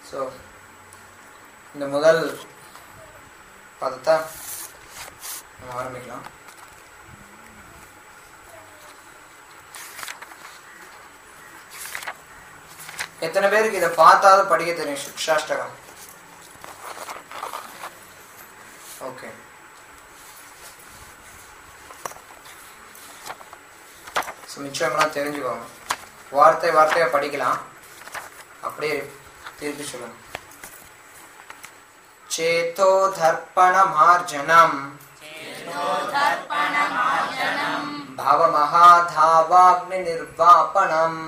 So இந்த முதல் பதத்தை நம்ம ஆரம்பிக்கலாம் எத்தனை பேருக்கு இதை பார்த்தாலும் படிக்க தெரியும் சிக்ஷாஷ்டகம் ஓகே ஸோ மிச்சம்லாம் தெரிஞ்சுக்கோங்க வார்த்தை வார்த்தையாக படிக்கலாம் அப்படியே திருப்பி சொல்லுங்க சேதோ தர்ப்பண மார்ஜனம் भवमहाधावाग्नि निर्वापणम्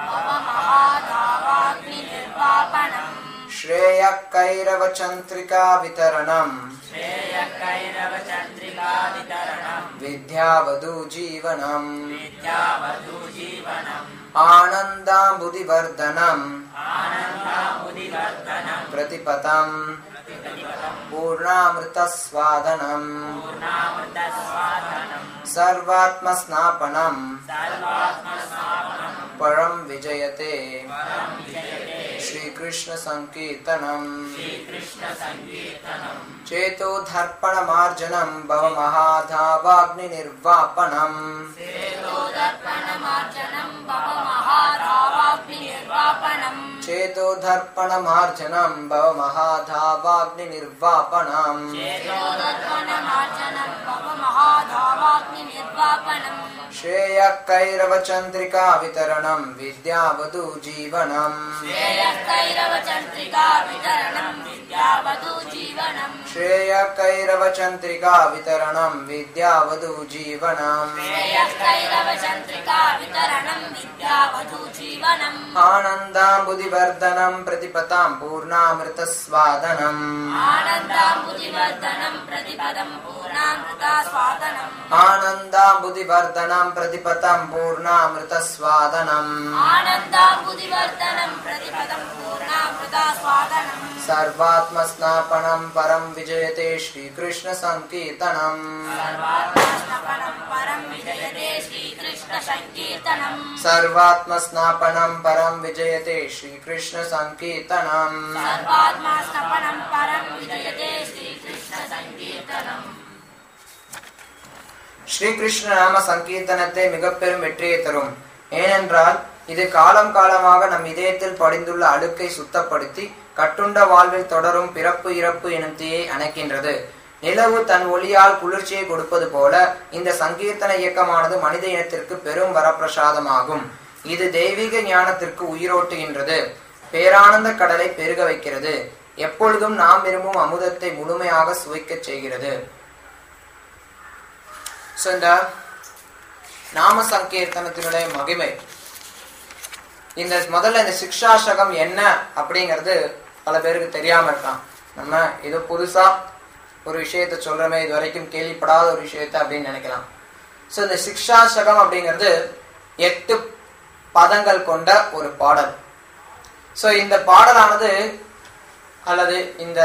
श्रेयः कैरवचन्द्रिका वितरणम् विद्यावधू जीवनम् आनन्दाम्बुदिवर्धनम् प्रतिपदम् पूर्णामृतस्वादनम् सर्वात्मस्नापनम् परं विजयते श्रीकृष्णसङ्कीर्तनम् चेतोधर्पणमार्जनं भवमहाधावाग्निनिर्वापणम् चेतोधर्पणमार्जनं भवमहाधावाग्निनिर्वापणम् श्रेयः कैरवचन्द्रिका वितरणं विद्यावधू जीवनम् श्रेयः कैरवचन्द्रिका वितरणं विद्यावधू जीवनम् आनन्दाम्बुदिवर्धनं प्रतिपतां पूर्णामृतस्वादनम् आनन्दाम्बुदिवर्धनं प्रतिपतं पूर्णामृतस्वादनम् सर्वात्मस्नापनं परं विजयते श्रीकृष्णसङ्कीर्तनम् सर्वात्मस्नापनं परं विजयते श्रीकृष्णसङ्कीर्तनम् ஸ்ரீகிருஷ்ண நாம சங்கீர்த்தனத்தை மிக பெரும் வெற்றியை தரும் ஏனென்றால் இது காலம் காலமாக நம் இதயத்தில் படிந்துள்ள அழுக்கை சுத்தப்படுத்தி கட்டுண்ட வாழ்வில் தொடரும் பிறப்பு இறப்பு எனும் தீயை அணைக்கின்றது நிலவு தன் ஒளியால் குளிர்ச்சியை கொடுப்பது போல இந்த சங்கீர்த்தன இயக்கமானது மனித இனத்திற்கு பெரும் வரப்பிரசாதமாகும் இது தெய்வீக ஞானத்திற்கு உயிரோட்டுகின்றது பேரானந்த கடலை பெருக வைக்கிறது எப்பொழுதும் நாம் விரும்பும் அமுதத்தை முழுமையாக சுவைக்கச் செய்கிறது ஸோ இந்த நாம சங்கீர்த்தனத்தினுடைய மகிமை இந்த முதல்ல இந்த சிக்ஷாசகம் என்ன அப்படிங்கிறது பல பேருக்கு தெரியாம இருக்கலாம் நம்ம இது புதுசா ஒரு விஷயத்த சொல்றோமே இது வரைக்கும் கேள்விப்படாத ஒரு விஷயத்த அப்படின்னு நினைக்கலாம் ஸோ இந்த சிக்ஷாசகம் அப்படிங்கிறது எட்டு பதங்கள் கொண்ட ஒரு பாடல் ஸோ இந்த பாடலானது அல்லது இந்த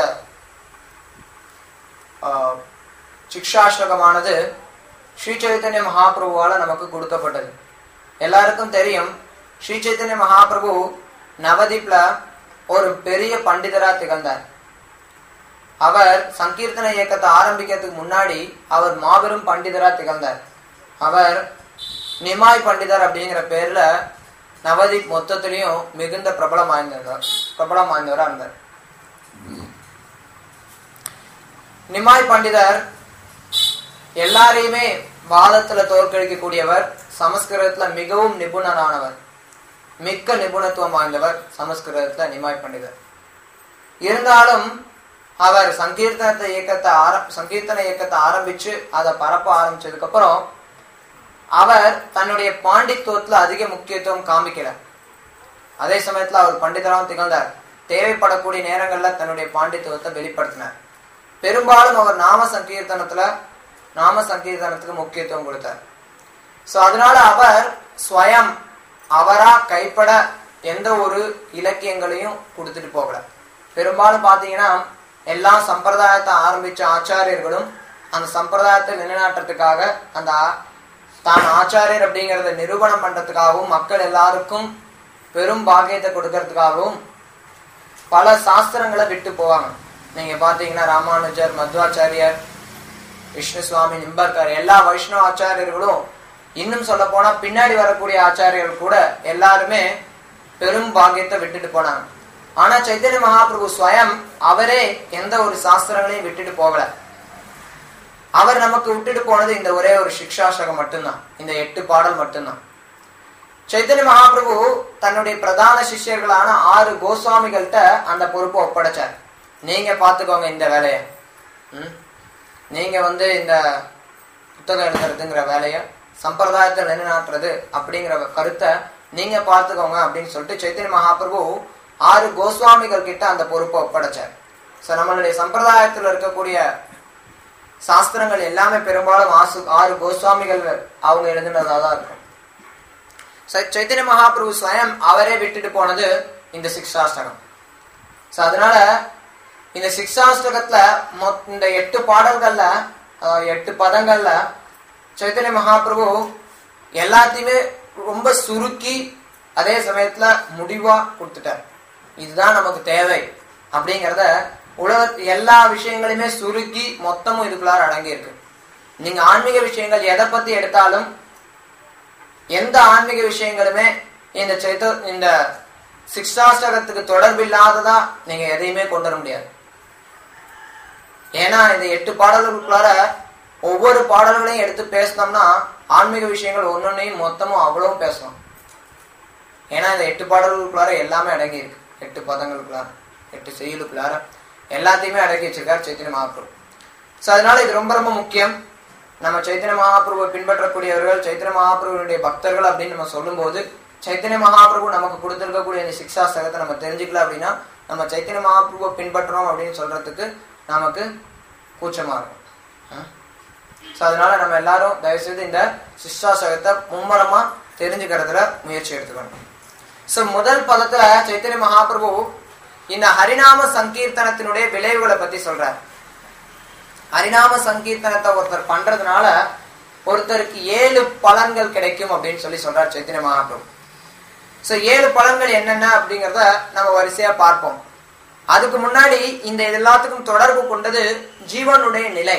சிக்ஷாஷ்டகமானது ஸ்ரீ சைத்தன்ய மகாபிரபுவால நமக்கு கொடுக்கப்பட்டது எல்லாருக்கும் தெரியும் ஸ்ரீ சைத்தன்ய மகாபிரபு நவதீப்ல ஒரு பெரிய பண்டிதரா திகழ்ந்தார் அவர் சங்கீர்த்தன இயக்கத்தை ஆரம்பிக்கிறதுக்கு முன்னாடி அவர் மாபெரும் பண்டிதரா திகழ்ந்தார் அவர் நிமாய் பண்டிதர் அப்படிங்கிற பேர்ல நவதீப் மொத்தத்திலையும் மிகுந்த பிரபலம் வாய்ந்தவர் பிரபலம் வாய்ந்தவரா இருந்தார் நிமாய் பண்டிதர் எல்லாரையுமே வாதத்துல தோற்கடிக்கக்கூடியவர் சமஸ்கிருதத்துல மிகவும் நிபுணரானவர் மிக்க நிபுணத்துவம் வாய்ந்தவர் சமஸ்கிருதத்துல நிமாய் பண்டிதர் இருந்தாலும் அவர் சங்கீர்த்தனத்தை இயக்கத்தை ஆர சங்கீர்த்தன இயக்கத்தை ஆரம்பிச்சு அதை பரப்ப ஆரம்பிச்சதுக்கு அப்புறம் அவர் தன்னுடைய பாண்டித்துவத்துல அதிக முக்கியத்துவம் காமிக்கல அதே சமயத்துல அவர் பண்டிதராகவும் திகழ்ந்தார் தேவைப்படக்கூடிய நேரங்கள்ல தன்னுடைய பாண்டித்துவத்தை வெளிப்படுத்தினார் பெரும்பாலும் அவர் நாம சங்கீர்த்தனத்துல நாம சங்கீர்த்தனத்துக்கு முக்கியத்துவம் கொடுத்தார் சோ அதனால அவர் ஸ்வயம் அவரா கைப்பட எந்த ஒரு இலக்கியங்களையும் கொடுத்துட்டு போகல பெரும்பாலும் பாத்தீங்கன்னா எல்லா சம்பிரதாயத்தை ஆரம்பிச்ச ஆச்சாரியர்களும் அந்த சம்பிரதாயத்தை நிலைநாட்டுறதுக்காக அந்த தான் ஆச்சாரியர் அப்படிங்கறத நிரூபணம் பண்றதுக்காகவும் மக்கள் எல்லாருக்கும் பெரும் பாக்கியத்தை கொடுக்கறதுக்காகவும் பல சாஸ்திரங்களை விட்டு போவாங்க நீங்க பாத்தீங்கன்னா ராமானுஜர் மத்வாச்சாரியர் விஷ்ணு சுவாமி நிம்பர்கர் எல்லா வைஷ்ணவ ஆச்சாரியர்களும் இன்னும் சொல்ல போனா பின்னாடி வரக்கூடிய ஆச்சாரியர்கள் கூட எல்லாருமே பெரும் பாக்கியத்தை விட்டுட்டு போனாங்க ஆனா சைத்தன்ய மகாபிரபு ஸ்வயம் அவரே எந்த ஒரு சாஸ்திரங்களையும் விட்டுட்டு போகல அவர் நமக்கு விட்டுட்டு போனது இந்த ஒரே ஒரு சிக்ஷாசகம் மட்டும்தான் இந்த எட்டு பாடல் மட்டும்தான் சைத்தன்ய மகாபிரபு தன்னுடைய பிரதான சிஷ்யர்களான ஆறு கோஸ்வாமிகள்கிட்ட அந்த பொறுப்பை ஒப்படைச்சார் நீங்க பாத்துக்கோங்க இந்த வேலைய ம்? நீங்க வந்து இந்த புத்தகம் எழுதுறதுங்கிற வேலைய சம்பிரதாயத்தை நிலைநாட்டுறது அப்படிங்கிற கருத்தை நீங்க பார்த்துக்கோங்க அப்படின்னு சொல்லிட்டு சைத்தன்ய மகாபிரபு ஆறு கோஸ்வாமிகள் கிட்ட அந்த பொறுப்பை ஒப்படைச்சார் ஸோ நம்மளுடைய சம்பிரதாயத்தில் இருக்கக்கூடிய சாஸ்திரங்கள் எல்லாமே பெரும்பாலும் ஆசு ஆறு கோஸ்வாமிகள் அவங்க எழுதுனதா தான் இருக்கும் ச- சைத்தன்ய மகாபிரபு ஸ்வயம் அவரே விட்டுட்டு போனது இந்த சிக்ஷாஷ்டகம் ஸோ அதனால இந்த சிக்ஷாஷ்டகத்துல மொத் இந்த எட்டு பாடல்கள்ல அதாவது எட்டு பதங்கள்ல சைத்தன்ய மகாபிரபு எல்லாத்தையுமே ரொம்ப சுருக்கி அதே சமயத்துல முடிவா கொடுத்துட்டார் இதுதான் நமக்கு தேவை அப்படிங்கிறத உலக எல்லா விஷயங்களையுமே சுருக்கி மொத்தமும் இதுக்குள்ளார அடங்கி இருக்கு நீங்க ஆன்மீக விஷயங்கள் எதை பத்தி எடுத்தாலும் எந்த ஆன்மீக விஷயங்களுமே இந்த சைத்த இந்த சிக்ஷாஷ்டகத்துக்கு தொடர்பு இல்லாததா நீங்க எதையுமே கொண்டு வர முடியாது ஏன்னா இந்த எட்டு பாடல்களுக்குள்ளார ஒவ்வொரு பாடல்களையும் எடுத்து பேசினோம்னா ஆன்மீக விஷயங்கள் ஒன்னொன்னையும் மொத்தமும் அவ்வளவும் பேசலாம் ஏன்னா இந்த எட்டு பாடல்களுக்குள்ளார எல்லாமே அடங்கி இருக்கு எட்டு பதங்களுக்குள்ளார எட்டு செயலுக்குள்ளார எல்லாத்தையுமே அடக்கி வச்சிருக்கார் சைத்தன்ய மகாபிரபு ஸோ அதனால இது ரொம்ப ரொம்ப முக்கியம் நம்ம சைத்தன்ய மகாபிரபுவை பின்பற்றக்கூடியவர்கள் சைத்தன்ய மகாபிரபுடைய பக்தர்கள் அப்படின்னு நம்ம சொல்லும்போது சைத்தன்ய மகாபிரபு நமக்கு கொடுத்திருக்கக்கூடிய இந்த சிக்ஷா சகத்தை நம்ம தெரிஞ்சுக்கல அப்படின்னா நம்ம சைத்தன்ய மகாபிரபுவை பின்பற்றுறோம் அப்படின்னு சொல்றதுக்கு நமக்கு கூச்சமா இருக்கும் ஸோ அதனால நம்ம எல்லாரும் தயவுசெய்து இந்த சிக்ஷா சகத்தை மும்மரமா தெரிஞ்சுக்கிறதுல முயற்சி எடுத்துக்கணும் ஸோ முதல் பதத்துல சைத்தன்ய மகாபிரபு இந்த ஹரிநாம சங்கீர்த்தனத்தினுடைய விளைவுகளை பத்தி சொல்றார் ஹரிநாம சங்கீர்த்தனத்தை ஒருத்தர் பண்றதுனால ஒருத்தருக்கு ஏழு பலன்கள் கிடைக்கும் அப்படின்னு சொல்லி சொல்றார் சைத்தன்ய மகாபிரபு ஸோ ஏழு பலன்கள் என்னென்ன அப்படிங்கிறத நம்ம வரிசையா பார்ப்போம் அதுக்கு முன்னாடி இந்த இது எல்லாத்துக்கும் தொடர்பு கொண்டது ஜீவனுடைய நிலை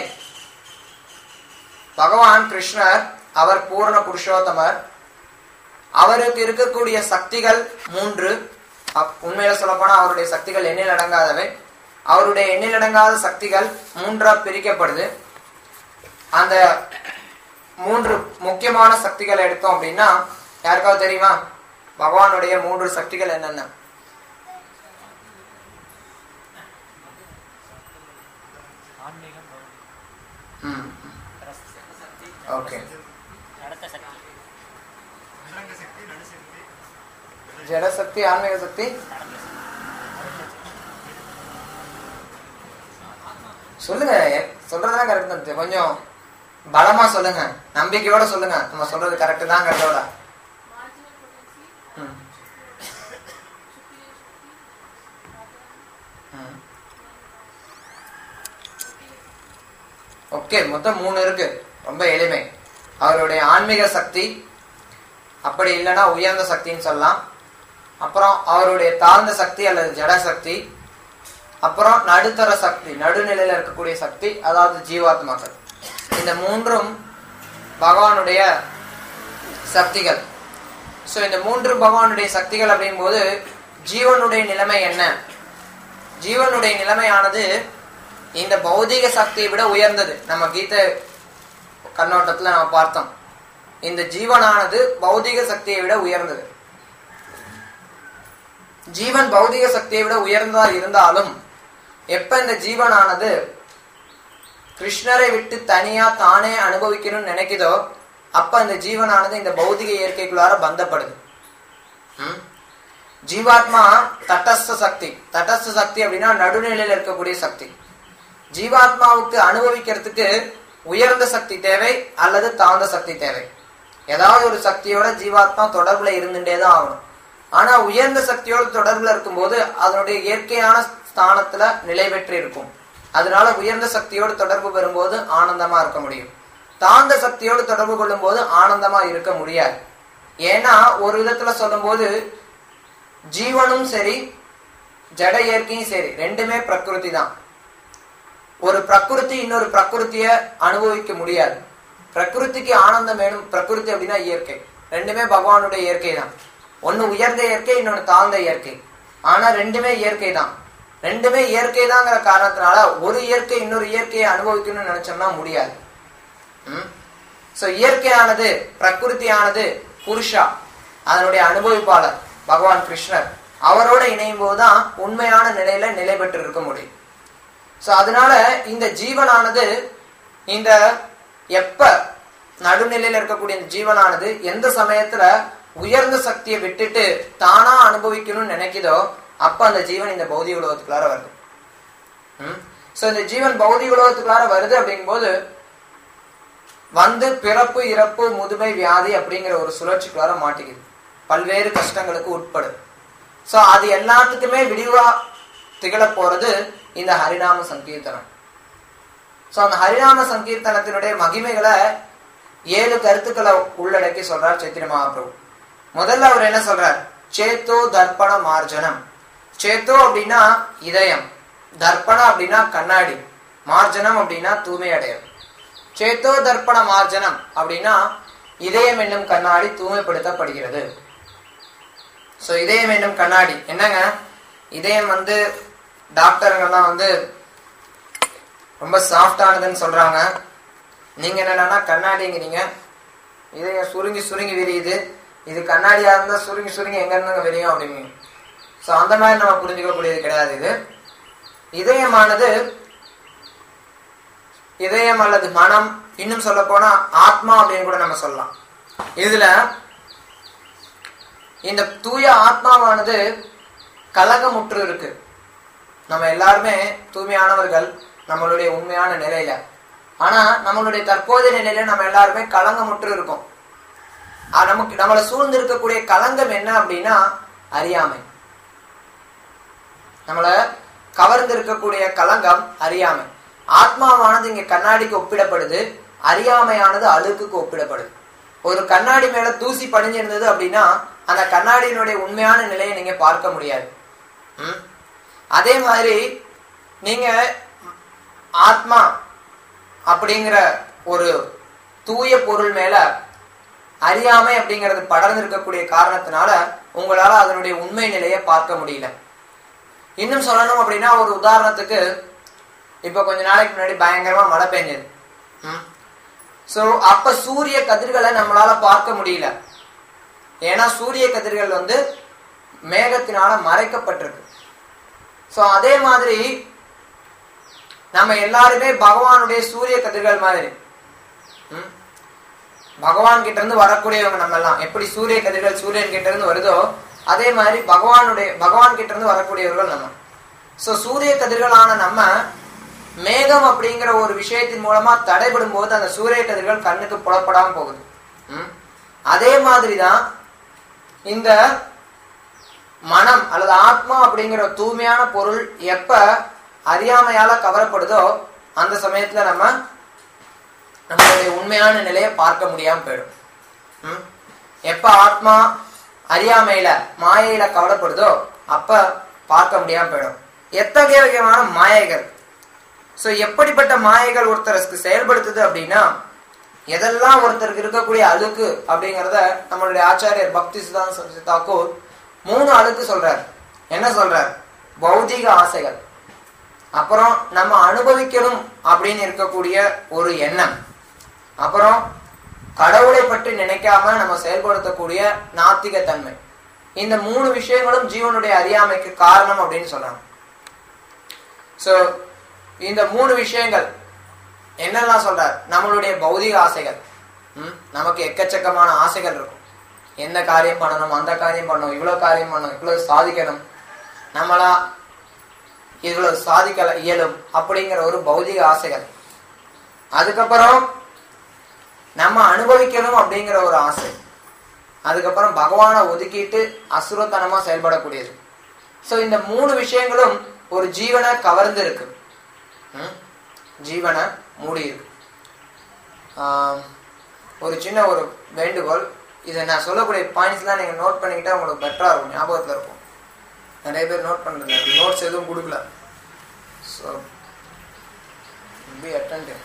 பகவான் கிருஷ்ணர் அவர் பூர்ண புருஷோத்தமர் அவருக்கு இருக்கக்கூடிய சக்திகள் மூன்று அப்- உண்மையில சொல்ல போனா அவருடைய சக்திகள் எண்ணில் அடங்காதவை அவருடைய எண்ணில் அடங்காத சக்திகள் மூன்றா பிரிக்கப்படுது அந்த மூன்று முக்கியமான சக்திகளை எடுத்தோம் அப்படின்னா யாருக்காவது தெரியுமா பகவானுடைய மூன்று சக்திகள் என்னென்ன ஆன்மீகம் ம் ஓகே நடத்த சக்தி ஜடசக்தி ஆன்மீக சக்தி சொல்லுங்க சொல்றதுதான் கரெக்ட் தான் கொஞ்சம் பலமா சொல்லுங்க நம்பிக்கையோட சொல்லுங்க நம்ம சொல்றது கரெக்ட் தாங்கிறதோட ம். ம். ஓகே மொத்தம் மூணு இருக்கு ரொம்ப எளிமை அவருடைய ஆன்மீக சக்தி அப்படி இல்லைன்னா உயர்ந்த சக்தின்னு சொல்லலாம் அப்புறம் அவருடைய தாழ்ந்த சக்தி அல்லது ஜட சக்தி அப்புறம் நடுத்தர சக்தி நடுநிலையில இருக்கக்கூடிய சக்தி அதாவது ஜீவாத்மாக்கள் இந்த மூன்றும் பகவானுடைய சக்திகள் ஸோ இந்த மூன்று பகவானுடைய சக்திகள் அப்படிங்கும்போது ஜீவனுடைய நிலைமை என்ன ஜீவனுடைய நிலைமையானது இந்த பௌதிக சக்தியை விட உயர்ந்தது நம்ம கீதை கண்ணோட்டத்துல நம்ம பார்த்தோம் இந்த ஜீவனானது பௌதிக சக்தியை விட உயர்ந்தது ஜீவன் பௌதிக சக்தியை விட உயர்ந்ததா இருந்தாலும் எப்ப இந்த ஜீவனானது கிருஷ்ணரை விட்டு தனியா தானே அனுபவிக்கணும்னு நினைக்குதோ அப்ப இந்த ஜீவனானது இந்த பௌதிக இயற்கைக்குள்ளார பந்தப்படுது ம்? ஜீவாத்மா தட்டஸ்த சக்தி தட்டஸ்த சக்தி அப்படின்னா நடுநிலையில இருக்கக்கூடிய சக்தி ஜீவாத்மாவுக்கு அனுபவிக்கிறதுக்கு உயர்ந்த சக்தி தேவை அல்லது தாழ்ந்த சக்தி தேவை ஏதாவது ஒரு சக்தியோட ஜீவாத்மா தொடர்புல இருந்துட்டே தான் ஆகணும் ஆனா உயர்ந்த சக்தியோட தொடர்புல இருக்கும்போது அதனுடைய இயற்கையான ஸ்தானத்துல நிலை பெற்று இருக்கும் அதனால உயர்ந்த சக்தியோடு தொடர்பு பெறும்போது ஆனந்தமா இருக்க முடியும் தாழ்ந்த சக்தியோடு தொடர்பு கொள்ளும் போது ஆனந்தமா இருக்க முடியாது ஏன்னா ஒரு விதத்துல சொல்லும்போது ஜீவனும் சரி ஜட இயற்கையும் சரி ரெண்டுமே பிரகிருதி தான் ஒரு பிரகிருதி இன்னொரு பிரகிருத்திய அனுபவிக்க முடியாது பிரகிருதிக்கு ஆனந்தம் வேணும் பிரகிருதி அப்படின்னா இயற்கை ரெண்டுமே பகவானுடைய இயற்கை தான் ஒன்னு உயர்ந்த இயற்கை இன்னொன்னு தாழ்ந்த இயற்கை ஆனா ரெண்டுமே இயற்கை தான் ரெண்டுமே இயற்கை தாங்கிற காரணத்தினால ஒரு இயற்கை இன்னொரு இயற்கையை அனுபவிக்கணும்னு நினைச்சோம்னா முடியாது சோ இயற்கையானது பிரகிருதியானது புருஷா அதனுடைய அனுபவிப்பாளர் பகவான் கிருஷ்ணர் அவரோட இணையும் போதுதான் உண்மையான நிலையில நிலை பெற்று இருக்க முடியும் சோ அதனால இந்த ஜீவனானது இந்த எப்ப நடுநிலையில இருக்கக்கூடிய இந்த ஜீவனானது எந்த சமயத்துல உயர்ந்த சக்தியை விட்டுட்டு தானா அனுபவிக்கணும்னு நினைக்குதோ அப்ப அந்த ஜீவன் இந்த பௌதிக உலகத்துக்குள்ளார வருது சோ இந்த ஜீவன் பௌதிக உலகத்துக்குள்ளார வருது அப்படிங்கும்போது வந்து பிறப்பு இறப்பு முதுமை வியாதி அப்படிங்கிற ஒரு சுழற்சிக்குள்ளார மாட்டிக்குது பல்வேறு கஷ்டங்களுக்கு உட்படுது சோ அது எல்லாத்துக்குமே விடிவா திகழ போறது இந்த ஹரிநாம சங்கீர்த்தனம் சோ அந்த ஹரிநாம சங்கீர்த்தனத்தினுடைய மகிமைகளை ஏழு கருத்துக்களை உள்ளடக்கி சொல்றார் சைத்திர மகாபிரபு முதல்ல அவர் என்ன சொல்றார் சேத்தோ தர்ப்பண மார்ஜனம் சேத்தோ அப்படின்னா இதயம் தர்ப்பணம் அப்படின்னா கண்ணாடி மார்ஜனம் அப்படின்னா தூய்மை அடையம் சேத்தோ தர்ப்பண மார்ஜனம் அப்படின்னா இதயம் என்னும் கண்ணாடி தூய்மைப்படுத்தப்படுகிறது சோ இதயம் என்னும் கண்ணாடி என்னங்க இதயம் வந்து டாக்டருங்கெல்லாம் வந்து ரொம்ப சாஃப்டானதுன்னு சொல்றாங்க நீங்க என்னன்னா கண்ணாடிங்கிறீங்க இதயம் சுருங்கி சுருங்கி விரியுது இது கண்ணாடியா இருந்தா சுருங்கி சுருங்கி எங்க இருந்தாங்க விரியும் அப்படிங்க சோ அந்த மாதிரி நம்ம புரிஞ்சுக்கக்கூடியது கிடையாது இது இதயமானது இதயம் அல்லது மனம் இன்னும் சொல்ல போனா ஆத்மா அப்படின்னு கூட நம்ம சொல்லலாம் இதுல இந்த தூய ஆத்மாவானது கலகமுற்று இருக்கு நம்ம எல்லாருமே தூய்மையானவர்கள் நம்மளுடைய உண்மையான நிலையில ஆனா நம்மளுடைய தற்போதைய நிலையில நம்ம எல்லாருமே கலங்கமுற்று இருக்கோம் ஆஹ் நமக்கு நம்மளை சூழ்ந்து இருக்கக்கூடிய கலங்கம் என்ன அப்படின்னா அறியாமை நம்மள கவர்ந்து இருக்கக்கூடிய கலங்கம் அறியாமை ஆத்மாவானது இங்க கண்ணாடிக்கு ஒப்பிடப்படுது அறியாமையானது அழுக்குக்கு ஒப்பிடப்படுது ஒரு கண்ணாடி மேல தூசி படிஞ்சிருந்தது அப்படின்னா அந்த கண்ணாடியினுடைய உண்மையான நிலையை நீங்க பார்க்க முடியாது ம்? அதே மாதிரி நீங்க ஆத்மா அப்படிங்கிற ஒரு தூய பொருள் மேல அறியாமை அப்படிங்கிறது படர்ந்து இருக்கக்கூடிய காரணத்தினால உங்களால அதனுடைய உண்மை நிலையை பார்க்க முடியல இன்னும் சொல்லணும் அப்படின்னா ஒரு உதாரணத்துக்கு இப்ப கொஞ்ச நாளைக்கு முன்னாடி பயங்கரமா மழை பெஞ்சது சோ அப்ப சூரிய கதிர்களை நம்மளால பார்க்க முடியல ஏன்னா சூரிய கதிர்கள் வந்து மேகத்தினால மறைக்கப்பட்டிருக்கு சோ அதே மாதிரி நம்ம எல்லாருமே பகவானுடைய சூரிய கதிர்கள் மாதிரி ம்? பகவான் கிட்ட இருந்து வரக்கூடியவங்க நம்ம எல்லாம் எப்படி சூரிய கதிர்கள் சூரியன் கிட்ட இருந்து வருதோ அதே மாதிரி பகவானுடைய பகவான் கிட்ட இருந்து வரக்கூடியவர்கள் நம்ம சோ சூரிய கதிர்களான நம்ம மேகம் அப்படிங்கிற ஒரு விஷயத்தின் மூலமா தடைபடும் போது அந்த சூரிய கதிர்கள் கண்ணுக்கு புலப்படாம போகுது ம்? அதே மாதிரிதான் இந்த மனம் அல்லது ஆத்மா அப்படிங்கிற தூய்மையான பொருள் எப்ப அறியாமையால கவரப்படுதோ அந்த சமயத்துல நம்ம நம்மளுடைய உண்மையான நிலையை பார்க்க முடியாம போயிடும் ம்? எப்ப ஆத்மா அறியாமையில மாயையில கவலைப்படுதோ அப்ப பார்க்க முடியாம போயிடும் எத்தகைய வகையான மாயைகள் சோ எப்படிப்பட்ட மாயைகள் ஒருத்தருக்கு செயல்படுத்துது அப்படின்னா எதெல்லாம் ஒருத்தருக்கு இருக்கக்கூடிய அழுக்கு அப்படிங்கறத நம்மளுடைய ஆச்சாரியர் பக்தி சுதான் தாக்கூர் மூணு அழுக்கு சொல்றார் என்ன சொல்றார் பௌதிக ஆசைகள் அப்புறம் நம்ம அனுபவிக்கணும் அப்படின்னு இருக்கக்கூடிய ஒரு எண்ணம் அப்புறம் கடவுளை பற்றி நினைக்காம நம்ம செயல்படுத்தக்கூடிய நாத்திக தன்மை இந்த மூணு விஷயங்களும் ஜீவனுடைய அறியாமைக்கு காரணம் அப்படின்னு சொல்றாங்க சோ இந்த மூணு விஷயங்கள் என்னெல்லாம் சொல்றார் நம்மளுடைய பௌதிக ஆசைகள் ம்? நமக்கு எக்கச்சக்கமான ஆசைகள் இருக்கும் எந்த காரியம் பண்ணணும் அந்த காரியம் பண்ணணும் இவ்வளவு காரியம் பண்ணணும் இவ்வளவு சாதிக்கணும் நம்மளா இவ்வளவு சாதிக்கல இயலும் அப்படிங்கிற ஒரு பௌதிக ஆசைகள் அதுக்கப்புறம் நம்ம அனுபவிக்கணும் அப்படிங்கிற ஒரு ஆசை அதுக்கப்புறம் பகவானை ஒதுக்கிட்டு அசுரத்தனமா செயல்படக்கூடியது சோ இந்த மூணு விஷயங்களும் ஒரு ஜீவனை கவர்ந்து இருக்கு ம்? ஜீவனை மூடி இருக்கு ஆம், ஒரு சின்ன ஒரு வேண்டுகோள் இதை நான் சொல்லக்கூடிய பாயிண்ட்ஸ்லாம் நீங்க நோட் பண்ணிக்கிட்டா உங்களுக்கு பெட்டரா இருக்கும் ஞாபகத்துல இருக்கும் நிறைய பேர் நோட் பண்றது நோட்ஸ் எதுவும் கொடுக்கல ஸோ பி அட்டன்டிவ்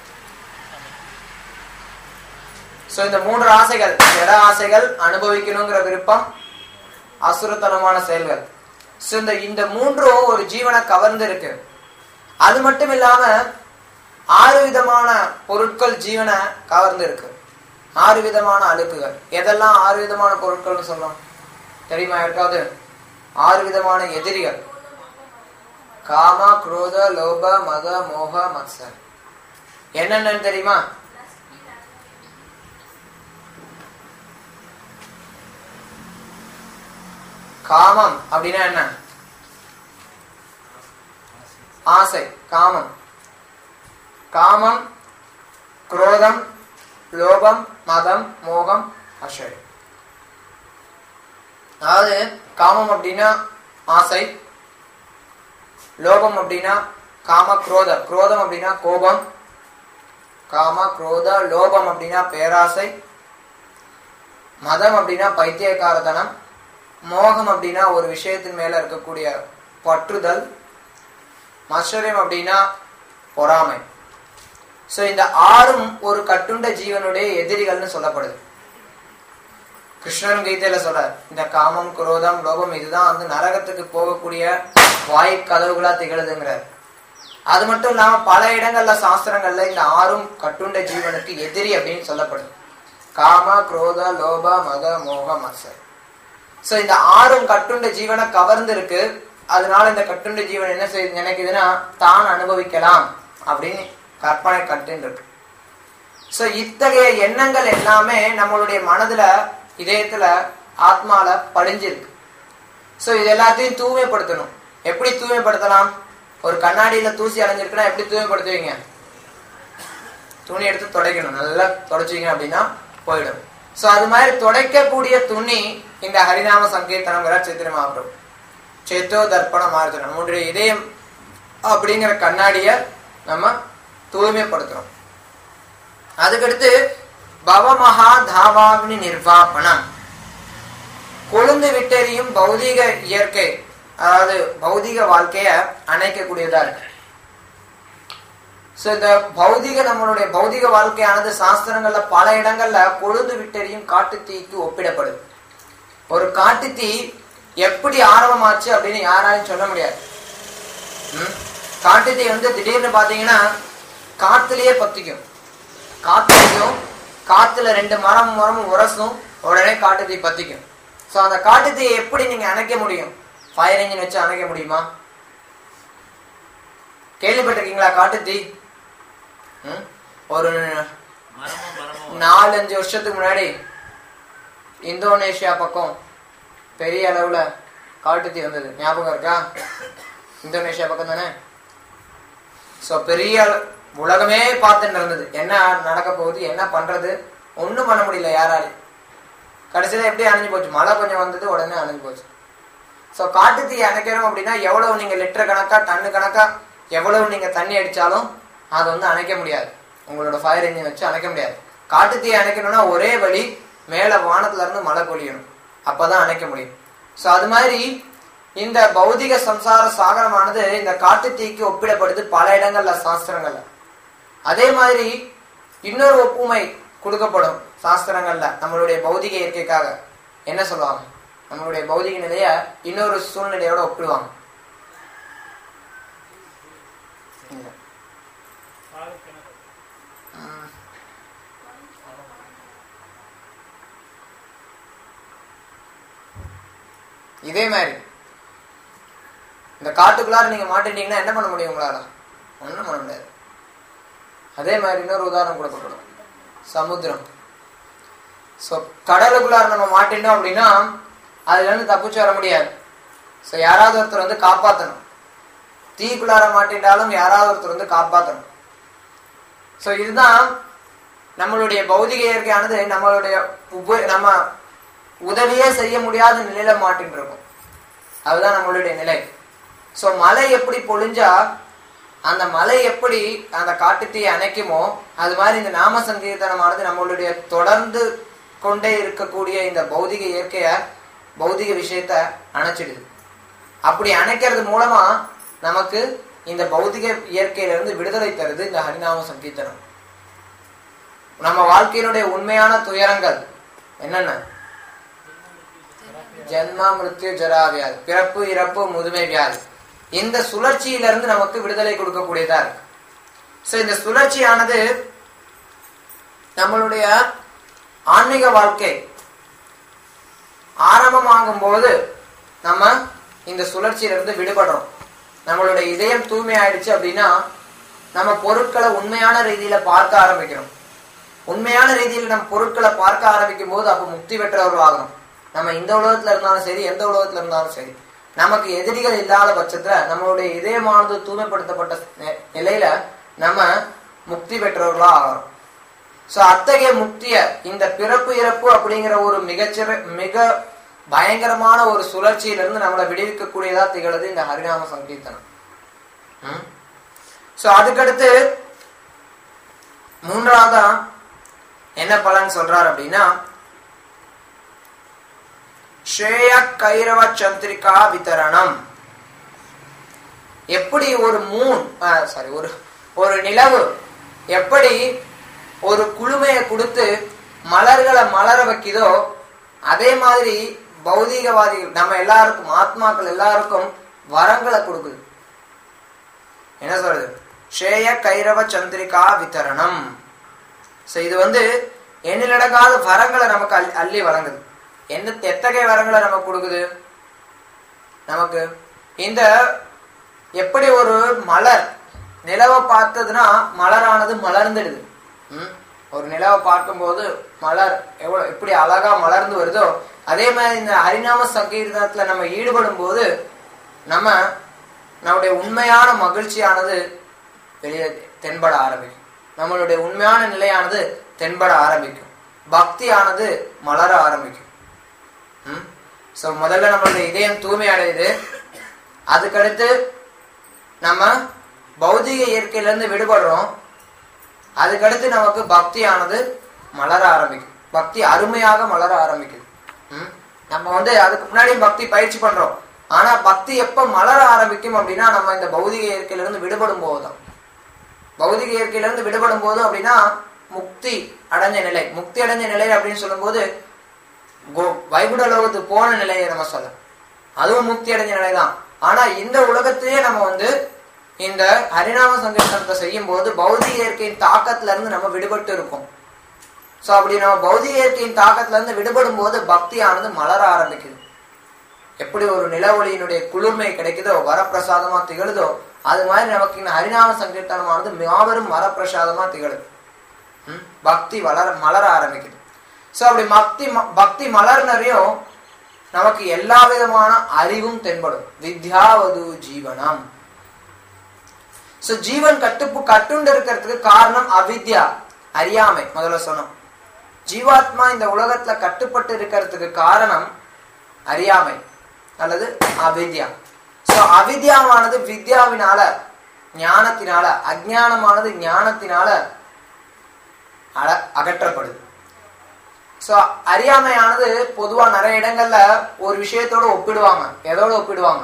ஸோ இந்த மூன்று ஆசைகள் ஜட ஆசைகள் அனுபவிக்கணுங்கிற விருப்பம் அசுரத்தனமான செயல்கள் ஸோ இந்த இந்த மூன்றும் ஒரு ஜீவனை கவர்ந்து இருக்கு அது மட்டும் இல்லாம ஆறு விதமான பொருட்கள் ஜீவனை கவர்ந்து இருக்கு ஆறு விதமான அழுக்குகள் எதெல்லாம் ஆறு விதமான பொருட்கள்னு சொல்றோம் தெரியுமா யாருக்காவது ஆறு விதமான எதிரிகள் காம குரோத லோப மத மோக மத்சர் என்னென்னு தெரியுமா காமம் அப்படின்னா என்ன ஆசை காமம் காமம் குரோதம் லோபம் மதம் மோகம் அசை அதாவது காமம் அப்படின்னா ஆசை லோபம் அப்படின்னா காம குரோத குரோதம் அப்படின்னா கோபம் காம குரோத லோபம் அப்படின்னா பேராசை மதம் அப்படின்னா பைத்தியக்காரத்தனம் மோகம் அப்படின்னா ஒரு விஷயத்தின் மேல இருக்கக்கூடிய பற்றுதல் மத்சரியம் அப்படின்னா பொறாமை சோ இந்த ஆறும் ஒரு கட்டுண்ட ஜீவனுடைய எதிரிகள்னு சொல்லப்படுது கிருஷ்ணன் கீதையில சொல்றார் இந்த காமம் குரோதம் லோபம் இதுதான் வந்து நரகத்துக்கு போகக்கூடிய வாய் கதவுகளா திகழுதுங்கிறார் அது மட்டும் இல்லாம பல இடங்கள்ல சாஸ்திரங்கள்ல இந்த ஆறும் கட்டுண்ட ஜீவனுக்கு எதிரி அப்படின்னு சொல்லப்படுது காம குரோத லோப மத மோக மத்சர் சோ இந்த ஆறும் கட்டுண்ட ஜீவனை கவர்ந்து இருக்கு அதனால இந்த கட்டுண்ட ஜீவன் என்ன செய்ய நினைக்குதுன்னா தான் அனுபவிக்கலாம் அப்படின்னு கற்பனை கட்டுன்னு இருக்கு சோ இத்தகைய எண்ணங்கள் எல்லாமே நம்மளுடைய மனதுல இதயத்துல ஆத்மால படிஞ்சிருக்கு சோ இது எல்லாத்தையும் தூய்மைப்படுத்தணும் எப்படி தூய்மைப்படுத்தலாம் ஒரு கண்ணாடியில தூசி அடைஞ்சிருக்குன்னா எப்படி தூய்மைப்படுத்துவீங்க துணி எடுத்து துடைக்கணும் நல்லா துடைச்சிங்க அப்படின்னா போயிடும் சோ அது மாதிரி துடைக்கக்கூடிய துணி இந்த ஹரிநாம சங்கீர்த்தனங்கிற சித்திர மகாபிரபு சேத்தோ தர்ப்பண மார்ஜனம் நம்முடைய இதயம் அப்படிங்கிற கண்ணாடிய நம்ம தூய்மைப்படுத்துறோம் அதுக்கடுத்து பவமகா தாவாக்னி நிர்வாபணம் கொழுந்து விட்டெறியும் பௌதீக இயற்கை அதாவது பௌதீக வாழ்க்கைய அணைக்கக்கூடியதா இருக்கு சோ இந்த பௌதிக நம்மளுடைய பௌதிக வாழ்க்கையானது சாஸ்திரங்கள்ல பல இடங்கள்ல கொழுந்து விட்டெறியும் காட்டு தீக்கு ஒப்பிடப்படுது ஒரு காட்டு தீ எப்படி ஆரம்பமாச்சு அப்படின்னு யாராலையும் சொல்ல முடியாது ம்? காட்டு தீ வந்து திடீர்னு பாத்தீங்கன்னா காத்துலயே பத்திக்கும் காத்துலயும் காத்துல ரெண்டு மரம் மரமும் உரசும் உடனே காட்டு தீ பத்திக்கும் சோ அந்த காட்டு தீயை எப்படி நீங்க அணைக்க முடியும் ஃபயர் இன்ஜின் வச்சு அணைக்க முடியுமா கேள்விப்பட்டிருக்கீங்களா காட்டு தீ ம்? ஒரு மரமும் மரமும் நாலஞ்சு வருஷத்துக்கு முன்னாடி இந்தோனேஷியா பக்கம் பெரிய அளவுல காட்டுத்தீ வந்தது ஞாபகம் இருக்கா இந்தோனேஷியா பக்கம் தானே ஸோ பெரிய அள- உலகமே பார்த்துட்டு இருந்தது என்ன நடக்க போகுது என்ன பண்றது ஒண்ணும் பண்ண முடியல யாராலையும் கடைசியில எப்படி அணைஞ்சு போச்சு மழை கொஞ்சம் வந்தது உடனே அணைஞ்சு போச்சு ஸோ காட்டுத்தீ அணைக்கணும் அப்படின்னா எவ்வளவு நீங்க லிட்டர் கணக்கா டன்னு கணக்கா எவ்வளவு நீங்க தண்ணி அடிச்சாலும் அதை வந்து அணைக்க முடியாது உங்களோட ஃபயர் இன்ஜின் வச்சு அணைக்க முடியாது காட்டுத்தீயை அணைக்கணும்னா ஒரே வழி மேல வானத்துல இருந்து மழை பொழியணும் அப்பதான் அணைக்க முடியும் ஸோ அது மாதிரி இந்த பௌதிக சம்சார சாகரமானது இந்த காட்டுத்தீக்கு ஒப்பிடப்படுது பல இடங்கள்ல சாஸ்திரங்கள்ல அதே மாதிரி இன்னொரு ஒப்புமை கொடுக்கப்படும் சாஸ்திரங்கள்ல நம்மளுடைய பௌதிக இயற்கைக்காக என்ன சொல்லுவாங்க நம்மளுடைய பௌதிக நிலைய இன்னொரு சூழ்நிலையோட ஒப்பிடுவாங்க இல்ல. ம். இதே மாதிரி இந்த காட்டுக்குள்ளார நீங்க மாட்டிட்டீங்கன்னா என்ன பண்ண முடியும் உங்களால ஒண்ணும் பண்ண முடியாது அதே மாதிரி இன்னொரு உதாரணம் கொடுக்கப்படும் சமுத்திரம் ஸோ கடலுக்குள்ளார நம்ம மாட்டினோம் அப்படின்னா அதுல இருந்து தப்பிச்சு வர முடியாது ஸோ யாராவது ஒருத்தர் வந்து காப்பாற்றணும் தீக்குள்ளார மாட்டிட்டாலும் யாராவது ஒருத்தர் வந்து காப்பாற்றணும் ஸோ இதுதான் நம்மளுடைய பௌதிக இயற்கையானது நம்மளுடைய உப நம்ம உதவியே செய்ய முடியாத நிலையில மாட்டின்னு இருக்கும் அதுதான் நம்மளுடைய நிலை ஸோ மழை எப்படி பொழிஞ்சா அந்த மலை எப்படி அந்த காட்டுத்தீயை அணைக்குமோ அது மாதிரி இந்த நாம சங்கீர்த்தனமானது நம்மளுடைய தொடர்ந்து கொண்டே இருக்கக்கூடிய இந்த பௌதிக இயற்கைய பௌதிக விஷயத்த அணைச்சிடுது அப்படி அணைக்கிறது மூலமா நமக்கு இந்த பௌதிக இயற்கையிலிருந்து விடுதலை தருது இந்த ஹரிநாம சங்கீர்த்தனம் நம்ம வாழ்க்கையினுடைய உண்மையான துயரங்கள் என்னென்ன ஜென்மா மிருத்யு ஜரா வியாதி பிறப்பு இறப்பு முதுமை வியாதி இந்த சுழற்சியிலிருந்து நமக்கு விடுதலை கொடுக்கக்கூடியதா இருக்கு சோ இந்த சுழற்சியானது நம்மளுடைய ஆன்மீக வாழ்க்கை ஆரம்பமாகும் போது நம்ம இந்த சுழற்சியிலிருந்து விடுபடுறோம் நம்மளுடைய இதயம் தூய்மை ஆயிடுச்சு அப்படின்னா நம்ம பொருட்களை உண்மையான ரீதியில பார்க்க ஆரம்பிக்கிறோம் உண்மையான ரீதியில் நம்ம பொருட்களை பார்க்க ஆரம்பிக்கும் போது அப்ப முக்தி பெற்றவர்கள் ஆகணும் நம்ம இந்த உலகத்துல இருந்தாலும் சரி எந்த உலகத்துல இருந்தாலும் சரி நமக்கு எதிரிகள் இல்லாத பட்சத்துல நம்மளுடைய இதயமானது தூய்மைப்படுத்தப்பட்ட நி- நிலையில நம்ம முக்தி பெற்றவர்களா ஆகிறோம் சோ அத்தகைய முக்திய இந்த பிறப்பு இறப்பு அப்படிங்கிற ஒரு மிகச்சிற மிக பயங்கரமான ஒரு சுழற்சியிலிருந்து நம்மளை விடுவிக்கக்கூடியதா திகழுது இந்த ஹரிநாம சங்கீர்த்தனம் சோ அதுக்கடுத்து மூன்றாவதா என்ன பலன் சொல்றார் அப்படின்னா ஸ்ரேய கைரவ சந்திரிகா விதரணம் எப்படி ஒரு மூன் சாரி ஒரு ஒரு நிலவு எப்படி ஒரு குளுமையை கொடுத்து மலர்களை மலர வைக்குதோ அதே மாதிரி பௌதீகவாதிகள் நம்ம எல்லாருக்கும் ஆத்மாக்கள் எல்லாருக்கும் வரங்களை கொடுக்குது என்ன சொல்றது ஸ்ரேய கைரவ சந்திரிகா விதரணம் சோ இது வந்து எண்ணிலடங்காத வரங்களை நமக்கு அள்ளி அள்ளி வழங்குது என்ன எத்தகைய வரங்களை நமக்கு கொடுக்குது நமக்கு இந்த எப்படி ஒரு மலர் நிலவை பார்த்ததுன்னா மலரானது மலர்ந்துடுது ம்? ஒரு நிலவை பார்க்கும்போது மலர் எவ்வளவு எப்படி அழகா மலர்ந்து வருதோ அதே மாதிரி இந்த ஹரிநாம சங்கீர்த்தனத்துல நம்ம ஈடுபடும் போது நம்ம நம்முடைய உண்மையான மகிழ்ச்சியானது வெளியே தென்பட ஆரம்பிக்கும் நம்மளுடைய உண்மையான நிலையானது தென்பட ஆரம்பிக்கும் பக்தியானது மலர ஆரம்பிக்கும் ஸோ முதல்ல நம்மளுடைய இதயம் தூய்மை அடையுது அதுக்கடுத்து நம்ம பௌதிக இயற்கையிலேருந்து விடுபடுறோம் அதுக்கடுத்து நமக்கு பக்தியானது மலர ஆரம்பிக்கும் பக்தி அருமையாக மலர ஆரம்பிக்குது ம்? நம்ம வந்து அதுக்கு முன்னாடி பக்தி பயிற்சி பண்றோம் ஆனா பக்தி எப்ப மலர ஆரம்பிக்கும் அப்படின்னா நம்ம இந்த பௌதிக இயற்கையிலிருந்து விடுபடும் போதுதான் பௌதிக இயற்கையிலிருந்து விடுபடும் போது அப்படின்னா முக்தி அடைஞ்ச நிலை முக்தி அடைஞ்ச நிலை அப்படின்னு சொல்லும்போது கோ- வைகுண்ட லோகத்துக்கு போன நிலையை நம்ம சொல்லலாம் அதுவும் முக்தி அடைஞ்ச நிலைதான் ஆனா இந்த உலகத்திலேயே நம்ம வந்து இந்த ஹரிநாம சங்கீர்த்தனத்தை செய்யும் போது பௌதிக இயற்கையின் தாக்கத்துல இருந்து நம்ம விடுபட்டு இருக்கோம் சோ அப்படி நம்ம பௌதிக இயற்கையின் தாக்கத்துல இருந்து விடுபடும் போது பக்தியானது மலர ஆரம்பிக்குது எப்படி ஒரு நில ஒளியினுடைய குளிர்மை கிடைக்குதோ வரப்பிரசாதமா திகழுதோ அது மாதிரி நமக்கு இந்த ஹரிநாம சங்கீர்த்தனமானது மாபெரும் வரப்பிரசாதமா திகழுது ம்? பக்தி வளர மலர ஆரம்பிக்குது சோ அப்படி பக்தி ம- பக்தி மலர்னரையும் நமக்கு எல்லா விதமான அறிவும் தென்படும் வித்யாவது ஜீவனம் சோ ஜீவன் கட்டுப்பு கட்டுண்டு இருக்கிறதுக்கு காரணம் அவித்யா அறியாமை முதல்ல சொன்னோம் ஜீவாத்மா இந்த உலகத்துல கட்டுப்பட்டு இருக்கிறதுக்கு காரணம் அறியாமை அல்லது அவித்யா சோ அவித்யாவானது வித்யாவினால ஞானத்தினால அஜ்ஞானமானது ஞானத்தினால அல- அகற்றப்படுது சோ அறியாமையானது பொதுவா நிறைய இடங்கள்ல ஒரு விஷயத்தோட ஒப்பிடுவாங்க எதோட ஒப்பிடுவாங்க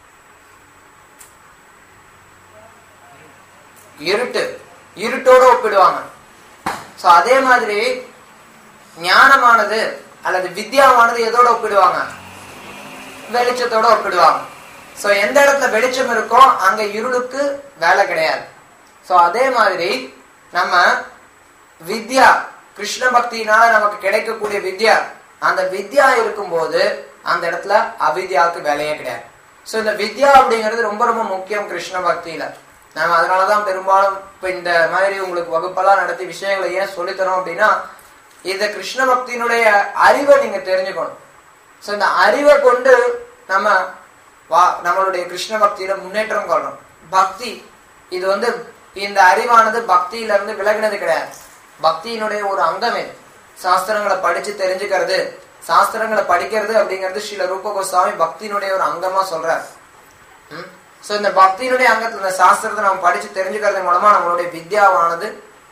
இருட்டு இருட்டோட ஒப்பிடுவாங்க சோ அதே மாதிரி ஞானமானது அல்லது வித்யாவானது எதோட ஒப்பிடுவாங்க வெளிச்சத்தோட ஒப்பிடுவாங்க சோ எந்த இடத்துல வெளிச்சம் இருக்கோ அங்க இருளுக்கு வேலை கிடையாது சோ அதே மாதிரி நம்ம வித்யா கிருஷ்ண பக்தியினால நமக்கு கிடைக்கக்கூடிய வித்யா அந்த வித்யா இருக்கும்போது அந்த இடத்துல அவித்யாவுக்கு வேலையே கிடையாது சோ இந்த வித்யா அப்படிங்கிறது ரொம்ப ரொம்ப முக்கியம் கிருஷ்ண பக்தியில நாம அதனாலதான் பெரும்பாலும் இப்ப இந்த மாதிரி உங்களுக்கு வகுப்பெல்லாம் நடத்தி விஷயங்களை ஏன் சொல்லித்தரோம் அப்படின்னா இந்த கிருஷ்ண பக்தியினுடைய அறிவை நீங்க தெரிஞ்சுக்கணும் சோ இந்த அறிவை கொண்டு நம்ம வா நம்மளுடைய கிருஷ்ண பக்தியில முன்னேற்றம் கொள்ளணும் பக்தி இது வந்து இந்த அறிவானது பக்தியில இருந்து விலகினது கிடையாது பக்தியினுடைய ஒரு அங்கம் இது சாஸ்திரங்களை படிச்சு தெரிஞ்சுக்கிறது சாஸ்திரங்களை படிக்கிறது அப்படிங்கிறது ஸ்ரீல ரூப கோஸ்வாமி பக்தியினுடைய ஒரு அங்கமா சொல்றார் சோ இந்த பக்தியினுடைய அங்கத்துல இந்த சாஸ்திரத்தை நம்ம படிச்சு தெரிஞ்சுக்கிறது மூலமா நம்மளுடைய வித்யாவானது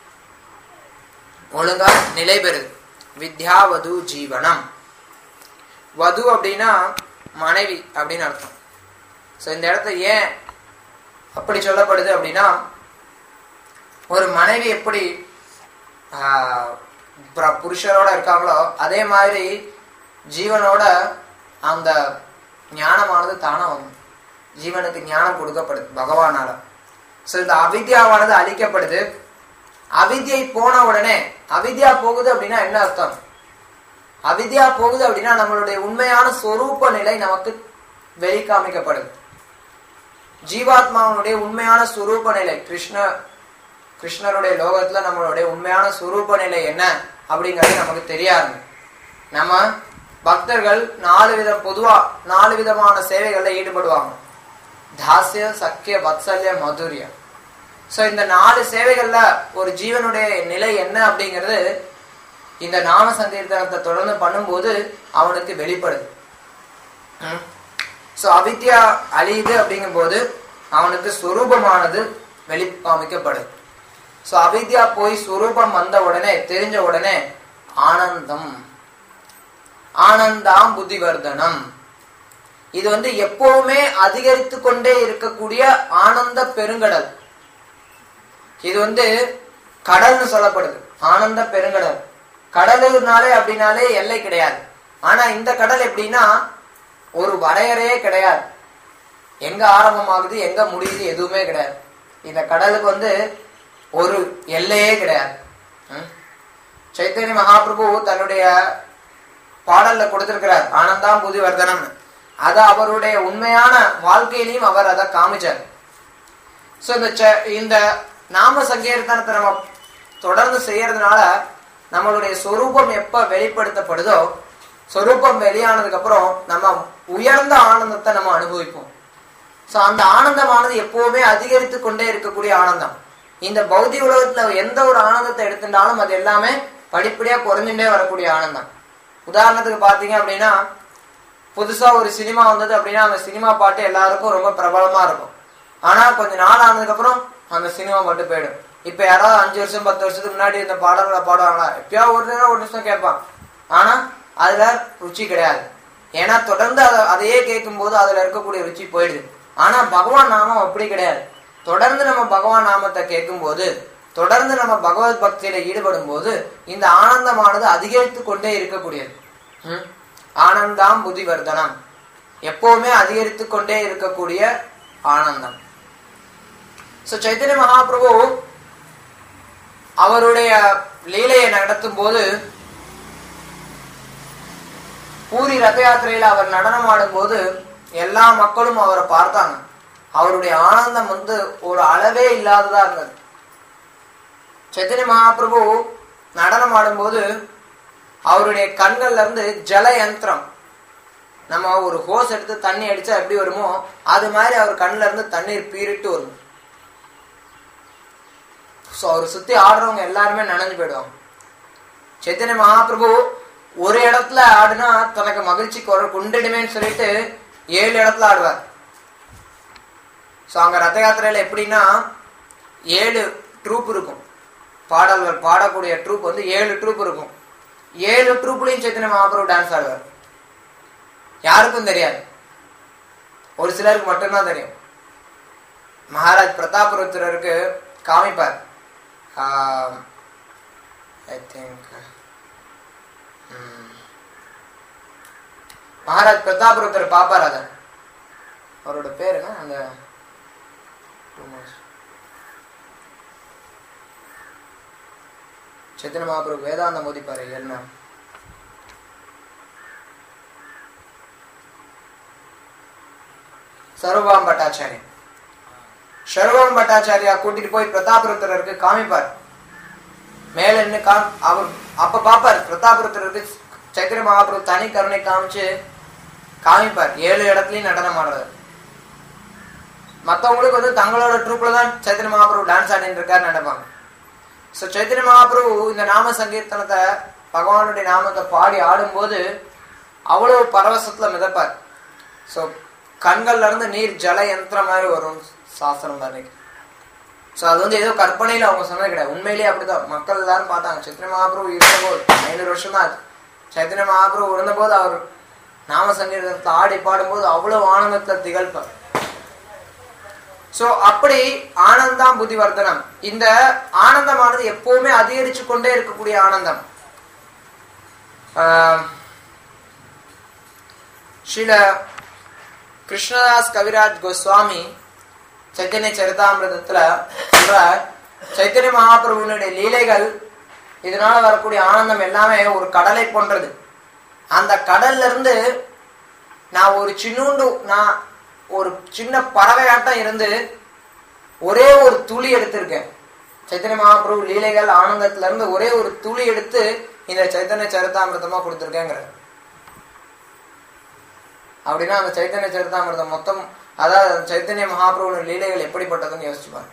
ஒழுங்கா நிலை பெறுது வித்யாவது ஜீவனம் வது அப்படின்னா மனைவி அப்படின்னு அர்த்தம் ஸோ இந்த இடத்துல ஏன் அப்படி சொல்லப்படுது அப்படின்னா ஒரு மனைவி எப்படி ஆஹ், புர- புருஷரோட இருக்காங்களோ அதே மாதிரி ஜீவனோட அந்த ஞானமானது தானா வந்து ஜீவனுக்கு ஞானம் கொடுக்கப்படுது பகவானால ஸோ இந்த அவித்யாவானது அழிக்கப்படுது அவித்யை போன உடனே அவித்யா போகுது அப்படின்னா என்ன அர்த்தம் அவித்யா போகுது அப்படின்னா நம்மளுடைய உண்மையான சொரூப நிலை நமக்கு வெளிக்காமிக்கப்படுது ஜீவாத்மாவனுடைய உண்மையான சுரூப நிலை கிருஷ்ண கிருஷ்ணருடைய லோகத்துல நம்மளுடைய உண்மையான சுரூப நிலை என்ன அப்படிங்கிறது நமக்கு தெரியாது நம்ம பக்தர்கள் நாலு விதம் பொதுவா நாலு விதமான சேவைகள்ல ஈடுபடுவாங்க தாசிய சக்கிய வத்சல்ய மதுரியம் ஸோ இந்த நாலு சேவைகள்ல ஒரு ஜீவனுடைய நிலை என்ன அப்படிங்கிறது இந்த நாம சங்கீர்த்தனத்தை தொடர்ந்து பண்ணும்போது அவனுக்கு வெளிப்படுது ஸோ அவித்யா அழியுது அப்படிங்கும்போது அவனுக்கு சுரூபமானது வெளி காமிக்கப்படுது ஸோ அவித்யா போய் சுரூபம் வந்த உடனே தெரிஞ்ச உடனே ஆனந்தம் ஆனந்தாம் புத்திவர்தனம் இது வந்து எப்பவுமே அதிகரித்து கொண்டே இருக்கக்கூடிய ஆனந்த பெருங்கடல் இது வந்து கடல்னு சொல்லப்படுது ஆனந்த பெருங்கடல் கடலுனாலே அப்படின்னாலே எல்லை கிடையாது ஆனா இந்த கடல் எப்படின்னா ஒரு வரையறையே கிடையாது எங்க ஆரம்பமாகுது எங்க முடியுது எதுவுமே கிடையாது இந்த கடலுக்கு வந்து ஒரு எல்லையே கிடையாது ம்? சைத்தன்ய மகாபிரபு தன்னுடைய பாடல்ல கொடுத்திருக்கிறார் ஆனந்தாம் புதி வர்தனம்னு அதை அவருடைய உண்மையான வாழ்க்கையிலையும் அவர் அதை காமிச்சார் ஸோ இந்த ச- இந்த நாம சங்கீர்த்தனத்தை நம்ம தொடர்ந்து செய்யறதுனால நம்மளுடைய சொரூபம் எப்ப வெளிப்படுத்தப்படுதோ சொரூபம் வெளியானதுக்கு அப்புறம் நம்ம உயர்ந்த ஆனந்தத்தை நம்ம அனுபவிப்போம் ஸோ அந்த ஆனந்தமானது எப்பவுமே அதிகரித்து கொண்டே இருக்கக்கூடிய ஆனந்தம் இந்த பௌதிக உலகத்துல எந்த ஒரு ஆனந்தத்தை எடுத்துட்டாலும் அது எல்லாமே படிப்படியா குறைஞ்சுட்டே வரக்கூடிய ஆனந்தம் உதாரணத்துக்கு பாத்தீங்க அப்படின்னா புதுசா ஒரு சினிமா வந்தது அப்படின்னா அந்த சினிமா பாட்டு எல்லாருக்கும் ரொம்ப பிரபலமா இருக்கும் ஆனா கொஞ்ச நாள் ஆனதுக்கு அப்புறம் அந்த சினிமா மட்டும் போயிடும் இப்ப யாராவது அஞ்சு வருஷம் பத்து வருஷத்துக்கு முன்னாடி இந்த பாடல்களை பாடுவாங்களா எப்பயா ஒரு நேரம் ஒரு நிமிஷம் கேட்பான் ஆனா அதுல ருச்சி கிடையாது ஏன்னா தொடர்ந்து அதை அதையே கேட்கும்போது அதுல இருக்கக்கூடிய ருச்சி போயிடுது ஆனா பகவான் நாமம் அப்படி கிடையாது தொடர்ந்து நம்ம பகவான் நாமத்தை கேட்கும்போது தொடர்ந்து நம்ம பகவத் பக்தியில ஈடுபடும் போது இந்த ஆனந்தமானது அதிகரித்து கொண்டே இருக்கக்கூடியது ம்? ஆனந்தாம் புதிவர்தனம் எப்பவுமே அதிகரித்து கொண்டே இருக்கக்கூடிய ஆனந்தம் சோ சைத்தன்ய மகாபிரபு அவருடைய லீலையை நடத்தும் போது பூரி ரத யாத்திரையில அவர் நடனம் ஆடும்போது எல்லா மக்களும் அவரை பார்த்தாங்க அவருடைய ஆனந்தம் வந்து ஒரு அளவே இல்லாததா இருந்தது சைத்தன்ய மகாபிரபு நடனம் ஆடும்போது அவருடைய கண்கள்ல இருந்து ஜல யந்திரம் நம்ம ஒரு ஹோஸ் எடுத்து தண்ணி அடிச்சா எப்படி வருமோ அது மாதிரி அவர் கண்ணுல இருந்து தண்ணீர் பீரிட்டு வரும் ஸோ அவர் சுத்தி ஆடுறவங்க எல்லாருமே நனைஞ்சு போயிடுவாங்க சைத்தன்ய மகாபிரபு ஒரு இடத்துல ஆடுனா தனக்கு மகிழ்ச்சி குறை- குண்டிடுமேன்னு சொல்லிட்டு ஏழு இடத்துல ஆடுவார் ஸோ அங்க ரத யாத்திரையில எப்படின்னா ஏழு ட்ரூப் இருக்கும் பாடல்கள் பாடக்கூடிய ட்ரூப் வந்து ஏழு ட்ரூப் இருக்கும் ஏழு ட்ரூப்லையும் சைத்தன்ய மகாபிரபு டான்ஸ் ஆடுவார் யாருக்கும் தெரியாது ஒரு சிலருக்கு மட்டும்தான் தெரியும் மகாராஜ் பிரதாபருத்தருக்கு காமிப்பார் ஐ திங்க் மகாராஜ் பிரதாபருத்தர் பாப்பார் அத அவரோட பேர் என்ன அந்த சைத்தன்ய மகாபிரபு வேதாந்த மோதிப்பாரு என்ன சர்வபாம் பட்டாச்சாரியம் சர்வம் பட்டாச்சாரியா கூட்டிட்டு போய் பிரதாபருத்தருக்கு காமிப்பார் மேல நின்று காம் அவர் அப்ப பாப்பார் பிரதாபருத்தருக்கு சைத்திர மகாபிரபு தனி கருணை காமிச்சு காமிப்பார் ஏழு இடத்துலயும் நடனம் ஆடுறாரு மத்தவங்களுக்கு வந்து தங்களோட ட்ரூப்ல தான் சைத்தன்ய மகாபிரபு டான்ஸ் ஆடிட்டு இருக்காரு நினைப்பாங்க ஸோ சைத்தன்ய மகாபிரபு இந்த நாம சங்கீர்த்தனத்தை பகவானுடைய நாமத்தை பாடி ஆடும்போது அவ்வளவு பரவசத்துல மிதப்பார் ஸோ கண்கள்ல இருந்து நீர் ஜல யந்திரம் மாதிரி வரும் சாஸ்திரம் மாதிரி ஸோ அது வந்து ஏதோ கற்பனையில அவங்க சொன்னது கிடையாது உண்மையிலேயே அப்படிதான் மக்கள் எல்லாரும் பார்த்தாங்க சைத்தன்ய மகாபிரபு இருந்தபோது ஐநூறு வருஷம் தான் ஆச்சு சைத்தன்ய மகாபிரபு இருந்தபோது அவர் நாம சங்கீதத்தை ஆடி பாடும்போது அவ்வளவு ஆனந்தத்துல திகழ்ப்பார் சோ அப்படி ஆனந்தாம் புத்திவர்த்தனம் இந்த ஆனந்தமானது எப்பவுமே அதிகரிச்சு கொண்டே இருக்கக்கூடிய ஆனந்தம் ஆஹ், ஸ்ரீல கிருஷ்ணதாஸ் கவிராஜ் கோஸ்வாமி சைத்தன்ய சரிதாமிரதத்துல சொல்ற சைத்தன்ய மகாபிரபுனுடைய லீலைகள் இதனால வரக்கூடிய ஆனந்தம் எல்லாமே ஒரு கடலை போன்றது அந்த கடல்ல இருந்து நான் ஒரு சின்னூண்டு நான் ஒரு சின்ன பறவையாட்டம் இருந்து ஒரே ஒரு துளி எடுத்திருக்கேன் சைத்தன்ய மகாபிரபு லீலைகள் ஆனந்தத்துல இருந்து ஒரே ஒரு துளி எடுத்து இந்த சைத்தன்ய சரிதாமிரதமா கொடுத்திருக்கேங்கிற அப்படின்னா அந்த சைத்தன்ய சரிதாமிரதம் மொத்தம் அதாவது அந்த சைத்தன்ய மகாபிரபு லீலைகள் எப்படிப்பட்டதுன்னு யோசிச்சு பாருங்க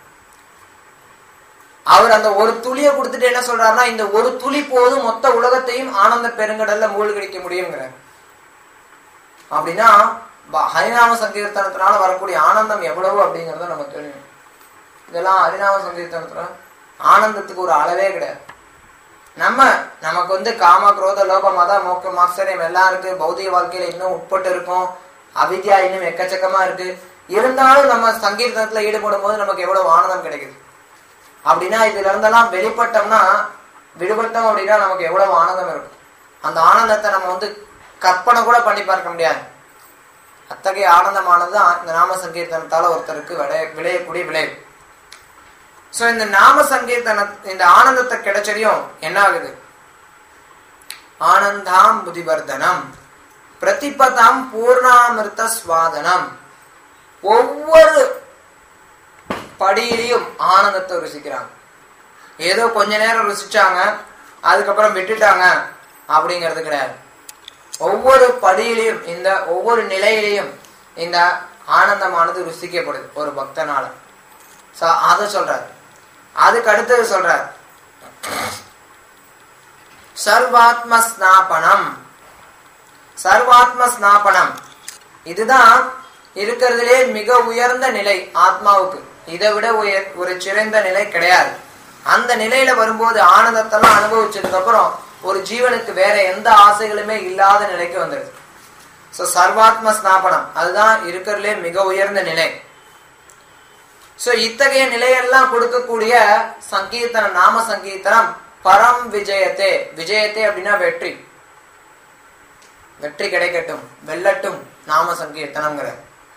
அவர் அந்த ஒரு துளியை கொடுத்துட்டு என்ன சொல்றாருன்னா இந்த ஒரு துளி போதும் மொத்த உலகத்தையும் ஆனந்த பெருங்கடல்ல மூழ்கடிக்க முடியுங்கிறார் அப்படின்னா ப- ஹரிநாம சங்கீர்த்தனத்தினால வரக்கூடிய ஆனந்தம் எவ்வளவு அப்படிங்கறத நம்ம தெரியும் இதெல்லாம் ஹரிநாம சங்கீர்த்தனத்துல ஆனந்தத்துக்கு ஒரு அளவே கிடையாது நம்ம நமக்கு வந்து காம குரோத லோப மத மோக்க மாஸ்டரியம் எல்லாம் இருக்கு பௌதிக வாழ்க்கையில இன்னும் உட்பட்டு இருக்கும் அவித்யா இன்னும் எக்கச்சக்கமா இருக்கு இருந்தாலும் நம்ம சங்கீர்த்தனத்துல ஈடுபடும் போது நமக்கு எவ்வளவு ஆனந்தம் கிடைக்குது அப்படின்னா இதுல இருந்தெல்லாம் வெளிப்பட்டோம்னா விடுபட்டோம் அப்படின்னா நமக்கு எவ்வளவு ஆனந்தம் இருக்கும் அந்த ஆனந்தத்தை நம்ம வந்து கற்பனை கூட பண்ணி பார்க்க முடியாது அத்தகைய ஆனந்தமானது தான் இந்த நாம சங்கீர்த்தனத்தால ஒருத்தருக்கு விளைய விளையக்கூடிய விளைவு சோ இந்த நாம சங்கீர்த்தன இந்த ஆனந்தத்தை கிடைச்சதையும் என்ன ஆகுது ஆனந்தாம் புதிவர்தனம் பிரதிபதாம் பூர்ணாமிர்த சுவாதனம் ஒவ்வொரு படியிலையும் ஆனந்தத்தை ருசிக்கிறாங்க ஏதோ கொஞ்ச நேரம் ருசிச்சாங்க அதுக்கப்புறம் விட்டுட்டாங்க அப்படிங்கிறது கிடையாது ஒவ்வொரு படியிலையும் இந்த ஒவ்வொரு நிலையிலையும் இந்த ஆனந்தமானது ருசிக்கப்படுது ஒரு பக்தனால சோ அதை சொல்றாரு அதுக்கு அடுத்தது சொல்றார் சர்வாத்ம ஸ்நாபனம் சர்வாத்ம ஸ்நாபனம் இதுதான் இருக்கிறதுலே மிக உயர்ந்த நிலை ஆத்மாவுக்கு இதை விட உயர் ஒரு சிறந்த நிலை கிடையாது அந்த நிலையில வரும்போது ஆனந்தத்தெல்லாம் அனுபவிச்சதுக்கு அப்புறம் ஒரு ஜீவனுக்கு வேற எந்த ஆசைகளுமே இல்லாத நிலைக்கு வந்துடுது சோ சர்வாத்ம ஸ்நாபனம் அதுதான் இருக்கிறதுலே மிக உயர்ந்த நிலை சோ இத்தகைய நிலையெல்லாம் கொடுக்கக்கூடிய சங்கீர்த்தனம் நாம சங்கீர்த்தனம் பரம் விஜயத்தே விஜயத்தே அப்படின்னா வெற்றி வெற்றி கிடைக்கட்டும் வெல்லட்டும் நாம சங்கீர்த்தனம்ங்கிற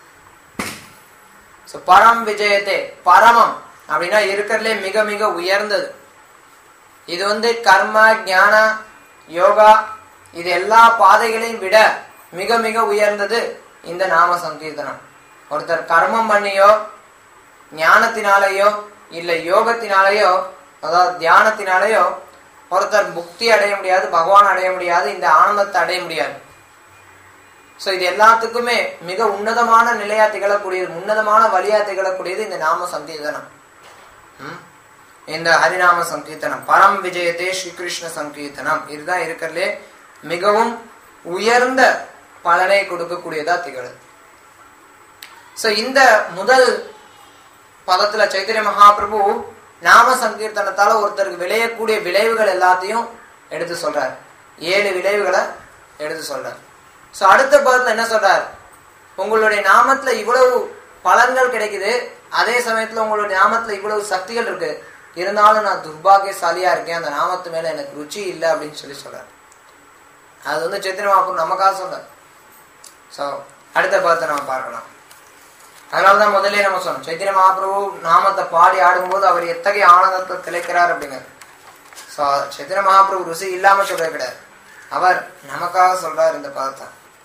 சோ பரம் விஜயத்தே பரமம் அப்படின்னா இருக்கிறதுலே மிக மிக உயர்ந்தது இது வந்து கர்ம ஞான யோகா இது எல்லா பாதைகளையும் விட மிக மிக உயர்ந்தது இந்த நாம சங்கீர்த்தனம் ஒருத்தர் கர்மம் பண்ணியோ ஞானத்தினாலேயோ இல்ல யோகத்தினாலேயோ அதாவது தியானத்தினாலேயோ ஒருத்தர் முக்தி அடைய முடியாது பகவான் அடைய முடியாது இந்த ஆனந்தத்தை அடைய முடியாது சோ இது எல்லாத்துக்குமே மிக உன்னதமான நிலையா திகழக்கூடியது உன்னதமான வழியா திகழக்கூடியது இந்த நாம சங்கீர்த்தனம் ம்? இந்த ஹரிநாம சங்கீர்த்தனம் பரம் விஜயத்தே ஸ்ரீகிருஷ்ண சங்கீர்த்தனம் இதுதான் இருக்கிறதுலே மிகவும் உயர்ந்த பலனை கொடுக்கக்கூடியதா திகழுது சோ இந்த முதல் பதத்துல சைத்தன்ய மகாபிரபு நாம சங்கீர்த்தனத்தால ஒருத்தருக்கு விளையக்கூடிய விளைவுகள் எல்லாத்தையும் எடுத்து சொல்றார் ஏழு விளைவுகளை எடுத்து சொல்றார் சோ அடுத்த பதத்துல என்ன சொல்றார் உங்களுடைய நாமத்துல இவ்வளவு பலன்கள் கிடைக்குது அதே சமயத்துல உங்களுடைய நாமத்துல இவ்வளவு சக்திகள் இருக்கு இருந்தாலும் நான் துர்பாகியசாலியா இருக்கேன் அந்த நாமத்து மேல எனக்கு ருச்சி இல்லை அப்படின்னு சொல்லி சொல்றார் அது வந்து சைத்தன்ய மகாபிரபு நமக்காக சொல்றார் சோ அடுத்த பதத்தை நம்ம பார்க்கலாம் அதனாலதான் முதல்ல நம்ம சொன்னோம் சைத்தன்ய மகாபிரபு நாமத்தை பாடி ஆடும்போது அவர் எத்தகைய ஆனந்தத்தை திளைக்கிறார் அப்படிங்கிறது ஸோ சைத்தன்ய மகாபிரபு ருசி இல்லாம சொல்றது கிடையாது அவர் நமக்காக சொல்றார் இந்த பதத்தை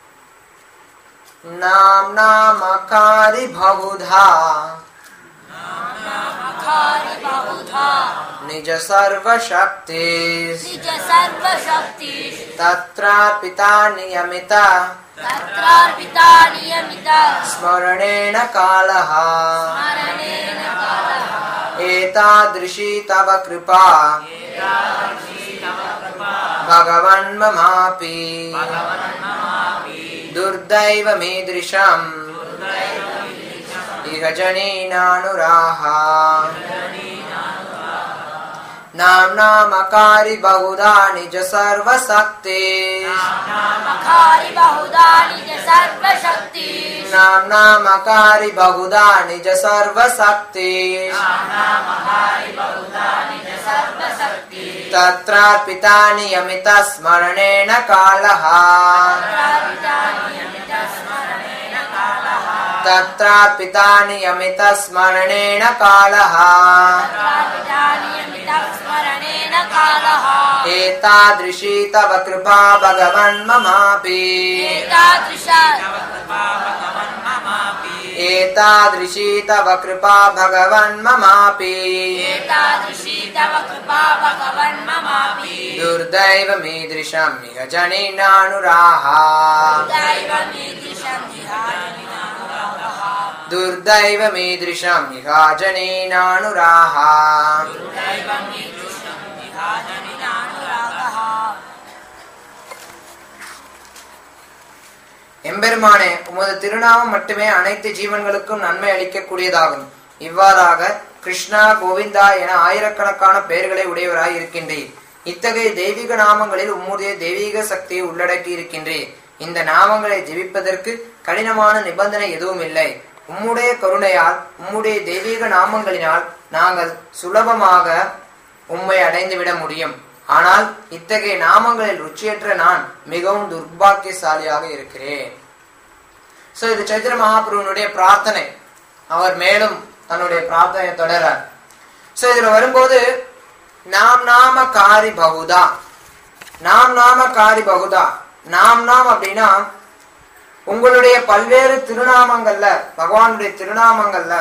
நாம் நாமகாரி பகுதா நிஜ சர்வசக்தி निज सर्वशक्ति तत्रापिता नियमिता तत्रार्पिता नियमिता स्मरणेन कालः स्मरणेन कालः एतादृशी तव कृपा भगवन्ममापि दुर्दैवमीदृशम् इह जनीनानुराः नाम्नामकारि बहुधा निज सर्वशक्ति मखारि बहुधा निज सर्वशक्ति नाम्नामकारि बहुधा निज सर्वशक्ति सर्वशक्ति तत्रार्पिता नियमित स्मरणेन कालः तत्रार्पिता नियमित स्मरणेण कालः स्मरणेन कालः एतादृशी तव कृपा भगवन् ममापि एतादृशा एतादृशी तव कृपा भगवन् ममापि एतादृशी तव कृपा भगवन् ममापि दुर्दैवमीदृशम् इह जनिनानुराः दैवमीदृशं जिहाजनिनानुरागः दुर्दैवमीदृशम् इह जनिनानुराः दैवमीदृशं जिहाजनिनानुरागः எம்பெருமானே உமது திருநாமம் மட்டுமே அனைத்து ஜீவன்களுக்கும் நன்மை அளிக்கக்கூடியதாகும் இவ்வாறாக கிருஷ்ணா கோவிந்தா என ஆயிரக்கணக்கான பெயர்களை உடையவராய் இருக்கின்றீர் இத்தகைய தெய்வீக நாமங்களில் உம்முடைய தெய்வீக சக்தியை உள்ளடக்கி இருக்கின்றீர் இந்த நாமங்களை ஜெபிப்பதற்கு கடினமான நிபந்தனை எதுவும் இல்லை உம்முடைய கருணையால் உம்முடைய தெய்வீக நாமங்களினால் நாங்கள் சுலபமாக உம்மை அடைந்துவிட முடியும் ஆனால் இத்தகைய நாமங்களில் ருச்சியற்ற நான் மிகவும் துர்பாக்கியசாலியாக இருக்கிறேன் சோ இது சைத்திர மகாபிரபுனுடைய பிரார்த்தனை அவர் மேலும் தன்னுடைய பிரார்த்தனை தொடரார் சோ இதுல வரும்போது நாம் நாம காரி பகுதா நாம் நாம காரி பகுதா நாம் நாம் அப்படின்னா உங்களுடைய பல்வேறு திருநாமங்கள்ல பகவானுடைய திருநாமங்கள்ல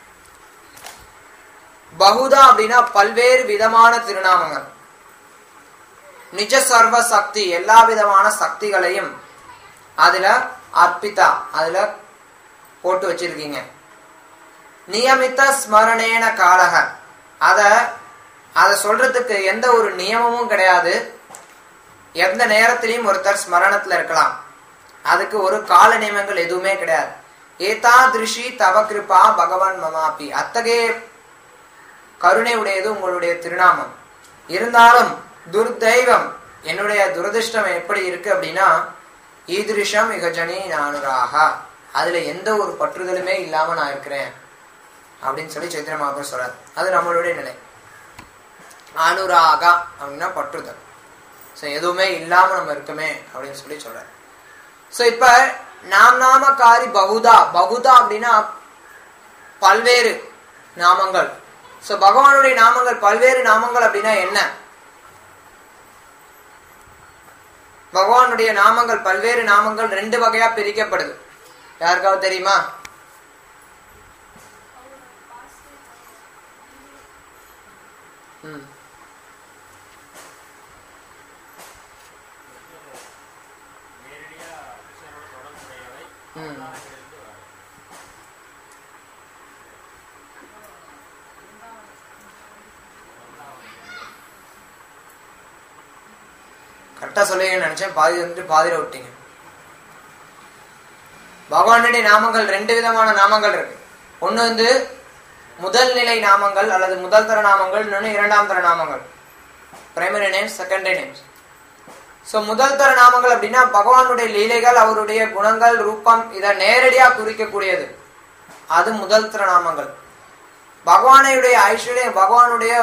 பகுதா அப்படின்னா பல்வேறு விதமான திருநாமங்கள் நிஜ சர்வ சக்தி எல்லா விதமான சக்திகளையும் அதுல அர்ப்பிதா அதுல போட்டு வச்சிருக்கீங்க நியமித்த ஸ்மரணேன காலக அத அத சொல்றதுக்கு எந்த ஒரு நியமமும் கிடையாது எந்த நேரத்திலையும் ஒருத்தர் ஸ்மரணத்துல இருக்கலாம் அதுக்கு ஒரு கால நியமங்கள் எதுவுமே கிடையாது ஏதா திருஷி தவ கிருபா பகவான் மமாபி அத்தகைய கருணை உடையது உங்களுடைய திருநாமம் இருந்தாலும் துர்தெய்வம் என்னுடைய துரதிர்ஷ்டம் எப்படி இருக்கு அப்படின்னா ஈதிருஷம் இகஜனி நானுராக அதுல எந்த ஒரு பற்றுதலுமே இல்லாம நான் இருக்கிறேன் அப்படின்னு சொல்லி சைத்திர மகாபுரம் சொல்றாரு அது நம்மளுடைய நிலை அனுராகா அப்படின்னா பற்றுதல் ஸோ எதுவுமே இல்லாம நம்ம இருக்குமே அப்படின்னு சொல்லி சொல்றாரு ஸோ இப்ப நாம் நாமக்காரி பகுதா பகுதா அப்படின்னா பல்வேறு நாமங்கள் ஸோ பகவானுடைய நாமங்கள் பல்வேறு நாமங்கள் அப்படின்னா என்ன பகவானுடைய நாமங்கள் பல்வேறு நாமங்கள் ரெண்டு வகையா பிரிக்கப்படுது யாருக்காவது தெரியுமா ம். ம். கரெக்டா சொல்லுவீங்கன்னு நினைச்சேன் பாதி வந்துட்டு பாதியில விட்டீங்க பகவானுடைய நாமங்கள் ரெண்டு விதமான நாமங்கள் இருக்கு ஒண்ணு வந்து முதல் நிலை நாமங்கள் அல்லது முதல் தர நாமங்கள் இன்னொன்னு இரண்டாம் தர நாமங்கள் primary names secondary names so முதல் தர நாமங்கள் அப்படின்னா பகவானுடைய லீலைகள் அவருடைய குணங்கள் ரூபம் இதை நேரடியா குறிக்கக்கூடியது அது முதல் தர நாமங்கள் பகவானுடைய ஐஸ்வர்யம் பகவானுடைய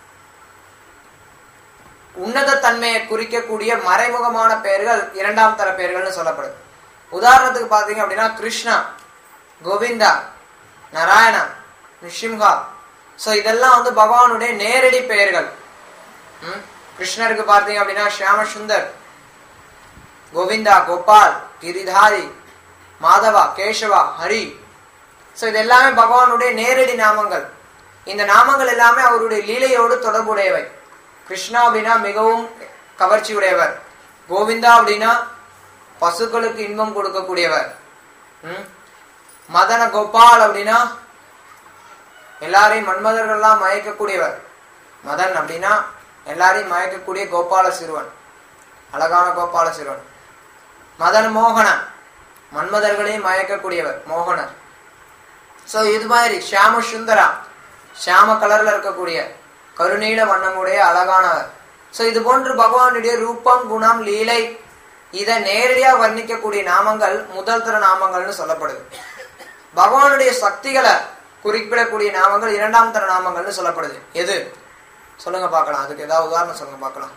உன்னத தன்மையை குறிக்கக்கூடிய மறைமுகமான பெயர்கள் இரண்டாம் தர பெயர்கள்னு சொல்லப்படுது உதாரணத்துக்கு பாத்தீங்க அப்படின்னா கிருஷ்ணா கோவிந்தா நாராயணா நிஷிம்ஹா சோ இதெல்லாம் வந்து பகவானுடைய நேரடி பெயர்கள் ம்? கிருஷ்ணருக்கு பார்த்தீங்க அப்படின்னா ஷியாம சுந்தர் கோவிந்தா கோபால் கிரிதாரி மாதவா கேசவா ஹரி சோ இது எல்லாமே பகவானுடைய நேரடி நாமங்கள் இந்த நாமங்கள் எல்லாமே அவருடைய லீலையோடு தொடர்புடையவை கிருஷ்ணா அப்படின்னா மிகவும் கவர்ச்சி உடையவர் கோவிந்தா அப்படின்னா பசுக்களுக்கு இன்பம் கொடுக்கக்கூடியவர் ம்? மதன கோபால் அப்படின்னா எல்லாரையும் மன்மதர்கள்லாம் மயக்கக்கூடியவர் மதன் அப்படின்னா எல்லாரையும் மயக்கக்கூடிய கோபால சிறுவன் அழகான கோபால சிறுவன் மதன் மோகனன் மன்மதர்களையும் மயக்கக்கூடியவர் மோகனர் சோ இது மாதிரி ஷியாம சுந்தரா ஷியாம கலர்ல இருக்கக்கூடிய கருநீல வண்ணமுடைய அழகானவர் சோ இது போன்று பகவானுடைய ரூபம் குணம் லீலை இதை நேரடியா வர்ணிக்கக்கூடிய நாமங்கள் முதல் தர நாமங்கள்னு சொல்லப்படுது பகவானுடைய சக்திகளை குறிப்பிடக்கூடிய நாமங்கள் இரண்டாம் தர நாமங்கள்னு சொல்லப்படுது எது சொல்லுங்க பார்க்கலாம் அதுக்கு ஏதாவது உதாரணம் சொல்லுங்க பார்க்கலாம்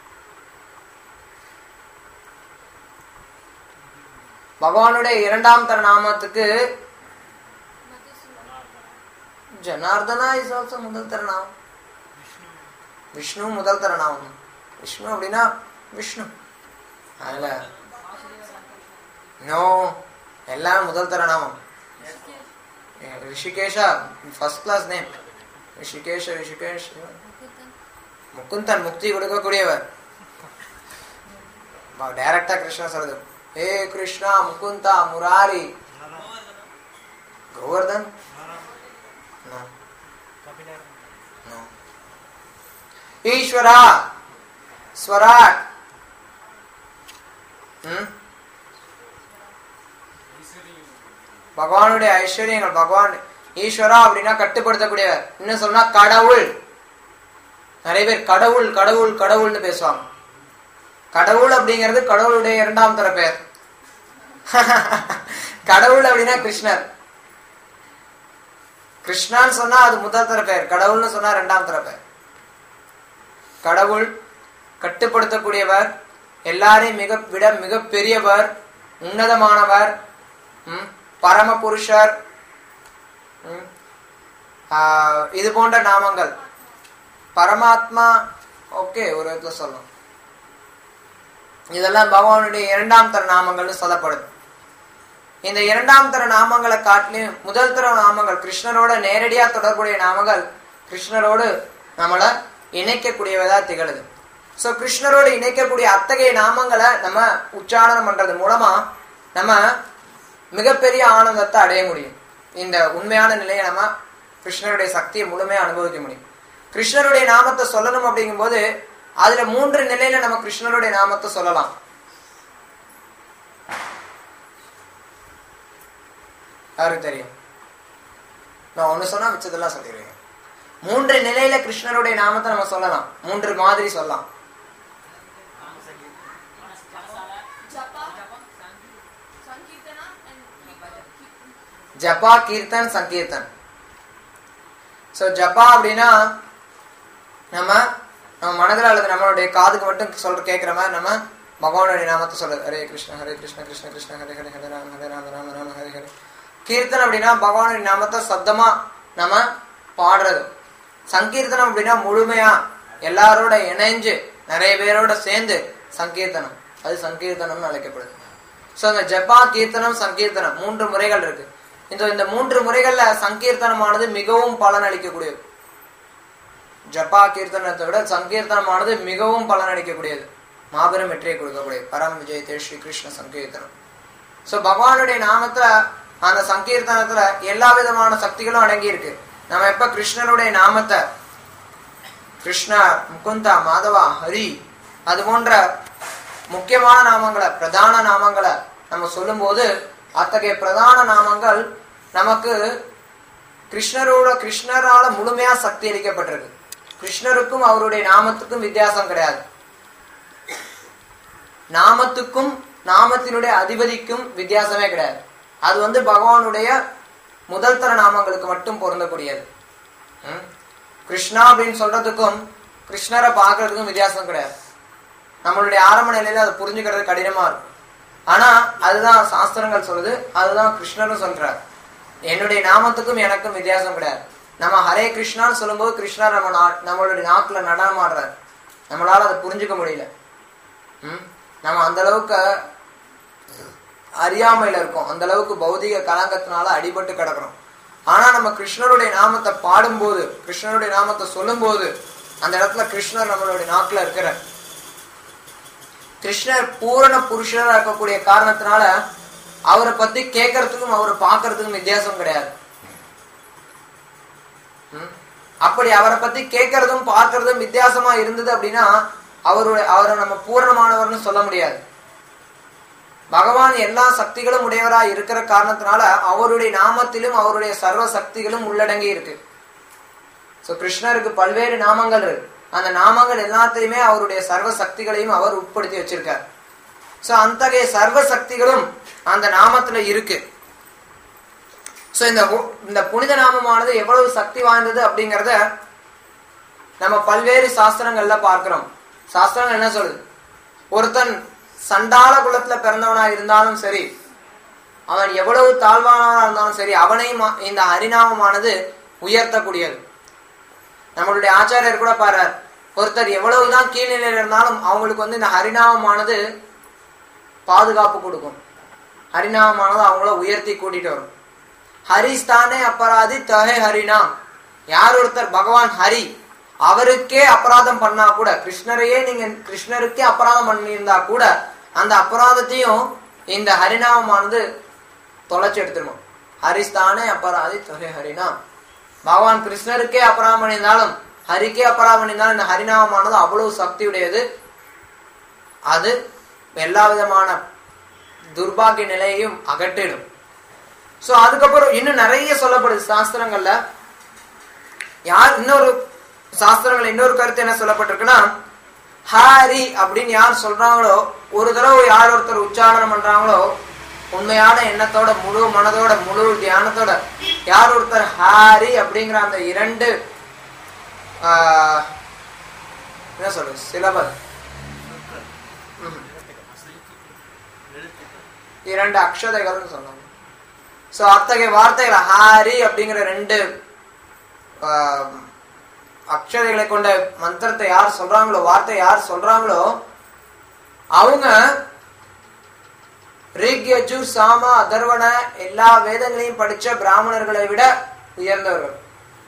பகவானுடைய இரண்டாம் தர நாமத்துக்கு ஜனார்தனா இஸ் ஆல்சோ முதல் தர நாமம் விஷ்ணு முதல் தர நாமம் விஷ்ணு அப்படின்னா விஷ்ணு அதுல நோ எல்லாம் முதல் தர நாமம் Hrishikesha first class name Hrishikesha Hrishikesh Mukundan முக்தி கொடுக்கக்கூடியவர் டைரக்டா கிருஷ்ணா சொல்றது ஹே கிருஷ்ணா முகுந்தா முராரி கோவர்தன் No. No. ஈஸ்வரா ஸ்வராட் ம்? பகவானுடைய ஐஸ்வர்யங்கள் பகவான் ஈஸ்வரா அப்படின்னா கட்டுப்படுத்தக்கூடியவர் இன்னும் சொன்னா கடவுள் நிறைய பேர் கடவுள் கடவுள் கடவுள்னு பேசுவாங்க கடவுள் அப்படிங்கிறது கடவுளுடைய இரண்டாம் தர பெயர் கடவுள் அப்படின்னா கிருஷ்ணர் கிருஷ்ணான்னு சொன்னா அது முதல் தர பெயர் கடவுள்னு சொன்னா ரெண்டாம் தர பெயர் கடவுள் கட்டுப்படுத்தக்கூடியவர் எல்லாரையும் மிக விட மிக பெரியவர் உன்னதமானவர் ம், பரம புருஷர் ம், ஆஹ், இது போன்ற நாமங்கள் பரமாத்மா ஓகே ஒரு இடத்துல சொல்லலாம் இதெல்லாம் பகவானுடைய இரண்டாம் தர நாமங்கள்னு சொல்லப்படுது இந்த இரண்டாம் தர நாமங்களை காட்டிலும் முதல் தர நாமங்கள் கிருஷ்ணரோட நேரடியா தொடர்புடைய நாமங்கள் கிருஷ்ணரோடு நம்மளை இணைக்கக்கூடியவதா திகழுது சோ கிருஷ்ணரோடு இணைக்கக்கூடிய அத்தகைய நாமங்களை நம்ம உச்சாரணம் பண்றது மூலமா நம்ம மிகப்பெரிய ஆனந்தத்தை அடைய முடியும் இந்த உண்மையான நிலையை நம்ம கிருஷ்ணருடைய சக்தியை முழுமையா அனுபவிக்க முடியும் கிருஷ்ணருடைய நாமத்தை சொல்லணும் அப்படிங்கும்போது அதுல மூன்று நிலையில நம்ம கிருஷ்ணருடைய நாமத்தை சொல்லலாம் யாருக்கு தெரியும் நான் ஒண்ணு சொன்னா மிச்சதெல்லாம் சொல்லிடுவேன் மூன்று நிலையில கிருஷ்ணருடைய நாமத்தை நம்ம சொல்லலாம் மூன்று மாதிரி சொல்லலாம் ஜபா கீர்த்தன் சங்கீர்த்தன் சோ ஜபா அப்படின்னா நம்ம நம்ம மனதில் அல்லது நம்மளுடைய காதுக்கு மட்டும் சொல்ற கேட்கிற மாதிரி நம்ம பகவானுடைய நாமத்தை சொல்றது ஹரே கிருஷ்ண ஹரே கிருஷ்ண கிருஷ்ண கிருஷ்ண ஹரே ஹரே ஹரே ராம ஹரே ராம ராம ராம ஹரே ஹரே கீர்த்தன் அப்படின்னா பகவானுடைய நாமத்தை சத்தமா நம்ம பாடுறது சங்கீர்த்தனம் அப்படின்னா முழுமையா எல்லாரோட இணைஞ்சு நிறைய பேரோட சேர்ந்து சங்கீர்த்தனம் அது சங்கீர்த்தனம்னு அழைக்கப்படுது ஸோ அந்த ஜப்பா கீர்த்தனம் சங்கீர்த்தனம் மூன்று முறைகள் இருக்கு இந்த இந்த மூன்று முறைகள்ல சங்கீர்த்தனமானது மிகவும் பலன் அளிக்கக்கூடியது ஜப்பா கீர்த்தனத்தை விட சங்கீர்த்தனமானது மிகவும் பலன் அளிக்கக்கூடியது மாபெரும் வெற்றியை கொடுக்கக்கூடியது பரம் விஜயத்தே ஸ்ரீ கிருஷ்ண சங்கீர்த்தனம் சோ பகவானுடைய நாமத்துல அந்த சங்கீர்த்தனத்துல எல்லா விதமான சக்திகளும் அடங்கி இருக்கு நம்ம எப்ப கிருஷ்ணருடைய நாமத்தை கிருஷ்ணா முகுந்தா மாதவா ஹரி அது போன்ற முக்கியமான நாமங்களை பிரதான நாமங்களை நம்ம சொல்லும்போது அத்தகைய பிரதான நாமங்கள் நமக்கு கிருஷ்ணரோட கிருஷ்ணரால முழுமையா சக்தி அளிக்கப்பட்டிருக்கு கிருஷ்ணருக்கும் அவருடைய நாமத்துக்கும் வித்தியாசம் கிடையாது நாமத்துக்கும் நாமத்தினுடைய அதிபதிக்கும் வித்தியாசமே கிடையாது அது வந்து பகவானுடைய முதல் தர நாமங்களுக்கு மட்டும் பொருந்தக்கூடியது ம்? கிருஷ்ணா அப்படின்னு சொல்றதுக்கும் கிருஷ்ணரை பார்க்கறதுக்கும் வித்தியாசம் கிடையாது நம்மளுடைய ஆரம்ப நிலையில அதை புரிஞ்சுக்கிறது கடினமா இருக்கும் ஆனா அதுதான் சாஸ்திரங்கள் சொல்லுது அதுதான் கிருஷ்ணரும் சொல்றார் என்னுடைய நாமத்துக்கும் எனக்கும் வித்தியாசம் கிடையாது நம்ம ஹரே கிருஷ்ணான்னு சொல்லும்போது கிருஷ்ணர் நம்ம நா- நம்மளுடைய நாக்குல நடனமாடுறார் நம்மளால அதை புரிஞ்சுக்க முடியல ம்? நம்ம அந்த அளவுக்கு அறியாமையில இருக்கோம் அந்த அளவுக்கு பௌதிக கலங்கத்தினால அடிபட்டு கிடக்குறோம் ஆனா நம்ம கிருஷ்ணருடைய நாமத்தை பாடும்போது கிருஷ்ணருடைய நாமத்தை சொல்லும்போது அந்த இடத்துல கிருஷ்ணர் நம்மளுடைய நாக்குல இருக்கிறார் கிருஷ்ணர் பூரண புருஷரா இருக்கக்கூடிய காரணத்தினால அவரை பத்தி கேட்கறதுக்கும் அவரை பார்க்கறதுக்கும் வித்தியாசம் கிடையாது ம்? அப்படி அவரை பத்தி கேட்கறதும் பார்க்கறதும் வித்தியாசமா இருந்தது அப்படின்னா அவருடைய அவரை நம்ம பூரணமானவர்னு சொல்ல முடியாது பகவான் எல்லா சக்திகளும் உடையவரா இருக்கிற காரணத்தினால அவருடைய நாமத்திலும் அவருடைய சர்வ சக்திகளும் உள்ளடங்கி இருக்கு ஸோ கிருஷ்ணருக்கு பல்வேறு நாமங்கள் இருக்கு அந்த நாமங்கள் எல்லாத்தையுமே அவருடைய சர்வ சக்திகளையும் அவர் உட்படுத்தி வச்சிருக்கார் ஸோ அத்தகைய சர்வ சக்திகளும் அந்த நாமத்துல இருக்கு ஸோ இந்த உ- இந்த புனித நாமமானது எவ்வளவு சக்தி வாய்ந்தது அப்படிங்கிறத நம்ம பல்வேறு சாஸ்திரங்கள்ல பார்க்கிறோம் சாஸ்திரங்கள் என்ன சொல்லுது ஒருத்தன் சண்டாள குலத்துல பிறந்தவனா இருந்தாலும் சரி அவன் எவ்வளவு தாழ்வானவனா இருந்தாலும் சரி அவனையும் மா- இந்த ஹரிநாமமானது உயர்த்தக்கூடியது நம்மளுடைய ஆச்சாரியர் கூட பாரு ஒருத்தர் எவ்வளவுதான் கீழ்நிலையில இருந்தாலும் அவங்களுக்கு வந்து இந்த ஹரிநாமமானது பாதுகாப்பு கொடுக்கும் ஹரிநாமமானது அவங்கள உயர்த்தி கூட்டிட்டு வரும் ஹரிஸ்தானே அபராதி தஹே ஹரிநாம் யார் ஒருத்தர் பகவான் ஹரி அவருக்கே அபராதம் பண்ணா கூட கிருஷ்ணரையே நீங்க கிருஷ்ணருக்கே அபராதம் பண்ணியிருந்தா கூட அந்த அபராதத்தையும் இந்த ஹரிநாமமானது தொலைச்சு எடுத்துருமா ஹரிஸ்தானே அபராதி தொகை ஹரிநாம் பகவான் கிருஷ்ணருக்கே அபராதம் பண்ணியிருந்தாலும் ஹரிக்கே அபராதம் பண்ணியிருந்தாலும் இந்த ஹரிநாமமானது அவ்வளவு சக்தியுடையது அது எல்லா விதமான துர்பாகிய நிலையையும் அகற்றிடும் சோ அதுக்கப்புறம் இன்னும் நிறைய சொல்லப்படுது சாஸ்திரங்கள்ல யார் இன்னொரு சாஸ்திரங்கள் இன்னொரு கருத்து என்ன சொல்லப்பட்டிருக்குன்னா ஹாரி அப்படின்னு யார் சொல்றாங்களோ ஒரு தடவை யார் ஒருத்தர் உச்சாரணம் பண்றாங்களோ உண்மையான எண்ணத்தோட முழு மனதோட முழு தியானத்தோட யார் ஒருத்தர் ஹாரி அப்படிங்கிற அந்த இரண்டு ஆஹ், என்ன சொல்றது சிலபல் இரண்டு அக்ஷதைகள்னு சொன்னாங்க சோ அத்தகைய வார்த்தைகள் ஹாரி அப்படிங்கிற ரெண்டு ஆஹ், அக்ஷதைகளை கொண்ட மந்திரத்தை யார் சொல்றாங்களோ வார்த்தை யார் சொல்றாங்களோ அவங்க ரிக் யஜுர் சாம அதர்வண எல்லா வேதங்களையும் படிச்ச பிராமணர்களை விட உயர்ந்தவர்கள்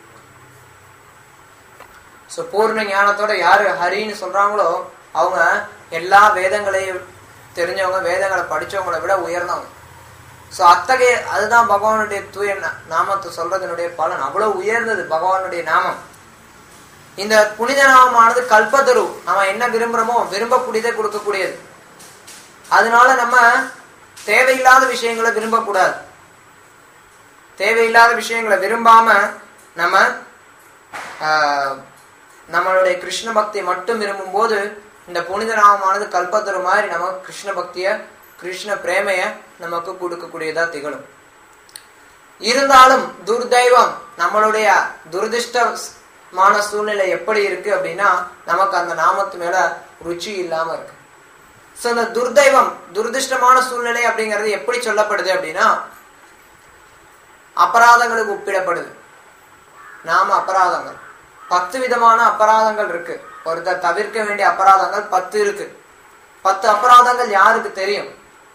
சோ பூர்ண ஞானத்தோட யாரு ஹரின்னு சொல்றாங்களோ அவங்க எல்லா வேதங்களையும் தெரிஞ்சவங்க வேதங்களை படிச்சவங்களை விட உயர்ந்தவங்க சோ அத்தகைய அதுதான் பகவானுடைய தூய நா- நாமத்தை சொல்றதனுடைய பலன் அவ்வளவு உயர்ந்தது பகவானுடைய நாமம் இந்த புனித நாமமானது கல்பத்தரு நம்ம என்ன விரும்புறோமோ விரும்பக்கூடியதை கொடுக்கக்கூடியது அதனால நம்ம தேவையில்லாத விஷயங்களை விரும்பக்கூடாது தேவையில்லாத விஷயங்களை விரும்பாம நம்ம ஆஹ், நம்மளுடைய கிருஷ்ண பக்தியை மட்டும் விரும்பும் போது இந்த புனித நாமமானது கல்பத்தரு மாதிரி நமக்கு கிருஷ்ண பக்திய கிருஷ்ண பிரேமைய நமக்கு கொடுக்கக்கூடியதா திகழும் இருந்தாலும் துர்தெய்வம் நம்மளுடைய துரதிருஷ்டமான சூழ்நிலை எப்படி இருக்கு அப்படின்னா நமக்கு அந்த நாமத்து மேல ருச்சி இல்லாம இருக்கு சோ அந்த துர்தெய்வம் துரதிருஷ்டமான சூழ்நிலை அப்படிங்கிறது எப்படி சொல்லப்படுது அப்படின்னா அபராதங்களுக்கு ஒப்பிடப்படுது நாம அபராதங்கள் பத்து விதமான அபராதங்கள் இருக்கு ஒருத்தர் தவிர்க்க வேண்டிய அபராதங்கள் பத்து இருக்கு பத்து அபராதங்கள் யாருக்கு தெரியும்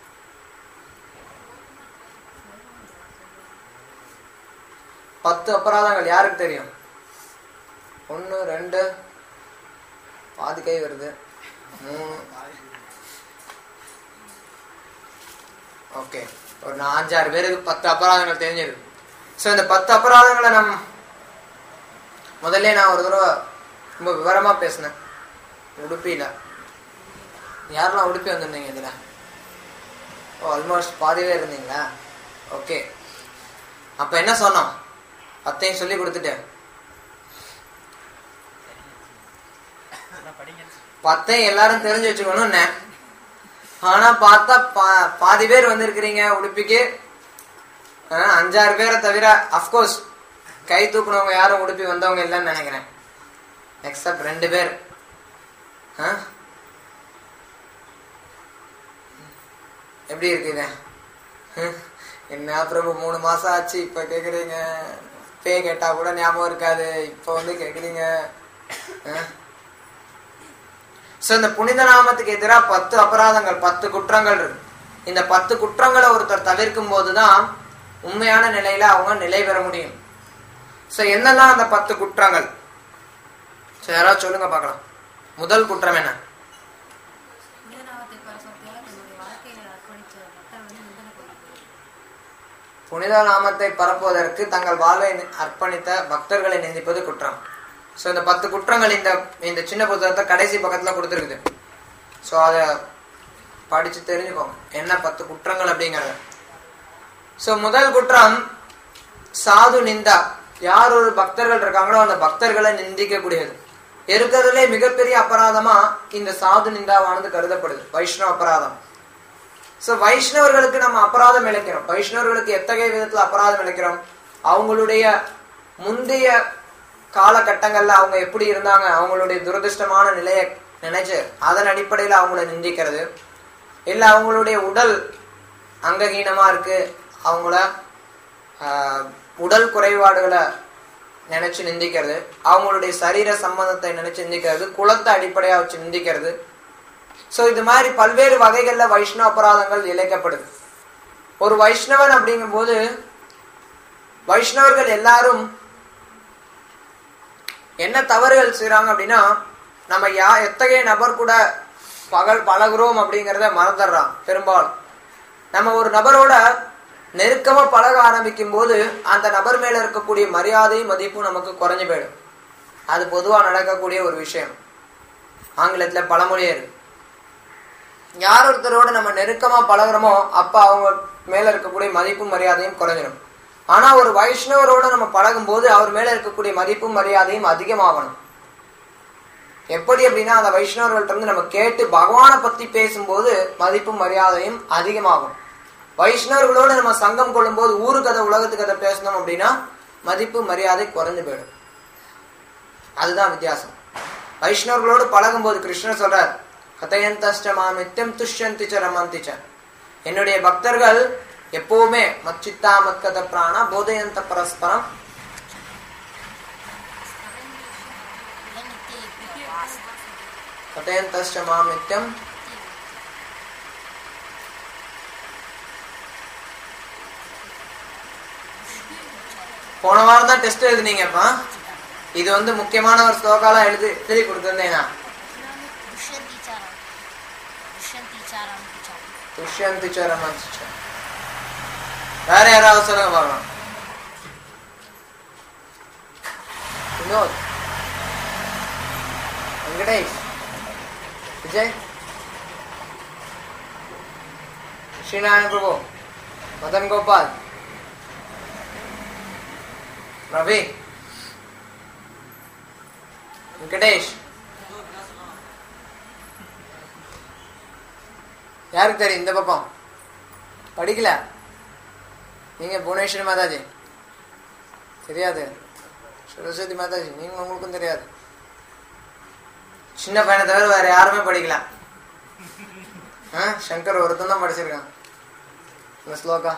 பத்து அபராதங்கள் யாருக்கு தெரியும் ஒன்னு ரெண்டு பாதி கை வருது மூணு ஓகே ஒரு நா- அஞ்சாறு பேருக்கு பத்து அபராதங்கள் தெரிஞ்சிருக்கு ஸோ இந்த பத்து அபராதங்களை நம் முதல்ல நான் ஒரு தடவை ரொம்ப விவரமா பேசினேன் உடுப்பியில் யாரெல்லாம் உடுப்பி வந்திருந்தீங்க இதில் ஓ ஆல்மோஸ்ட் பாதி பேர் இருந்தீங்களா ஓகே அப்போ என்ன சொன்னோம் பத்தையும் சொல்லி கொடுத்துட்டேன் பத்தையும் எல்லாரும் தெரிஞ்சு வச்சுக்கணும்னு ஆனா பார்த்தா பா- பாதி பேர் வந்திருக்கிறீங்க உடுப்பிக்கு ஆஹ், அஞ்சாறு பேரை தவிர அஃப்கோர்ஸ் கை தூக்குனவங்க யாரும் உடுப்பி வந்தவங்க இல்லைன்னு நினைக்கிறேன் எக்ஸப்ட் ரெண்டு பேர் ஆஹ்? எப்படி இருக்கு இது ஹம், என்ன பிரபு மூணு மாசம் ஆச்சு இப்ப கேக்குறீங்க பே கேட்டா கூட ஞாபகம் இருக்காது இப்ப வந்து கேக்குறீங்க சோ இந்த புனித நாமத்துக்கு எதிராக பத்து அபராதங்கள் பத்து குற்றங்கள் இருக்கு இந்த பத்து குற்றங்களை ஒருத்தர் தவிர்க்கும் போதுதான் உண்மையான நிலையில அவங்க நிலை பெற முடியும் சோ என்னெல்லாம் அந்த பத்து குற்றங்கள் சரி யாராவது சொல்லுங்க பார்க்கலாம் முதல் குற்றம் என்ன புனிதநாமத்தை பரசுவத்தால் தன்னுடைய வாழ்க்கையை அர்ப்பணித்த மக்கள் வந்து நிந்தனை பண்ணப்படுது புனித நாமத்தை பரப்புவதற்கு தங்கள் வாழ்வை நி- அர்ப்பணித்த பக்தர்களை நிந்திப்பது குற்றம் சோ இந்த பத்து குற்றங்கள் இந்த இந்த சின்ன புத்தகத்தை கடைசி பக்கத்துல கொடுத்துருக்குது சோ அத படிச்சு தெரிஞ்சுக்கோங்க என்ன பத்து குற்றங்கள் அப்படிங்கறது சோ முதல் குற்றம் சாது நிந்தா யார் ஒரு பக்தர்கள் இருக்காங்களோ அந்த பக்தர்களை நிந்திக்க கூடியது இருக்கிறதுலே மிகப்பெரிய அபராதமா இந்த சாது நிந்தாவானது கருதப்படுது வைஷ்ணவ அபராதம் சோ வைஷ்ணவர்களுக்கு நம்ம அபராதம் இழைக்கிறோம் வைஷ்ணவர்களுக்கு எத்தகைய விதத்துல அபராதம் இழைக்கிறோம் அவங்களுடைய முந்தைய காலகட்டங்கள்ல அவங்க எப்படி இருந்தாங்க அவங்களுடைய துரதிருஷ்டமான நிலையை நினைச்சு அதன் அடிப்படையில அவங்கள நிந்திக்கிறது இல்ல அவங்களுடைய உடல் அங்ககீனமா இருக்கு அவங்கள ஆஹ், உடல் குறைபாடுகளை நினைச்சு நிந்திக்கிறது அவங்களுடைய சரீர சம்பந்தத்தை நினைச்சு நிந்திக்கிறது குலத்தை அடிப்படையா வச்சு நிந்திக்கிறது சோ இது மாதிரி பல்வேறு வகைகள்ல வைஷ்ணவ அபராதங்கள் இழைக்கப்படுது ஒரு வைஷ்ணவன் அப்படிங்கும்போது வைஷ்ணவர்கள் எல்லாரும் என்ன தவறுகள் செய்றாங்க அப்படின்னா நம்ம யா எத்தகைய நபர் கூட பகல் பழகுறோம் அப்படிங்கிறத மறந்துடுறான் பெரும்பாலும் நம்ம ஒரு நபரோட நெருக்கமா பழக ஆரம்பிக்கும் போது அந்த நபர் மேல இருக்கக்கூடிய மரியாதையும் மதிப்பும் நமக்கு குறைஞ்சு போயிடும் அது பொதுவா நடக்கக்கூடிய ஒரு விஷயம் ஆங்கிலத்துல பழமொழியே இருக்கு யார் ஒருத்தரோட நம்ம நெருக்கமா பழகுறோமோ அப்ப அவங்க மேல இருக்கக்கூடிய மதிப்பும் மரியாதையும் குறைஞ்சிடும் ஆனா ஒரு வைஷ்ணவரோட நம்ம பழகும் போது அவர் மேல இருக்கக்கூடிய மதிப்பும் மரியாதையும் அதிகமாகணும் எப்படி அப்படின்னா அந்த வைஷ்ணவர்கள்ட்ட இருந்து நம்ம கேட்டு பகவானை பத்தி பேசும்போது மதிப்பும் மரியாதையும் அதிகமாகும் வைஷ்ணவர்களோட நம்ம சங்கம் கொள்ளும்போது ஊரு கதை உலகத்து கதை பேசணும் அப்படின்னா மதிப்பு மரியாதை குறைஞ்சு போயிடும் அதுதான் வித்தியாசம் வைஷ்ணவர்களோடு பழகும்போது கிருஷ்ணர் சொல்றார் கதையந்தஷ்டமா நித்தியம் துஷ்யந்தி ச ரமந்தி ச என்னுடைய பக்தர்கள் எப்பவுமே மச்சித்தா மத்கத பிராணா போதயந்த பரஸ்பரம் கதையந்தஷ்ட மாம் நித்தியம் போன வாரம் தான் டெஸ்ட் எழுதுனீங்கப்பா இது வந்து முக்கியமான ஒரு ஸ்லோகாலாம் எழுதி எழுதி கொடுத்துருந்தேன் நான் துஷ்யந்தி ச ரமந்தி ச வேற யாராவது சொல்லுங்க பார்க்கலாம் வினோத் வெங்கடேஷ் விஜய் ஸ்ரீநாராயண பிரபு மதன் கோபால் ரவி வெங்கடேஷ் யாருக்கு தெரியும் இந்த பக்கம் படிக்கல நீங்க புவனேஸ்வரி மாதாஜி தெரியாது சரஸ்வதி மாதாஜி நீங்க உங்களுக்கும் தெரியாது சின்ன பையனை தவிர வேற யாருமே படிக்கல ஆ, சங்கர் ஒருத்தன் தான் படிச்சிருக்கான் இந்த ஸ்லோகா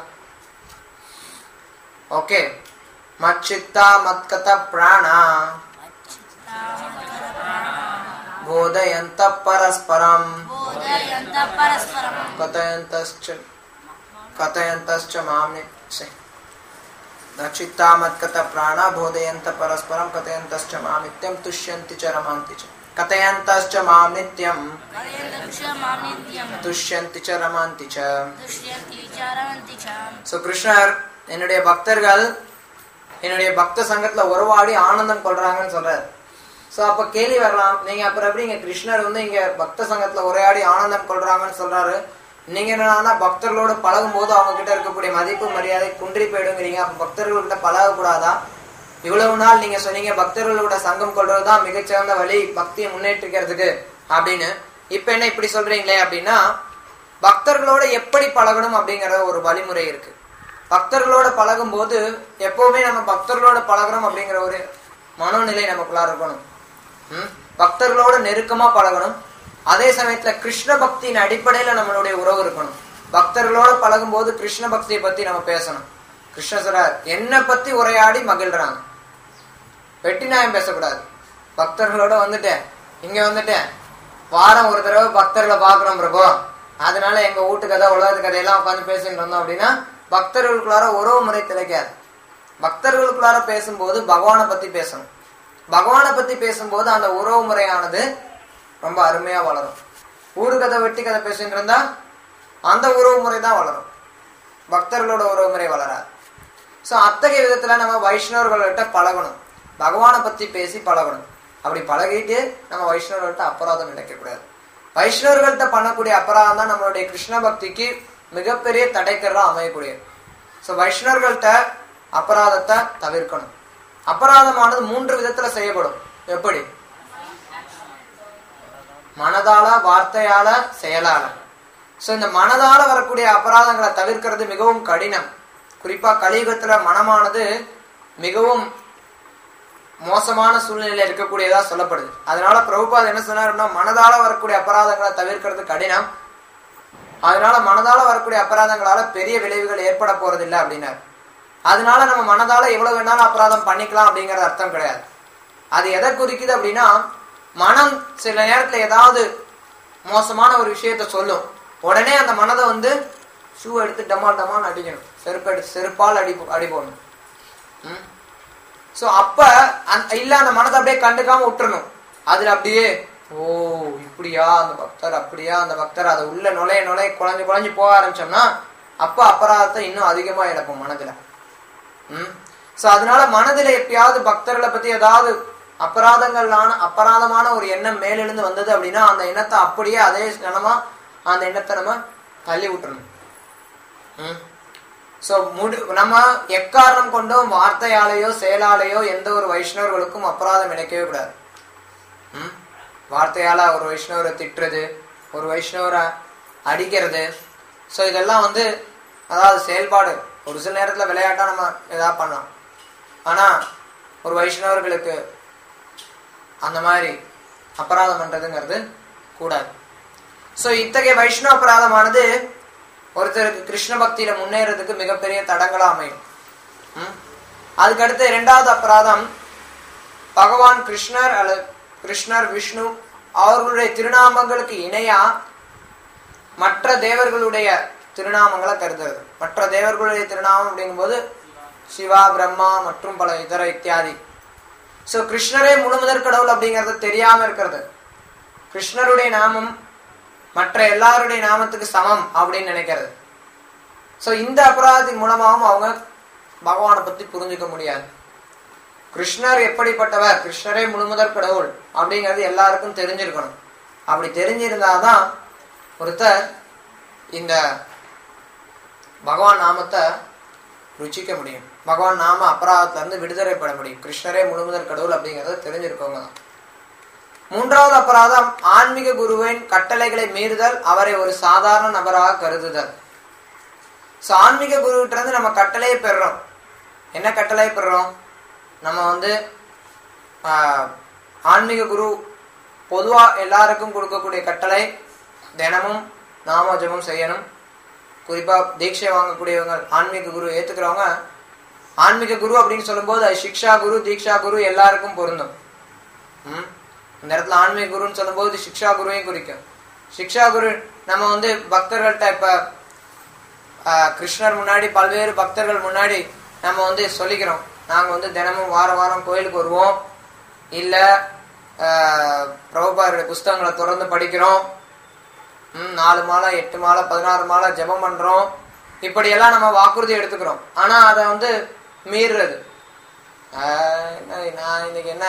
ஓகே மச்சித்தா மத்கத பிராணா போதயந்த பரஸ்பரம் बोधयन्त परस्परम् कथयन्तश्च कथयन्तश्च मां से नचित्ता मत्कथ प्राणा बोधयन्त परस्परं कथयन्तश्च मां नित्यं तुष्यन्ति च रमन्ति च कथयन्तश्च मां नित्यं कथयन्तश्च मां नित्यं तुष्यन्ति च रमन्ति च दुष्यन्ति विचारवन्ति च ஸோ கிருஷ்ணர் என்னுடைய பக்தர்கள் என்னுடைய பக்த சங்கத்துல உறவாடி ஆனந்தம் கொள்றாங்கன்னு சொல்றாரு ஸோ அப்ப கேள்வி வரலாம் நீங்க அப்புறம் எப்படி இங்க கிருஷ்ணர் வந்து இங்க பக்த சங்கத்துல உரையாடி ஆனந்தம் கொள்றாங்கன்னு சொல்றாரு நீங்க என்னன்னா பக்தர்களோட பழகும் போது அவங்க கிட்ட இருக்கக்கூடிய மதிப்பு மரியாதை குன்றி போயிடுங்கிறீங்க அப்ப பக்தர்கள்கிட்ட பழக கூடாதா இவ்வளவு நாள் நீங்க சொன்னீங்க பக்தர்களோட சங்கம் கொள்றதுதான் மிகச்சிறந்த வழி பக்தியை முன்னேற்றிக்கிறதுக்கு அப்படின்னு இப்ப என்ன இப்படி சொல்றீங்களே அப்படின்னா பக்தர்களோட எப்படி பழகணும் அப்படிங்கிற ஒரு வழிமுறை இருக்கு பக்தர்களோட பழகும் போது எப்பவுமே நம்ம பக்தர்களோட பழகுறோம் அப்படிங்கிற ஒரு மனோநிலை நமக்குள்ளார இருக்கணும் ம்? பக்தர்களோட நெருக்கமா பழகணும் அதே சமயத்துல கிருஷ்ண பக்தியின் அடிப்படையில நம்மளுடைய உறவு இருக்கணும் பக்தர்களோட பழகும் போது கிருஷ்ண பக்தியை பத்தி நம்ம பேசணும் கிருஷ்ண சொல்றார் என்னை பத்தி உரையாடி மகிழ்றாங்க வெட்டி நியாயம் பேசக்கூடாது பக்தர்களோட வந்துட்டேன் இங்க வந்துட்டேன் வாரம் ஒரு தடவை பக்தர்களை பாக்குறோம் பிரபு அதனால எங்க வீட்டு கதை உலகத்து கதையெல்லாம் உட்காந்து பேசிட்டு இருந்தோம் அப்படின்னா பக்தர்களுக்குள்ளார உறவு முறை திளைக்காது பக்தர்களுக்குள்ளார பேசும்போது பகவானை பத்தி பேசணும் பகவானை பத்தி பேசும்போது அந்த உறவு முறையானது ரொம்ப அருமையா வளரும் ஊரு கதை வெட்டி கதை பேசிட்டு இருந்தா அந்த உறவு முறை தான் வளரும் பக்தர்களோட உறவு முறை வளராது ஸோ அத்தகைய விதத்துல நம்ம வைஷ்ணவர்கள்கிட்ட பழகணும் பகவானை பத்தி பேசி பழகணும் அப்படி பழகிட்டு நம்ம வைஷ்ணவர்கள்ட்ட அபராதம் நினைக்கக்கூடாது வைஷ்ணவர்கள்ட்ட பண்ணக்கூடிய அபராதம் தான் நம்மளுடைய கிருஷ்ண பக்திக்கு மிகப்பெரிய தடைக்கரா அமையக்கூடியது ஸோ வைஷ்ணவர்கள்ட்ட அபராதத்தை தவிர்க்கணும் அபராதமானது மூன்று விதத்துல செய்யப்படும் எப்படி மனதால வார்த்தையால செயலால சோ இந்த மனதால வரக்கூடிய அபராதங்களை தவிர்க்கிறது மிகவும் கடினம் குறிப்பா கலியுகத்துல மனமானது மிகவும் மோசமான சூழ்நிலையில இருக்கக்கூடியதா சொல்லப்படுது அதனால பிரபுபாத் என்ன சொன்னாருன்னா மனதால வரக்கூடிய அபராதங்களை தவிர்க்கிறது கடினம் அதனால மனதால வரக்கூடிய அபராதங்களால பெரிய விளைவுகள் ஏற்பட போறதில்லை அப்படின்னாரு அதனால நம்ம மனதால எவ்வளவு வேணாலும் அபராதம் பண்ணிக்கலாம் அப்படிங்கறது அர்த்தம் கிடையாது அது எதை குறிக்குது அப்படின்னா மனம் சில நேரத்துல ஏதாவது மோசமான ஒரு விஷயத்த சொல்லும் உடனே அந்த மனதை வந்து ஷூ எடுத்து டமால் டமால் அடிக்கணும் செருப்பு எடுத்து செருப்பால் அடி அடி போடணும் ஸோ அப்ப அந்த- இல்ல அந்த மனதை அப்படியே கண்டுக்காம விட்டுறணும் அதுல அப்படியே ஓ இப்படியா அந்த பக்தர் அப்படியா அந்த பக்தர் அதை உள்ள நுழைய நுழைய குழஞ்சு குழஞ்சு போக ஆரம்பிச்சோம்னா அப்ப அபராதத்தை இன்னும் அதிகமா இழப்போம் மனதுல ம் ஸோ அதனால மனதுல எப்பயாவது பக்தர்களை பத்தி ஏதாவது அபராதங்களான அபராதமான ஒரு எண்ணம் மேலெழுந்து வந்தது அப்படின்னா அந்த எண்ணத்தை அப்படியே அதே கணமா அந்த எண்ணத்தை நம்ம தள்ளி விட்டுறணும் ம் ஸோ முடி நம்ம எக்காரணம் கொண்டும் வார்த்தையாலேயோ செயலாலேயோ எந்த ஒரு வைஷ்ணவர்களுக்கும் அபராதம் இணைக்கவே கூடாது ம்? வார்த்தையால ஒரு வைஷ்ணவரை திட்டுறது ஒரு வைஷ்ணவரை அடிக்கிறது ஸோ இதெல்லாம் வந்து அதாவது செயல்பாடு ஒரு சில நேரத்தில் விளையாட்டா நம்ம ஏதாவது பண்ணலாம் ஆனா ஒரு வைஷ்ணவர்களுக்கு அந்த மாதிரி அபராதம் பண்றதுங்கிறது கூடாது ஸோ இத்தகைய வைஷ்ணவ அபராதமானது ஒருத்தருக்கு கிருஷ்ண பக்தியில முன்னேறதுக்கு மிகப்பெரிய தடங்களா அமையும் ம்? அதுக்கடுத்து இரண்டாவது அபராதம் பகவான் கிருஷ்ணர் அல்லது கிருஷ்ணர் விஷ்ணு அவர்களுடைய திருநாமங்களுக்கு இணையா மற்ற தேவர்களுடைய திருநாமங்களை கருதுறது மற்ற தேவர்களுடைய திருநாமம் அப்படிங்கும்போது சிவா பிரம்மா மற்றும் பல இதர இத்தியாதி சோ கிருஷ்ணரே முழுமுதற் கடவுள் அப்படிங்கறது தெரியாம இருக்கிறது கிருஷ்ணருடைய நாமம் மற்ற எல்லாருடைய நாமத்துக்கு சமம் அப்படின்னு நினைக்கிறது சோ இந்த அபராதத்தின் மூலமாகவும் அவங்க பகவானை பத்தி புரிஞ்சுக்க முடியாது கிருஷ்ணர் எப்படிப்பட்டவர் கிருஷ்ணரே முழுமுதற் கடவுள் அப்படிங்கிறது எல்லாருக்கும் தெரிஞ்சிருக்கணும் அப்படி தெரிஞ்சிருந்தாதான் ஒருத்தர் இந்த பகவான் நாமத்தை ருச்சிக்க முடியும் பகவான் நாம அபராதத்துல இருந்து விடுதலை பெற முடியும் கிருஷ்ணரே முழுமுதற் கடவுள் அப்படிங்கறத தெரிஞ்சிருக்கவங்க தான் மூன்றாவது அபராதம் ஆன்மீக குருவின் கட்டளைகளை மீறுதல் அவரை ஒரு சாதாரண நபராக கருதுதல் ஸோ ஆன்மீக குருவிட்ட இருந்து நம்ம கட்டளையை பெறுறோம் என்ன கட்டளை பெறுறோம் நம்ம வந்து ஆஹ், ஆன்மீக குரு பொதுவா எல்லாருக்கும் கொடுக்கக்கூடிய கட்டளை தினமும் நாம ஜெபம் செய்யணும் குறிப்பா தீட்சை வாங்கக்கூடியவங்க ஆன்மீக குரு ஏத்துக்கிறவங்க ஆன்மீக குரு அப்படின்னு சொல்லும்போது அது சிக்ஷா குரு தீக்ஷா குரு எல்லாருக்கும் பொருந்தும் ம்? இந்த இடத்துல ஆன்மீக குருன்னு சொல்லும்போது சிக்ஷா குருவையும் குறிக்கும் சிக்ஷா குரு நம்ம வந்து பக்தர்கள்ட்ட இப்ப ஆஹ், கிருஷ்ணர் முன்னாடி பல்வேறு பக்தர்கள் முன்னாடி நம்ம வந்து சொல்லிக்கிறோம் நாங்க வந்து தினமும் வாரம் வாரம் கோயிலுக்கு வருவோம் இல்ல ஆஹ், பிரபுபாருடைய புஸ்தகங்களை தொடர்ந்து படிக்கிறோம் ம், நாலு மாலை எட்டு மாலை பதினாறு மாலை ஜெபம் பண்றோம் இப்படியெல்லாம் நம்ம வாக்குறுதி எடுத்துக்கிறோம் ஆனா அதை வந்து மீறுறது ஆஹ், என்ன நான் இன்னைக்கு என்ன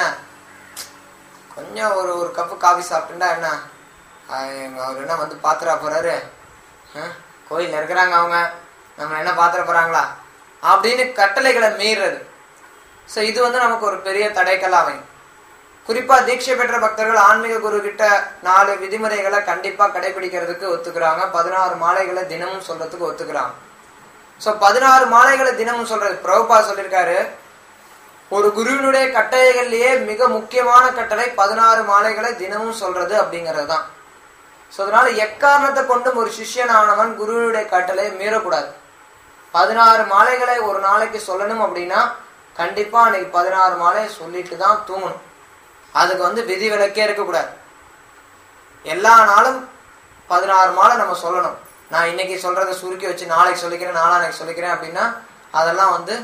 கொஞ்சம் ஒரு ஒரு கப்பு காஃபி சாப்பிட்டுண்டா என்ன ஆஹ், எங்க அவர் என்ன வந்து பாத்துறா போறாரு ஆஹ், கோயில்ல இருக்கிறாங்க அவங்க நம்ம என்ன பாத்துற போறாங்களா அப்படின்னு கட்டளைகளை மீறுறது சோ இது வந்து நமக்கு ஒரு பெரிய தடைக்கல்லா அமையும் குறிப்பா தீட்சை பெற்ற பக்தர்கள் ஆன்மீக குரு கிட்ட நாலு விதிமுறைகளை கண்டிப்பா கடைபிடிக்கிறதுக்கு ஒத்துக்கிறாங்க பதினாறு மாலைகளை தினமும் சொல்றதுக்கு ஒத்துக்கிறாங்க சோ பதினாறு மாலைகளை தினமும் சொல்றது பிரபுபா சொல்லியிருக்காரு ஒரு குருவினுடைய கட்டளைகள்லயே மிக முக்கியமான கட்டளை பதினாறு மாலைகளை தினமும் சொல்றது அப்படிங்கிறது தான் ஸோ அதனால எக்காரணத்தை கொண்டும் ஒரு சிஷ்யனானவன் குருவினுடைய கட்டளை மீறக்கூடாது பதினாறு மாலைகளை ஒரு நாளைக்கு சொல்லணும் அப்படின்னா கண்டிப்பா அன்னைக்கு பதினாறு மாலையை சொல்லிட்டு தான் தூங்கணும் அதுக்கு வந்து விதி விலக்கே இருக்கக்கூடாது எல்லா நாளும் பதினாறு மாலை நம்ம சொல்லணும் நான் இன்னைக்கு சொல்றதை சுருக்கி வச்சு நாளைக்கு சொல்லிக்கிறேன் நாளானைக்கு சொல்லிக்கிறேன் அப்படின்னா அதெல்லாம் வந்து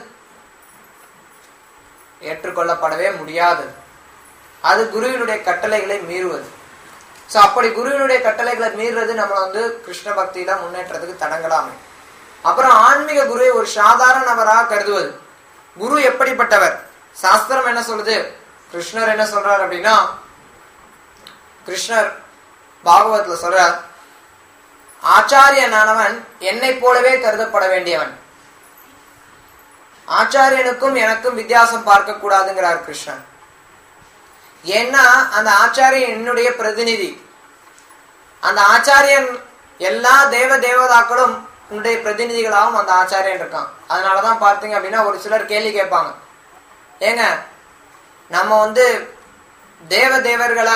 ஏற்றுக்கொள்ளப்படவே முடியாது அது குருவினுடைய கட்டளைகளை மீறுவது சோ அப்படி குருவினுடைய கட்டளைகளை மீறுறது நம்மளை வந்து கிருஷ்ண பக்தியில முன்னேற்றத்துக்கு தடங்கலாமே அப்புறம் ஆன்மீக குருவை ஒரு சாதாரண நபராக கருதுவது குரு எப்படிப்பட்டவர் சாஸ்திரம் என்ன சொல்லுது கிருஷ்ணர் என்ன சொல்றார் அப்படின்னா கிருஷ்ணர் பாகவத்ல சொல்றார் ஆச்சாரியனானவன் என்னை போலவே கருதப்பட வேண்டியவன் ஆச்சாரியனுக்கும் எனக்கும் வித்தியாசம் பார்க்க கூடாதுங்கிறார் கிருஷ்ணன் ஏன்னா அந்த ஆச்சாரியன் என்னுடைய பிரதிநிதி அந்த ஆச்சாரியன் எல்லா தேவ தேவதாக்களும் உன்னுடைய பிரதிநிதிகளாகவும் அந்த ஆச்சாரியன் இருக்கான் அதனாலதான் பார்த்தீங்க அப்படின்னா ஒரு சிலர் கேள்வி கேட்பாங்க ஏங்க நம்ம வந்து தேவ தேவர்களை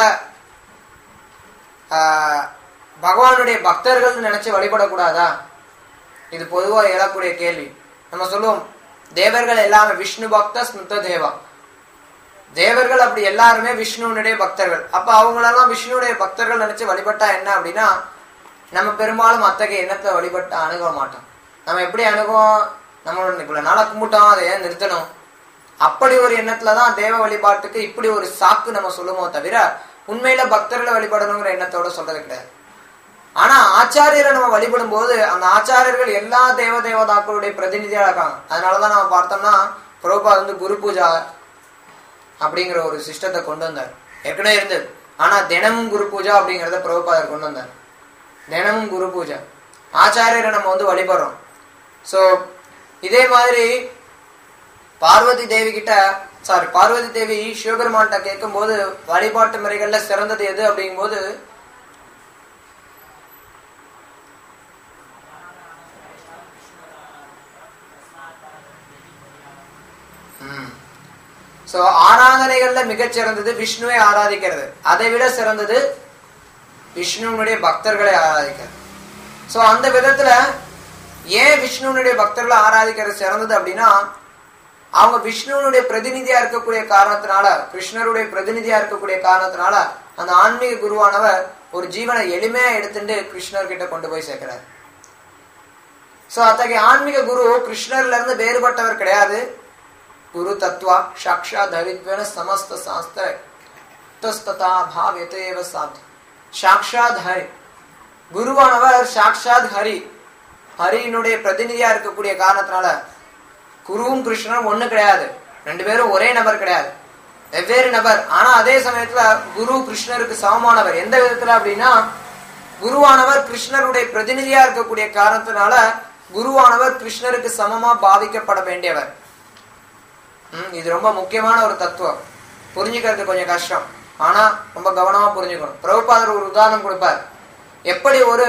ஆஹ், பகவானுடைய பக்தர்கள் நினைச்சு வழிபடக்கூடாதா இது பொதுவா எழக்கூடிய கேள்வி நம்ம சொல்லுவோம் தேவர்கள் எல்லாமே விஷ்ணு பக்த ஸ்மிருத தேவா தேவர்கள் அப்படி எல்லாருமே விஷ்ணுனுடைய பக்தர்கள் அப்ப அவங்களெல்லாம் விஷ்ணுடைய பக்தர்கள் நினைச்சு வழிபட்டா என்ன அப்படின்னா நம்ம பெரும்பாலும் அத்தகைய எண்ணத்தை வழிபட்டு அணுக மாட்டோம் நம்ம எப்படி அணுகுவோம் நம்மளோட இவ்வளவு நாளா கும்பிட்டோம் அதை ஏன் நிறுத்தணும் அப்படி ஒரு எண்ணத்துலதான் தேவ வழிபாட்டுக்கு இப்படி ஒரு சாக்கு நம்ம சொல்லுமோ தவிர உண்மையில பக்தர்களை வழிபடணுங்கிற எண்ணத்தோட சொல்றது கிடையாது ஆனா ஆச்சாரியரை நம்ம வழிபடும் போது அந்த ஆச்சாரியர்கள் எல்லா தேவ தேவதாக்களுடைய பிரதிநிதியா இருக்காங்க அதனாலதான் நம்ம பார்த்தோம்னா புரோபா வந்து குரு பூஜா அப்படிங்கிற ஒரு சிஸ்டத்தை கொண்டு வந்தார் ஏற்கனவே இருந்தது ஆனா தினமும் குரு பூஜா அப்படிங்கறத பிரபுபாதர் கொண்டு வந்தார் தினமும் குரு பூஜா ஆச்சாரியரை நம்ம வந்து வழிபடுறோம் சோ இதே மாதிரி பார்வதி தேவி கிட்ட சாரி பார்வதி தேவி சிவபெருமான்கிட்ட கேட்கும்போது வழிபாட்டு முறைகள்ல சிறந்தது எது அப்படிங்கும்போது சோ ஆராதனைகள்ல மிகச் சிறந்தது விஷ்ணுவை ஆராதிக்கிறது அதை விட சிறந்தது விஷ்ணுனுடைய பக்தர்களை ஆராதிக்கிறது சோ அந்த விதத்துல ஏன் விஷ்ணுனுடைய பக்தர்களை ஆராதிக்கிறது சிறந்தது அப்படின்னா அவங்க விஷ்ணுனுடைய பிரதிநிதியா இருக்கக்கூடிய காரணத்தினால கிருஷ்ணருடைய பிரதிநிதியா இருக்கக்கூடிய காரணத்தினால அந்த ஆன்மீக குருவானவர் ஒரு ஜீவனை எளிமையா எடுத்துட்டு கிருஷ்ணர் கிட்ட கொண்டு போய் சேர்க்கிறார் சோ அத்தகைய ஆன்மீக குரு கிருஷ்ணர்ல இருந்து வேறுபட்டவர் கிடையாது குரு தத்வா சாட்சாத் ஹரித்வேன சமஸ்த சாஸ்திர தஸ்ததா பாவ்யதேவ சாத் சாட்சாத் ஹரி குருவானவர் சாட்சாத் ஹரி ஹரியினுடைய பிரதிநிதியா இருக்கக்கூடிய காரணத்தினால குருவும் கிருஷ்ணரும் ஒண்ணு கிடையாது ரெண்டு பேரும் ஒரே நபர் கிடையாது வெவ்வேறு நபர் ஆனா அதே சமயத்துல குரு கிருஷ்ணருக்கு சமமானவர் எந்த விதத்துல அப்படின்னா குருவானவர் கிருஷ்ணருடைய பிரதிநிதியா இருக்கக்கூடிய காரணத்தினால குருவானவர் கிருஷ்ணருக்கு சமமா பாவிக்கப்பட வேண்டியவர் ம், இது ரொம்ப முக்கியமான ஒரு தத்துவம் புரிஞ்சுக்கிறது கொஞ்சம் கஷ்டம் ஆனா ரொம்ப கவனமா புரிஞ்சுக்கணும் பிரபுபாதர் ஒரு உதாரணம் கொடுப்பார் எப்படி ஒரு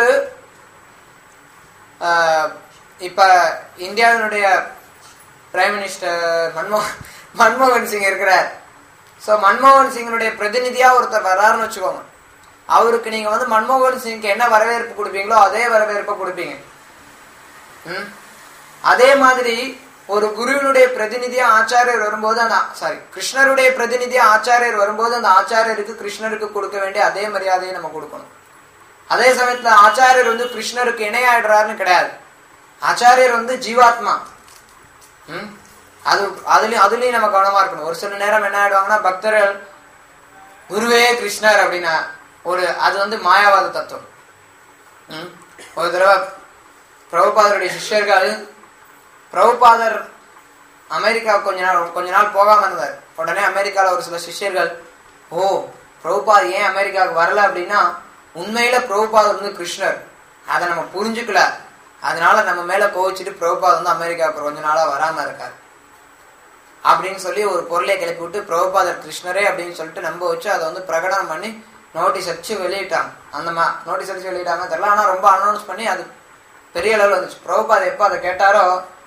ஆஹ், இப்ப இந்தியாவினுடைய பிரைம் மினிஸ்டர் மன்மோகன் மன்மோகன் சிங் இருக்கிறார் சோ மன்மோகன் சிங்கினுடைய பிரதிநிதியா ஒருத்தர் வர்றாருன்னு வச்சுக்கோங்க அவருக்கு நீங்க வந்து மன்மோகன் சிங்க்கு என்ன வரவேற்பு கொடுப்பீங்களோ அதே வரவேற்பை கொடுப்பீங்க ம்? அதே மாதிரி ஒரு குருவினுடைய பிரதிநிதியா ஆச்சாரியர் வரும்போது அந்த சாரி கிருஷ்ணருடைய பிரதிநிதியா ஆச்சாரியர் வரும்போது அந்த ஆச்சாரியருக்கு கிருஷ்ணருக்கு கொடுக்க வேண்டிய அதே மரியாதையை நம்ம கொடுக்கணும் அதே சமயத்துல ஆச்சாரியர் வந்து கிருஷ்ணருக்கு இணையாயிடுறாருன்னு கிடையாது ஆச்சாரியர் வந்து ஜீவாத்மா ம்? அது அதுலயும் அதுலயும் நம்ம கவனமா இருக்கணும் ஒரு சில நேரம் என்ன ஆயிடுவாங்கன்னா பக்தர்கள் குருவே கிருஷ்ணர் அப்படின்னா ஒரு அது வந்து மாயாவாத தத்துவம் ம்? ஒரு தடவை பிரபுபாதருடைய சிஷ்யர்கள் பிரபுபாதர் அமெரிக்கா கொஞ்ச நாள் கொஞ்ச நாள் போகாம இருந்தார் உடனே அமெரிக்கால ஒரு சில சிஷ்யர்கள் ஓ பிரபுபாத் ஏன் அமெரிக்காவுக்கு வரல அப்படின்னா உண்மையில பிரபுபாதர் வந்து கிருஷ்ணர் அதை நம்ம புரிஞ்சுக்கல அதனால நம்ம மேல கோவிச்சுட்டு பிரபுபாத் வந்து அமெரிக்காவுக்கு கொஞ்ச நாளா வராம இருக்கார் அப்படின்னு சொல்லி ஒரு பொருளை கிளப்பி விட்டு பிரபுபாதர் கிருஷ்ணரே அப்படின்னு சொல்லிட்டு நம்ப வச்சு அதை வந்து பிரகடனம் பண்ணி நோட்டீஸ் அடிச்சு வெளியிட்டாங்க அந்த மா நோட்டீஸ் அடிச்சு வெளியிட்டாங்க தெரியல ஆனா ரொம்ப அனௌன்ஸ் பண்ணி அது பெரிய அளவில் வந்துச்சு பிரபுபாத் எப்போ அதை கேட்டாரோ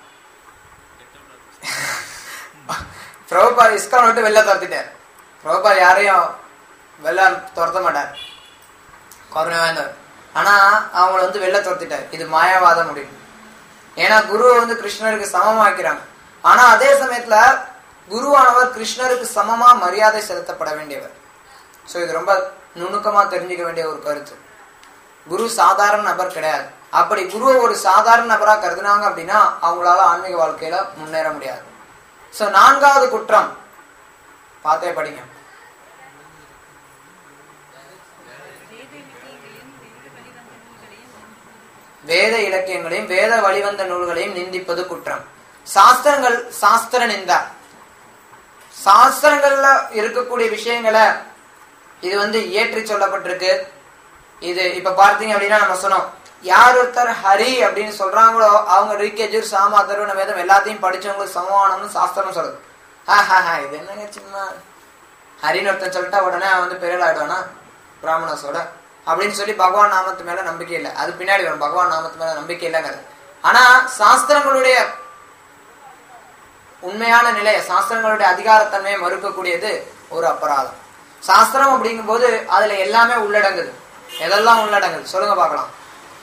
பிரபுபாத் இஸ்கான் விட்டு வெளில துரத்திட்டார் பிரபுபாத் யாரையும் வெளில துரத்த மாட்டார் கருணை வாய்ந்தவர் ஆனா அவங்கள வந்து வெளில துரத்திட்டார் இது மாயாவாத முடியும் ஏன்னா குருவை வந்து கிருஷ்ணருக்கு சமமாக்கிறாங்க ஆனா அதே சமயத்துல குருவானவர் கிருஷ்ணருக்கு சமமா மரியாதை செலுத்தப்பட வேண்டியவர் சோ இது ரொம்ப நுணுக்கமா தெரிஞ்சுக்க வேண்டிய ஒரு கருத்து குரு சாதாரண நபர் கிடையாது அப்படி குருவை ஒரு சாதாரண நபரா கருதுனாங்க அப்படின்னா அவங்களால ஆன்மீக வாழ்க்கையில முன்னேற முடியாது சோ நான்காவது குற்றம் பார்த்தே படிங்க வேத இலக்கியங்களையும் வேத வழிவந்த நூல்களையும் நிந்திப்பது குற்றம் சாஸ்திரங்கள் சாஸ்திர நிந்தா சாஸ்திரங்கள்ல இருக்கக்கூடிய விஷயங்களை இது வந்து இயற்றி சொல்லப்பட்டிருக்கு இது இப்ப பார்த்தீங்க அப்படின்னா நம்ம சொன்னோம் யார் ஒருத்தர் ஹரி அப்படின்னு சொல்றாங்களோ அவங்க ரிக்கெஜூர் சாம அதர்வன வேதம் எல்லாத்தையும் படிச்சவங்களுக்கு சமமானம்னு சாஸ்திரம் சொல்லுது ஹா ஹா ஹா இது என்னங்க சும்மா ஹரின்னு ஒருத்தன் சொல்லிட்டா உடனே அவன் வந்து பெரியல் ஆயிடுவானா பிராமணஸோட அப்படின்னு சொல்லி பகவான் நாமத்து மேல நம்பிக்கை இல்லை அது பின்னாடி வரும் பகவான் நாமத்து மேல நம்பிக்கை இல்லைங்கிறது ஆனா சாஸ்திரங்களுடைய உண்மையான நிலையை சாஸ்திரங்களுடைய அதிகாரத்தன்மையை மறுக்கக்கூடியது ஒரு அபராதம் சாஸ்திரம் அப்படிங்கும்போது அதுல எல்லாமே உள்ளடங்குது எதெல்லாம் உள்ளடங்குது சொல்லுங்க பார்க்கலாம்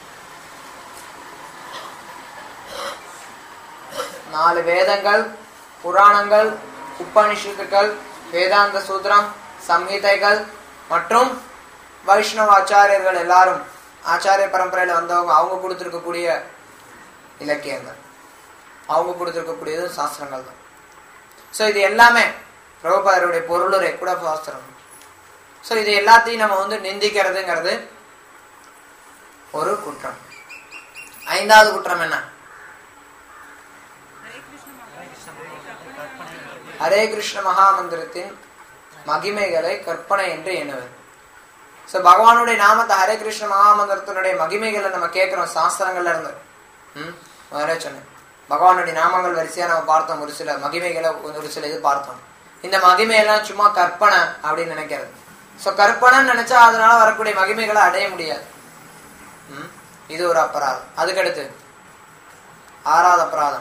நாலு வேதங்கள் புராணங்கள் உபனிஷத்துக்கள் வேதாந்த சூத்திரம் சம்ஹிதைகள் மற்றும் வைஷ்ணவ ஆச்சாரியர்கள் எல்லாரும் ஆச்சாரிய பரம்பரையில வந்தவங்க அவங்க கொடுத்திருக்கக்கூடிய இலக்கியங்கள் அவங்க கொடுத்திருக்கக்கூடியது சாஸ்திரங்கள் தான் ஸோ இது எல்லாமே பிரபுபாதருடைய பொருளுரை கூட சாஸ்திரம் ஸோ இது எல்லாத்தையும் நம்ம வந்து நிந்திக்கிறதுங்கிறது ஒரு குற்றம் ஐந்தாவது குற்றம் என்ன ஹரே கிருஷ்ண மகாமந்திரத்தின் மகிமைகளை கற்பனை என்று எண்ணுவது ஸோ பகவானுடைய நாமத்தை ஹரே கிருஷ்ண மகாமந்திரத்தினுடைய மகிமைகளை நம்ம கேட்கிறோம் சாஸ்திரங்கள்ல இருந்து ம் முதல்ல சொன்னேன் பகவானுடைய நாமங்கள் வரிசையா நம்ம பார்த்தோம் ஒரு சில மகிமைகளை ஒரு சில இது பார்த்தோம் இந்த மகிமையெல்லாம் சும்மா கற்பனை அப்படின்னு நினைக்கிறது ஸோ கற்பனைன்னு நினைச்சா அதனால வரக்கூடிய மகிமைகளை அடைய முடியாது ம் இது ஒரு அபராதம் அதுக்கடுத்து ஆறாவது அபராதம்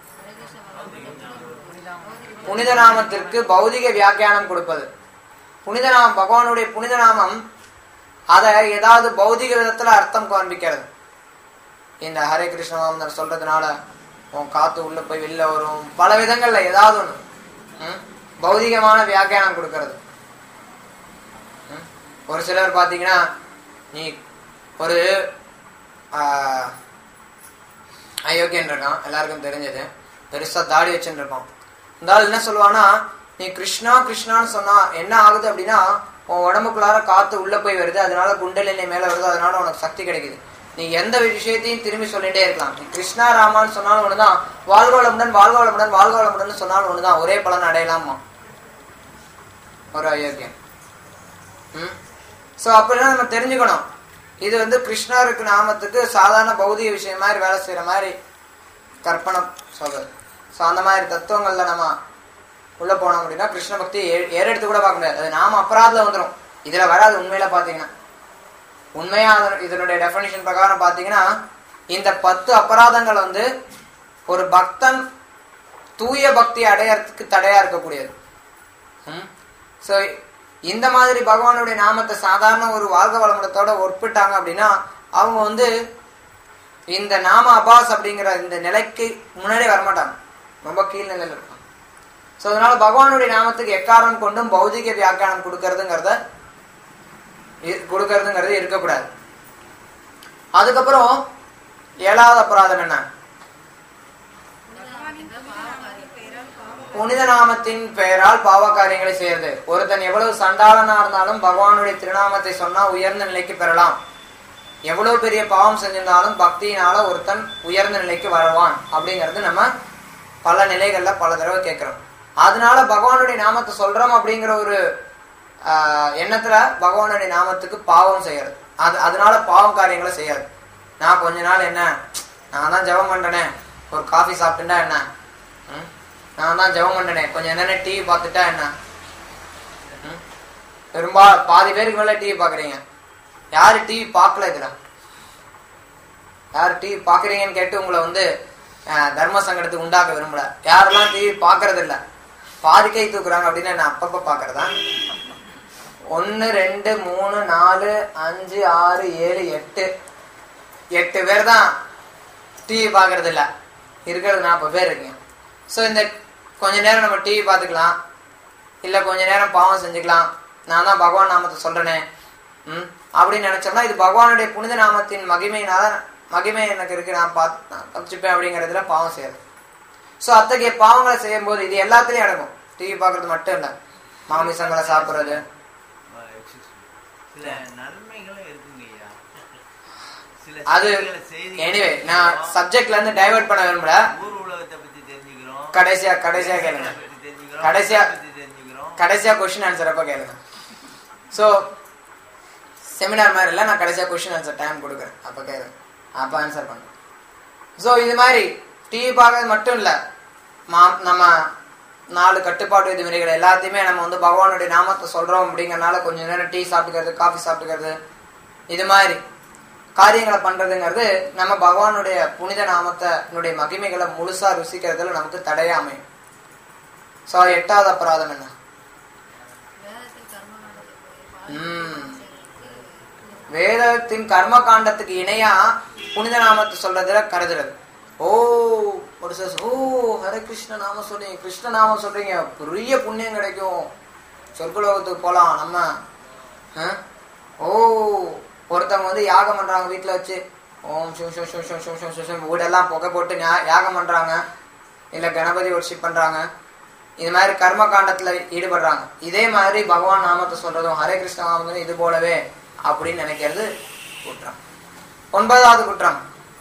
புனித நாமத்திற்கு பௌதிக வியாக்கியானம் கொடுப்பது புனித நாமம் பகவானுடைய புனித நாமம் அதை ஏதாவது பௌதிக விதத்துல அர்த்தம் காண்பிக்கிறது இந்த ஹரே கிருஷ்ண நாமம் சொல்றதுனால உன் காத்து உள்ள போய் வெளில வரும் பல விதங்கள்ல ஏதாவது ஒண்ணு ம்? பௌதிகமான வியாக்கியானம் கொடுக்கறது ம்? ஒரு சிலர் பாத்தீங்கன்னா நீ ஒரு ஆஹ், அயோக்கியன் இருக்கான் எல்லாருக்கும் தெரிஞ்சது பெருசா தாடி வச்சுட்டு இருப்பான் இந்த ஆள் என்ன சொல்லுவானா நீ கிருஷ்ணா கிருஷ்ணான்னு சொன்னா என்ன ஆகுது அப்படின்னா உன் உடம்புக்குள்ளார காத்து உள்ள போய் வருது அதனால குண்டலினை மேல வருது அதனால உனக்கு சக்தி கிடைக்குது நீ எந்த விஷயத்தையும் திரும்பி சொல்லிட்டே இருக்கலாம் நீ கிருஷ்ணா ராமான்னு சொன்னாலும் ஒண்ணுதான் வாழ்வாளமுடன் வாழ்வாளமுடன் வாழ்வாளமுடன் சொன்னாலும் ஒண்ணுதான் ஒரே பலன் அடையலாமா ஒரு அயோக்கியம் ம் ஸோ அப்படின்னா நம்ம தெரிஞ்சுக்கணும் இது வந்து கிருஷ்ணருக்கு நாமத்துக்கு சாதாரண பௌதிக விஷயம் மாதிரி வேலை செய்யற மாதிரி கற்பனை சொல்றது ஸோ அந்த மாதிரி தத்துவங்கள்ல நம்ம உள்ள போனோம் அப்படின்னா கிருஷ்ண பக்தி ஏ- ஏறெடுத்து கூட பார்க்க முடியாது அது நாம அபராதில் வந்துடும் இதுல வராது உண்மையில பாத்தீங்கன்னா உண்மையா அதனு- இதனுடைய டெஃபனிஷன் பிரகாரம் பாத்தீங்கன்னா இந்த பத்து அபராதங்கள் வந்து ஒரு பக்தன் தூய பக்தி அடையறதுக்கு தடையா இருக்கக்கூடியது ஸோ இந்த மாதிரி பகவானுடைய நாமத்தை சாதாரண ஒரு வாழ்க வளமுடத்தோட ஒப்பிட்டாங்க அப்படின்னா அவங்க வந்து இந்த நாம அபாஸ் அப்படிங்கிற இந்த நிலைக்கு முன்னாடியே வரமாட்டாங்க ரொம்ப கீழ்நிலையில் இருப்பாங்க ஸோ அதனால பகவானுடைய நாமத்துக்கு எக்காரணம் கொண்டும் பௌதிக வியாக்கியானம் கொடுக்கறதுங்கிறத இ- கொடுக்கறதுங்கிறது இருக்கக்கூடாது அதுக்கப்புறம் ஏழாவது அபராதம் என்ன புனித நாமத்தின் பெயரால் பாவ காரியங்களை செய்யறது ஒருத்தன் எவ்வளவு சண்டாளனா இருந்தாலும் பகவானுடைய திருநாமத்தை சொன்னா உயர்ந்த நிலைக்கு பெறலாம் எவ்வளவு பெரிய பாவம் செஞ்சிருந்தாலும் பக்தியினால ஒருத்தன் உயர்ந்த நிலைக்கு வருவான் அப்படிங்கிறது நம்ம பல நிலைகள்ல பல தடவை கேட்கிறோம் அதனால பகவானுடைய நாமத்தை சொல்றோம் அப்படிங்கிற ஒரு ஆஹ், எண்ணத்துல பகவானுடைய நாமத்துக்கு பாவம் செய்யறது அது அதனால பாவம் காரியங்களை செய்யறது நான் கொஞ்ச நாள் என்ன நான் தான் ஜெபம் பண்றேனே ஒரு காஃபி சாப்பிட்டுட்டா என்ன ம்? நான் தான் ஜெபம் பண்றேனே கொஞ்சம் நேரம் டிவி பார்த்துட்டா என்ன ம்? பெரும்பா பாதி பேருக்கு மேல டிவி பாக்குறீங்க யாரு டிவி பார்க்கல இதுல யார் டிவி பாக்குறீங்கன்னு கேட்டு உங்களை வந்து அஹ், தர்ம சங்கடத்துக்கு உண்டாக்க விரும்பல யாரெல்லாம் டிவி பாக்குறது இல்ல பாதி கை தூக்குறாங்க அப்படின்னு நான் அப்பப்ப பாக்குறதா ஒன்னு ரெண்டு மூணு நாலு அஞ்சு ஆறு ஏழு எட்டு எட்டு பேர் தான் டிவி பார்க்கறது இல்ல இருக்கிறது நாற்பது பேர் இருக்கீங்க ஸோ இந்த கொஞ்ச நேரம் நம்ம டிவி பார்த்துக்கலாம் இல்லை கொஞ்ச நேரம் பாவம் செஞ்சுக்கலாம் நான் தான் பகவான் நாமத்தை சொல்றேனே ம் அப்படின்னு நினைச்சோம்னா இது பகவானுடைய புனித நாமத்தின் மகிமையினால மகிமை எனக்கு இருக்கு நான் பார்த்து நான் தப்பிச்சுப்பேன் அப்படிங்கிறதுல பாவம் செய்யறது ஸோ அத்தகைய பாவங்களை செய்யும்போது இது எல்லாத்துலயும் அடங்கும் டிவி பார்க்கறது மட்டும் இல்லை மாமிசங்களை சாப்பிட்றது சில நன்மைகளும் இருக்குங்கய்யா சில அது செய்திகளை செய்தி எனிவே நான் சப்ஜெக்ட்ல இருந்து டைவர்ட் பண்ண விரும்பல ஊர் உலகத்தை பத்தி தெரிஞ்சுக்கிறோம் கடைசியா கடைசியா கேளுங்க பத்தி தெரிஞ்சுக்கிறோம் கடைசியா- பத்தி தெரிஞ்சுக்கிறோம் கடைசியா கொஸ்டின் ஆன்சர் அப்ப கேளுங்க ஸோ செமினார் மாதிரி இல்லை நான் கடைசியா கொஸ்டின் ஆன்சர் டைம் கொடுக்குறேன் அப்ப கேளுங்க அப்ப ஆன்சர் பண்ணும் ஸோ இது மாதிரி டிவி பார்க்கறது மட்டும் இல்ல மா- நம்ம நாலு கட்டுப்பாடு விதிமுறைகள் எல்லாத்தையுமே நம்ம வந்து பகவானுடைய நாமத்தை சொல்றோம் அப்படிங்கறனால கொஞ்ச நேரம் டீ சாப்பிட்டுக்கிறது காஃபி சாப்பிட்டுக்கிறது இது மாதிரி காரியங்களை பண்றதுங்கிறது நம்ம பகவானுடைய புனித நாமத்தை மகிமைகளை முழுசா ருசிக்கிறதுல நமக்கு தடையா அமையும் ஸோ எட்டாவது அபராதம் என்ன வேதத்தில் கர்மகாண்டத்தை போய் ம். பாதிக்கிறதுக்கு வேதத்தின் கர்ம காண்டத்துக்கு இணையா புனித நாமத்தை சொல்றதுல கருதுறது ஓ ஒரு சார் ஓ ஹரே கிருஷ்ண நாம சொல்றீங்க கிருஷ்ண நாமம் சொல்றீங்க பெரிய புண்ணியம் கிடைக்கும் சொர்க்கலோகத்துக்கு போலாம் நம்ம ஆ? ஓ ஒருத்தவங்க வந்து யாகம் பண்றாங்க வீட்டுல வச்சு ஓம் சிவ சிவ சிவ சிவ சிவ சிவ சிவ சிவ வீடெல்லாம் புகை போட்டு ஞா- யாகம் பண்றாங்க இல்ல கணபதி ஒர்ஷிப் பண்றாங்க இது மாதிரி கர்ம காண்டத்துல ஈடுபடுறாங்க இதே மாதிரி பகவான் நாமத்தை சொல்றதும் ஹரே கிருஷ்ண நாமத்தும் இது போலவே அப்படின்னு நினைக்கிறது குற்றம் ஒன்பதாவது குற்றம்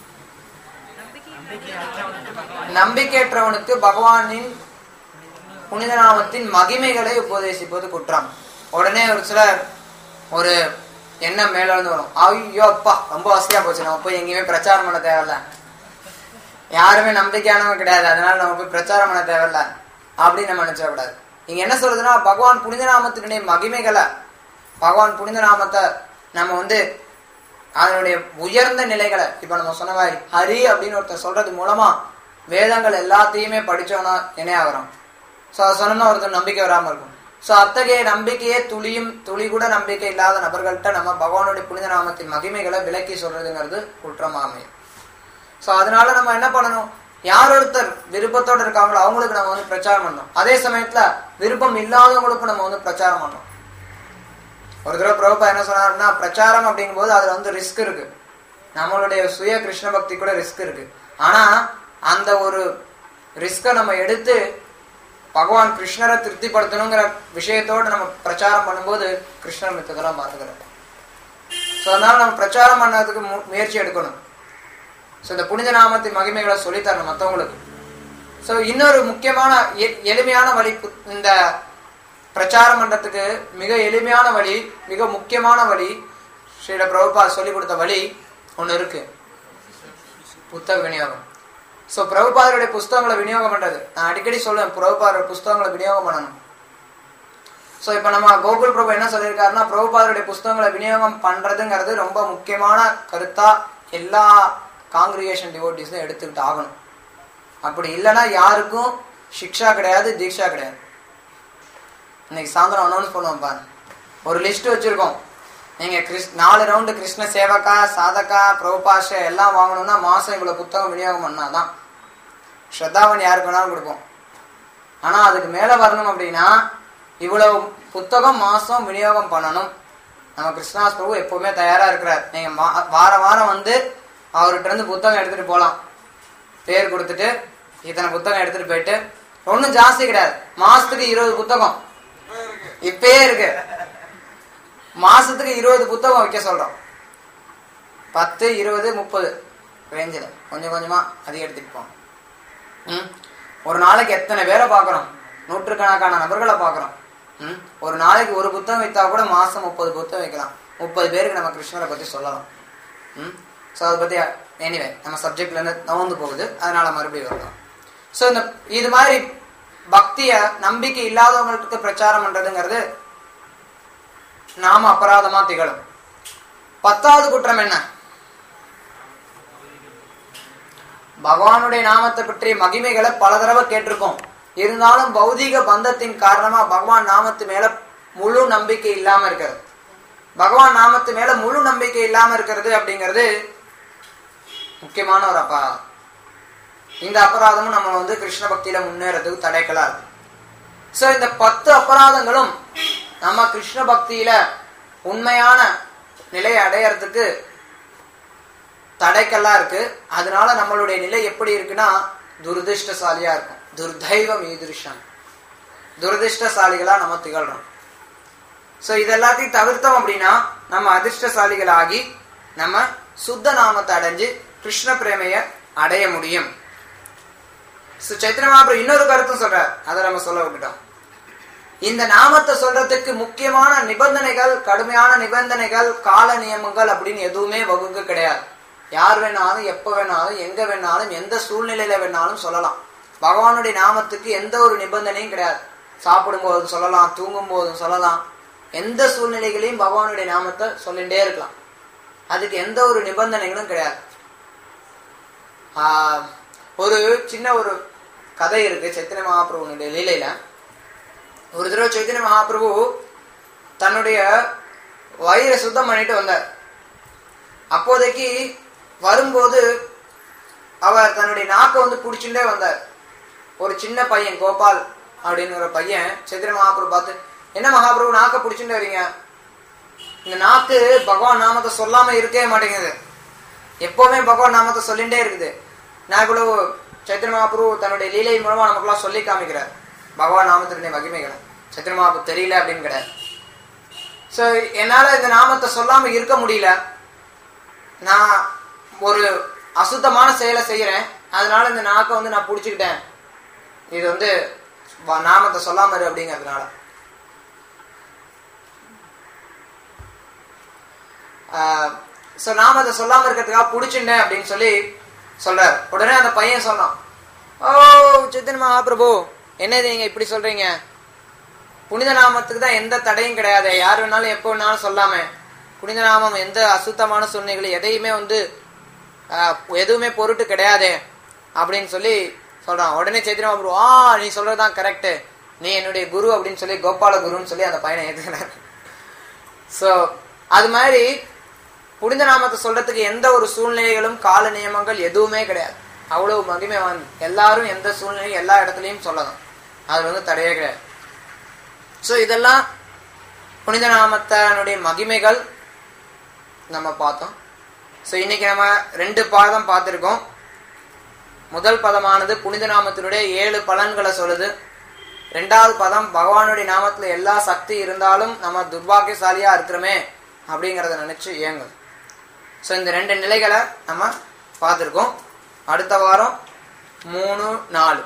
நம்பிக்கையற்றவனுக்கு பகவானின் புனித நாமத்தின் மகிமைகளை உபதேசிப்பது குற்றம் உடனே ஒரு சிலர் ஒரு எண்ணம் மேல இருந்து வரும் ஐயோ அப்பா ரொம்ப வசதியா போச்சு நம்ம போய் எங்கேயுமே பிரச்சாரம் பண்ண தேவையில்ல யாருமே நம்பிக்கையானவங்க கிடையாது அதனால நம்ம போய் பிரச்சாரம் பண்ண தேவையில்ல அப்படின்னு நம்ம நினைச்சிடக்கூடாது இங்க என்ன சொல்றதுன்னா பகவான் புனித நாமத்தினுடைய மகிமைகளை பகவான் புனித நாமத்தை நம்ம வந்து அதனுடைய உயர்ந்த நிலைகளை இப்ப நம்ம சொன்ன மாதிரி ஹரி அப்படின்னு ஒருத்தர் சொல்றது மூலமா வேதங்கள் எல்லாத்தையுமே படிச்சோம்னா இணையாகிறோம் ஸோ அதை சொன்னோம்னா ஒருத்தர் நம்பிக்கை வராம இருக்கும் ஸோ அத்தகைய நம்பிக்கையே துளியும் துளி கூட நம்பிக்கை இல்லாத நபர்கள்ட்ட நம்ம பகவானுடைய புனித நாமத்தின் மகிமைகளை விலக்கி சொல்றதுங்கிறது குற்றமா அமையும் ஸோ அதனால நம்ம என்ன பண்ணணும் யார் ஒருத்தர் விருப்பத்தோட இருக்காங்களோ அவங்களுக்கு நம்ம வந்து பிரச்சாரம் பண்ணணும் அதே சமயத்துல விருப்பம் இல்லாதவங்களுக்கும் நம்ம வந்து பிரச்சாரம் பண்ணணும் ஒரு தடவை பிரபுபா என்ன சொன்னாருன்னா பிரச்சாரம் அப்படிங்கும்போது அதுல வந்து ரிஸ்க் இருக்கு நம்மளுடைய சுய கிருஷ்ண பக்தி கூட ரிஸ்க் இருக்கு ஆனா அந்த ஒரு ரிஸ்கை நம்ம எடுத்து பகவான் கிருஷ்ணரை திருப்திப்படுத்தணுங்கிற விஷயத்தோட நம்ம பிரச்சாரம் பண்ணும்போது கிருஷ்ணர் மித்ததெல்லாம் பார்த்துக்கிறோம் ஸோ அதனால நம்ம பிரச்சாரம் பண்ணதுக்கு மு- முயற்சி எடுக்கணும் ஸோ இந்த புனித நாமத்தின் மகிமைகளை சொல்லித்தரணும் மற்றவங்களுக்கு ஸோ இன்னொரு முக்கியமான எ- எளிமையான வழி பு- இந்த பிரச்சாரம் பண்றதுக்கு மிக எளிமையான வழி மிக முக்கியமான வழி ஸ்ரீல பிரபுபா சொல்லி கொடுத்த வழி ஒன்று இருக்கு புத்தக விநியோகம் ஸோ பிரபுபாதருடைய புஸ்தகங்களை விநியோகம் பண்றது நான் அடிக்கடி சொல்லுவேன் பிரபுபாதருடைய புஸ்தகங்களை விநியோகம் பண்ணணும் ஸோ இப்போ நம்ம கோகுல் பிரபு என்ன சொல்லியிருக்காருன்னா பிரபுபாதருடைய புஸ்தகங்களை விநியோகம் பண்றதுங்கிறது ரொம்ப முக்கியமான கருத்தா எல்லா காங்கிரிகேஷன் டிவோட்டிஸும் எடுத்துக்கிட்டு ஆகணும் அப்படி இல்லைன்னா யாருக்கும் சிக்ஷா கிடையாது தீக்ஷா கிடையாது இன்னைக்கு சாயந்தரம் அனௌன்ஸ் பண்ணுவோம் பாருங்க ஒரு லிஸ்ட் வச்சிருக்கோம் நீங்க கிருஷ் நாலு ரவுண்டு கிருஷ்ண சேவகா சாதகா பிரபுபாஷ எல்லாம் வாங்கணும்னா மாசம் இவ்வளவு புத்தகம் விநியோகம் பண்ணாதான் ஸ்ரத்தாவன் யாருக்கு வேணாலும் கொடுப்போம் ஆனா அதுக்கு மேல வரணும் அப்படின்னா இவ்வளவு புத்தகம் மாசம் விநியோகம் பண்ணணும் நம்ம கிருஷ்ணாஸ் பிரபு எப்பவுமே தயாரா இருக்கிறார் நீங்க மா- வாரம் வாரம் வந்து அவர்கிட்ட இருந்து புத்தகம் எடுத்துட்டு போலாம் பேர் கொடுத்துட்டு இத்தனை புத்தகம் எடுத்துட்டு போயிட்டு ஒன்றும் ஜாஸ்தி கிடையாது மாசத்துக்கு இருபது புத்தகம் இப்பயே இருக்கு மாசத்துக்கு இருபது புத்தகம் வைக்க சொல்றோம் பத்து இருபது முப்பது ரேஞ்சில் கொஞ்சம் கொஞ்சமா அதிகரித்துட்டு போங்க ம்? ஒரு நாளைக்கு எத்தனை பேரை பார்க்குறோம் நூற்றுக்கணக்கான நபர்களை பார்க்குறோம் ம்? ஒரு நாளைக்கு ஒரு புத்தகம் வைத்தா கூட மாசம் முப்பது புத்தகம் வைக்கலாம் முப்பது பேருக்கு நம்ம கிருஷ்ணரை பத்தி சொல்லலாம் ம் ஸோ அதை பத்தி எனிவே நம்ம சப்ஜெக்ட்ல இருந்து நவந்து போகுது அதனால மறுபடியும் வரலாம் ஸோ இந்த இது மாதிரி பக்திய நம்பிக்கை இல்லாதவங்களுக்கு பிரச்சாரம் பண்றதுங்கிறது நாம அபராதமா திகழும் பத்தாவது குற்றம் என்ன பகவானுடைய நாமத்தை பற்றிய மகிமைகளை பல தடவை கேட்டிருக்கோம் இருந்தாலும் பௌதீக பந்தத்தின் காரணமா பகவான் நாமத்து மேல முழு நம்பிக்கை இல்லாம இருக்கிறது பகவான் நாமத்து மேல முழு நம்பிக்கை இல்லாம இருக்கிறது அப்படிங்கிறது முக்கியமான ஒரு அபராதம் இந்த அபராதமும் நம்ம வந்து கிருஷ்ண பக்தியில முன்னேறதுக்கு தடைக்கலா இருக்கு சோ இந்த பத்து அபராதங்களும் நம்ம கிருஷ்ண பக்தியில உண்மையான நிலையை அடையறதுக்கு தடைக்கல்லா இருக்கு அதனால நம்மளுடைய நிலை எப்படி இருக்குன்னா துரதிருஷ்டசாலியா இருக்கும் துர்தைவம் ஈதிருஷம் துரதிருஷ்டசாலிகளா நம்ம திகழ்றோம் சோ இதெல்லாத்தையும் தவிர்த்தோம் அப்படின்னா நம்ம அதிர்ஷ்டசாலிகளாகி நம்ம சுத்த நாமத்தை அடைஞ்சு கிருஷ்ண பிரேமைய அடைய முடியும் So, சைத்திர மகாபிரபு இன்னொரு கருத்தும் சொல்றார் அதை நம்ம சொல்ல விட்டுட்டோம் இந்த நாமத்தை சொல்றதுக்கு முக்கியமான நிபந்தனைகள் கடுமையான நிபந்தனைகள் கால நியமங்கள் அப்படின்னு எதுவுமே வகுக்க கிடையாது யார் வேணாலும் எப்ப வேணாலும் எங்க வேணாலும் எந்த சூழ்நிலையில வேணாலும் சொல்லலாம் பகவானுடைய நாமத்துக்கு எந்த ஒரு நிபந்தனையும் கிடையாது சாப்பிடும் போதும் சொல்லலாம் தூங்கும் போதும் சொல்லலாம் எந்த சூழ்நிலைகளையும் பகவானுடைய நாமத்தை சொல்லிட்டே இருக்கலாம் அதுக்கு எந்த ஒரு நிபந்தனைகளும் கிடையாது ஆஹ், ஒரு சின்ன ஒரு கதை இருக்கு சைத்தன்ய மகாபிரபுனுடைய லீலையில ஒரு தடவை சைத்தன்ய மகாபிரபு தன்னுடைய வயிறை சுத்தம் பண்ணிட்டு வந்தார் அப்போதைக்கு வரும்போது அவர் தன்னுடைய நாக்கை வந்து பிடிச்சுட்டே வந்தார் ஒரு சின்ன பையன் கோபால் அப்படிங்கிற பையன் சைத்தன்ய மகாபிரபு பார்த்து என்ன மகாபிரபு நாக்கை பிடிச்சுட்டு வரீங்க இந்த நாக்கு பகவான் நாமத்தை சொல்லாம இருக்கவே மாட்டேங்குது எப்பவுமே பகவான் நாமத்தை சொல்லிட்டே இருக்குது நான் கூட சைத்திர மகாபுரு தன்னுடைய லீலை மூலமா நமக்குலாம் சொல்லி காமிக்கிறார் பகவான் நாமத்தினுடைய மகிமைகளை சைத்திர மகாபுரு தெரியல அப்படின்னு கிடையாது ஸோ என்னால இந்த நாமத்தை சொல்லாம இருக்க முடியல நான் ஒரு அசுத்தமான செயலை செய்யறேன் அதனால இந்த நாக்கை வந்து நான் பிடிச்சிக்கிட்டேன் இது வந்து வ- நாமத்தை சொல்லாம இரு அப்படிங்கிறதுனால ஸோ நாம அதை சொல்லாம இருக்கிறதுக்காக பிடிச்சிட்டேன் அப்படின்னு சொல்லி சொல்றாரு உடனே அந்த பையன் சொன்னான் ஓ சித்தன் மகாபிரபு என்னது நீங்க இப்படி சொல்றீங்க புனித நாமத்துக்கு தான் எந்த தடையும் கிடையாது யார் வேணாலும் எப்போ வேணாலும் சொல்லாம புனித நாமம் எந்த அசுத்தமான சூழ்நிலைகள் எதையுமே வந்து ஆஹ், எதுவுமே பொருட்டு கிடையாது அப்படின்னு சொல்லி சொல்றான் உடனே சைத்தன்ய மகாபிரபு ஆ நீ சொல்றதுதான் கரெக்ட் நீ என்னுடைய குரு அப்படின்னு சொல்லி கோபால குருன்னு சொல்லி அந்த பையனை ஏத்துக்கிறார் ஸோ அது மாதிரி புனித நாமத்தை சொல்றதுக்கு எந்த ஒரு சூழ்நிலைகளும் கால நியமங்கள் எதுவுமே கிடையாது அவ்வளவு மகிமை வந்து எல்லாரும் எந்த சூழ்நிலையும் எல்லா இடத்துலையும் சொல்லலாம் அது வந்து தடையே கிடையாது ஸோ இதெல்லாம் புனித நாமத்தினுடைய மகிமைகள் நம்ம பார்த்தோம் ஸோ இன்னைக்கு நம்ம ரெண்டு பாதம் பார்த்துருக்கோம் முதல் பதமானது புனித நாமத்தினுடைய ஏழு பலன்களை சொல்லுது ரெண்டாவது பதம் பகவானுடைய நாமத்துல எல்லா சக்தி இருந்தாலும் நம்ம துர்பாக்கியசாலியா இருக்கிறோமே அப்படிங்கறத நினைச்சு இயங்கும் ஸோ இந்த ரெண்டு நிலைகளை நம்ம பார்த்துருக்கோம் அடுத்த வாரம் மூணு நாலு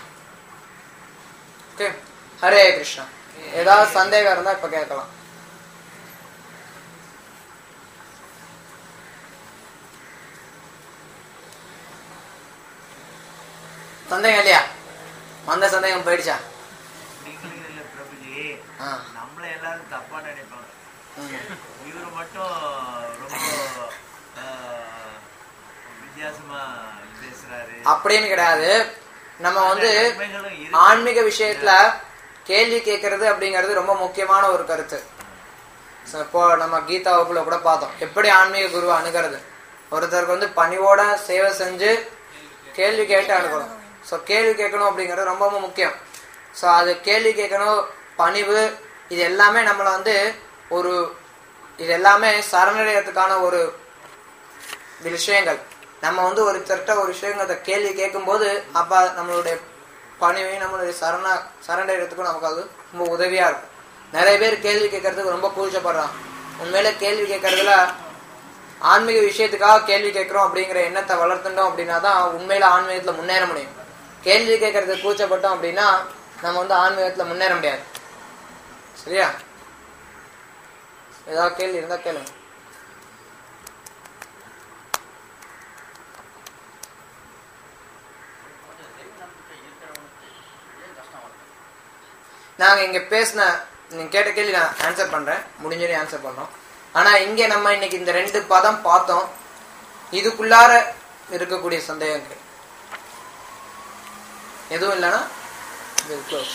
ஓகே ஹரே கிருஷ்ணா ஏதாவது சந்தேகம் இருந்தா இப்ப கேட்கலாம் சந்தேகம் இல்லையா வந்த சந்தேகம் போயிடுச்சா நீங்களும் இல்ல பிரபுஜி ஆ. நம்மள எல்லாரும் தப்பா நினைப்பாங்க ம். இவரு மட்டும் ரொம்ப ஆ, வித்தியாசமா பேசுறாரு அப்படின்னு கிடையாது நம்ம வந்து நன்மைகளும் இருக்கு. ஆன்மீக விஷயத்துல கேள்வி கேட்கறது அப்படிங்கிறது ரொம்ப முக்கியமான ஒரு கருத்து So, இப்போ நம்ம கீதா வகுப்புல கூட பார்த்தோம் எப்படி ஆன்மீக குருவை அணுகிறது ஒருத்தருக்கு வந்து பணிவோட சேவை செஞ்சு கேள்வி கேட்டு அணுகணும் ஸோ கேள்வி கேட்கணும் அப்படிங்கிறது ரொம்ப ரொம்ப முக்கியம் ஸோ அது கேள்வி கேட்கணும் பணிவு இது எல்லாமே நம்மளை வந்து ஒரு இது எல்லாமே சரணடைகிறதுக்கான ஒரு விஷயங்கள் நம்ம வந்து ஒருத்தர்கிட்ட ஒரு விஷயங்களை கேள்வி கேட்கும்போது அப்ப நம்மளுடைய பணிவையும் நம்மளுடைய சரண சரணடைகிறதுக்கும் நமக்கு அது ரொம்ப உதவியா இருக்கும் நிறைய பேர் கேள்வி கேட்கறதுக்கு ரொம்ப கூச்சப்படுறான் உண்மையில கேள்வி கேட்கறதுல ஆன்மீக விஷயத்துக்காக கேள்வி கேட்கிறோம் அப்படிங்கிற எண்ணத்தை வளர்த்துட்டோம் அப்படின்னா தான் உண்மையில ஆன்மீகத்துல முன்னேற முடியும் கேள்வி கேட்கறதுக்கு கூச்சப்பட்டோம் அப்படின்னா நம்ம வந்து ஆன்மீகத்துல முன்னேற முடியாது சரியா ஏதாவது கேள்வி இருந்தா கேளுங்க நாங்க இங்க பேசின நீங்க கேட்ட கேள்வி நான் ஆன்சர் பண்றேன் முடிஞ்சதை ஆன்சர் பண்றோம் ஆனா இங்க நம்ம இன்னைக்கு இந்த ரெண்டு பதம் பார்த்தோம் இதுக்குள்ளார இருக்கக்கூடிய சந்தேகங்கள் எதுவும் இல்லைன்னா க்ளோஸ்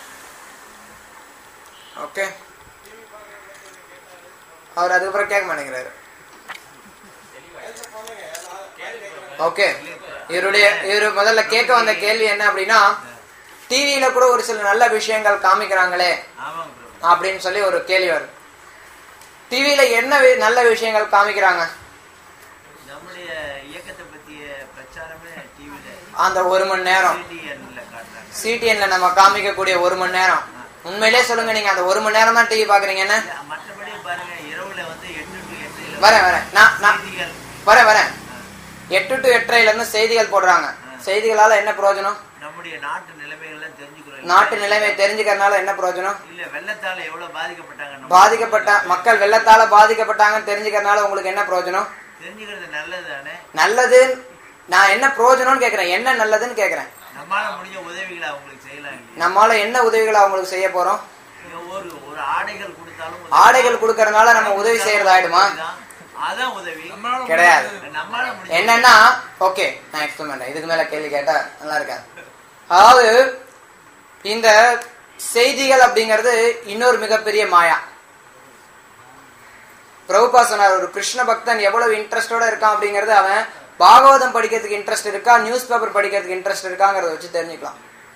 ஓகே அவர் அதுக்கப்புறம் கேட்க மாட்டேங்கிறாரு ஓகே இவருடைய இவரு முதல்ல கேட்க வந்த கேள்வி என்ன அப்படின்னா டிவியில கூட ஒரு சில நல்ல விஷயங்கள் காமிக்கிறாங்களே ஆமாங்க பிரபு அப்படின்னு சொல்லி ஒரு கேள்வி வருது டிவியில என்ன வி- நல்ல விஷயங்கள் காமிக்கிறாங்க நம்முடைய இயக்கத்தை பத்திய பிரச்சாரமே டிவில அந்த ஒரு மணி நேரம் சிடிஎன்ல காட்டுறாங்க சிடிஎன்ல நம்ம காமிக்கக்கூடிய ஒரு மணி நேரம் உண்மையிலே சொல்லுங்க நீங்க அந்த ஒரு மணி நேரம் தான் டிவி பாக்குறீங்கன்னு இல்ல, மற்றபடி பாருங்க இரவுல வந்து எட்டு டு எட்டு வரேன் வரேன் நான் நான் செய்திகள் வரேன் வரேன் எட்டு டு எட்டரைல இருந்து செய்திகள் போடுறாங்க செய்திகளால என்ன பிரயோஜனம் நம்முடைய நாட்டு நிலைமைகள்லாம் தெரிஞ்சுக்கிறோம் நாட்டு நிலைமை தெரிஞ்சுக்கிறதுனால என்ன பிரயோஜனம் இல்ல வெள்ளத்தால எவ்வளவு பாதிக்கப்பட்டாங்க நம்ம- பாதிக்கப்பட்ட மக்கள் வெள்ளத்தால பாதிக்கப்பட்டாங்கன்னு தெரிஞ்சுக்கிறதுனால உங்களுக்கு என்ன பிரயோஜனம் தெரிஞ்சுக்கிறது நல்லது தானே நல்லது நான் என்ன பிரயோஜனம்னு கேக்குறேன் என்ன நல்லதுன்னு கேக்குறேன் நம்மளால முடிஞ்ச உதவிகளை அவங்களுக்கு செய்யலாம் இல்லையா நம்மால என்ன உதவிகளை அவங்களுக்கு செய்ய போறோம் இங்க ஒரு ஒரு ஆடைகள் கொடுத்தாலும் உதவி. ஆடைகள் கொடுக்கறதுனால நம்ம உதவி செய்யறது ஆயிடுமா அதான் உதவி கிடையாது நம்மளால முடிஞ்ச என்னன்னா ஓகே நான் எக்ஸ்பிளைன் பண்றேன் இதுக்கு மேல கேள்வி கேட்டா நல்லா இருக்காது அதாவது இந்த செய்திகள் அப்படிங்கிறது இன்னொரு மிகப்பெரிய மாயா பிரபுபா சொன்னார் ஒரு கிருஷ்ண பக்தன் எவ்வளவு இன்ட்ரெஸ்டோட இருக்கான் அப்படிங்கறது அவன் பாகவதம் படிக்கிறதுக்கு இன்ட்ரெஸ்ட் இருக்கா நியூஸ் பேப்பர் படிக்கிறதுக்கு இன்ட்ரெஸ்ட் இருக்காங்கிறத வச்சு தெரிஞ்சுக்கலாம்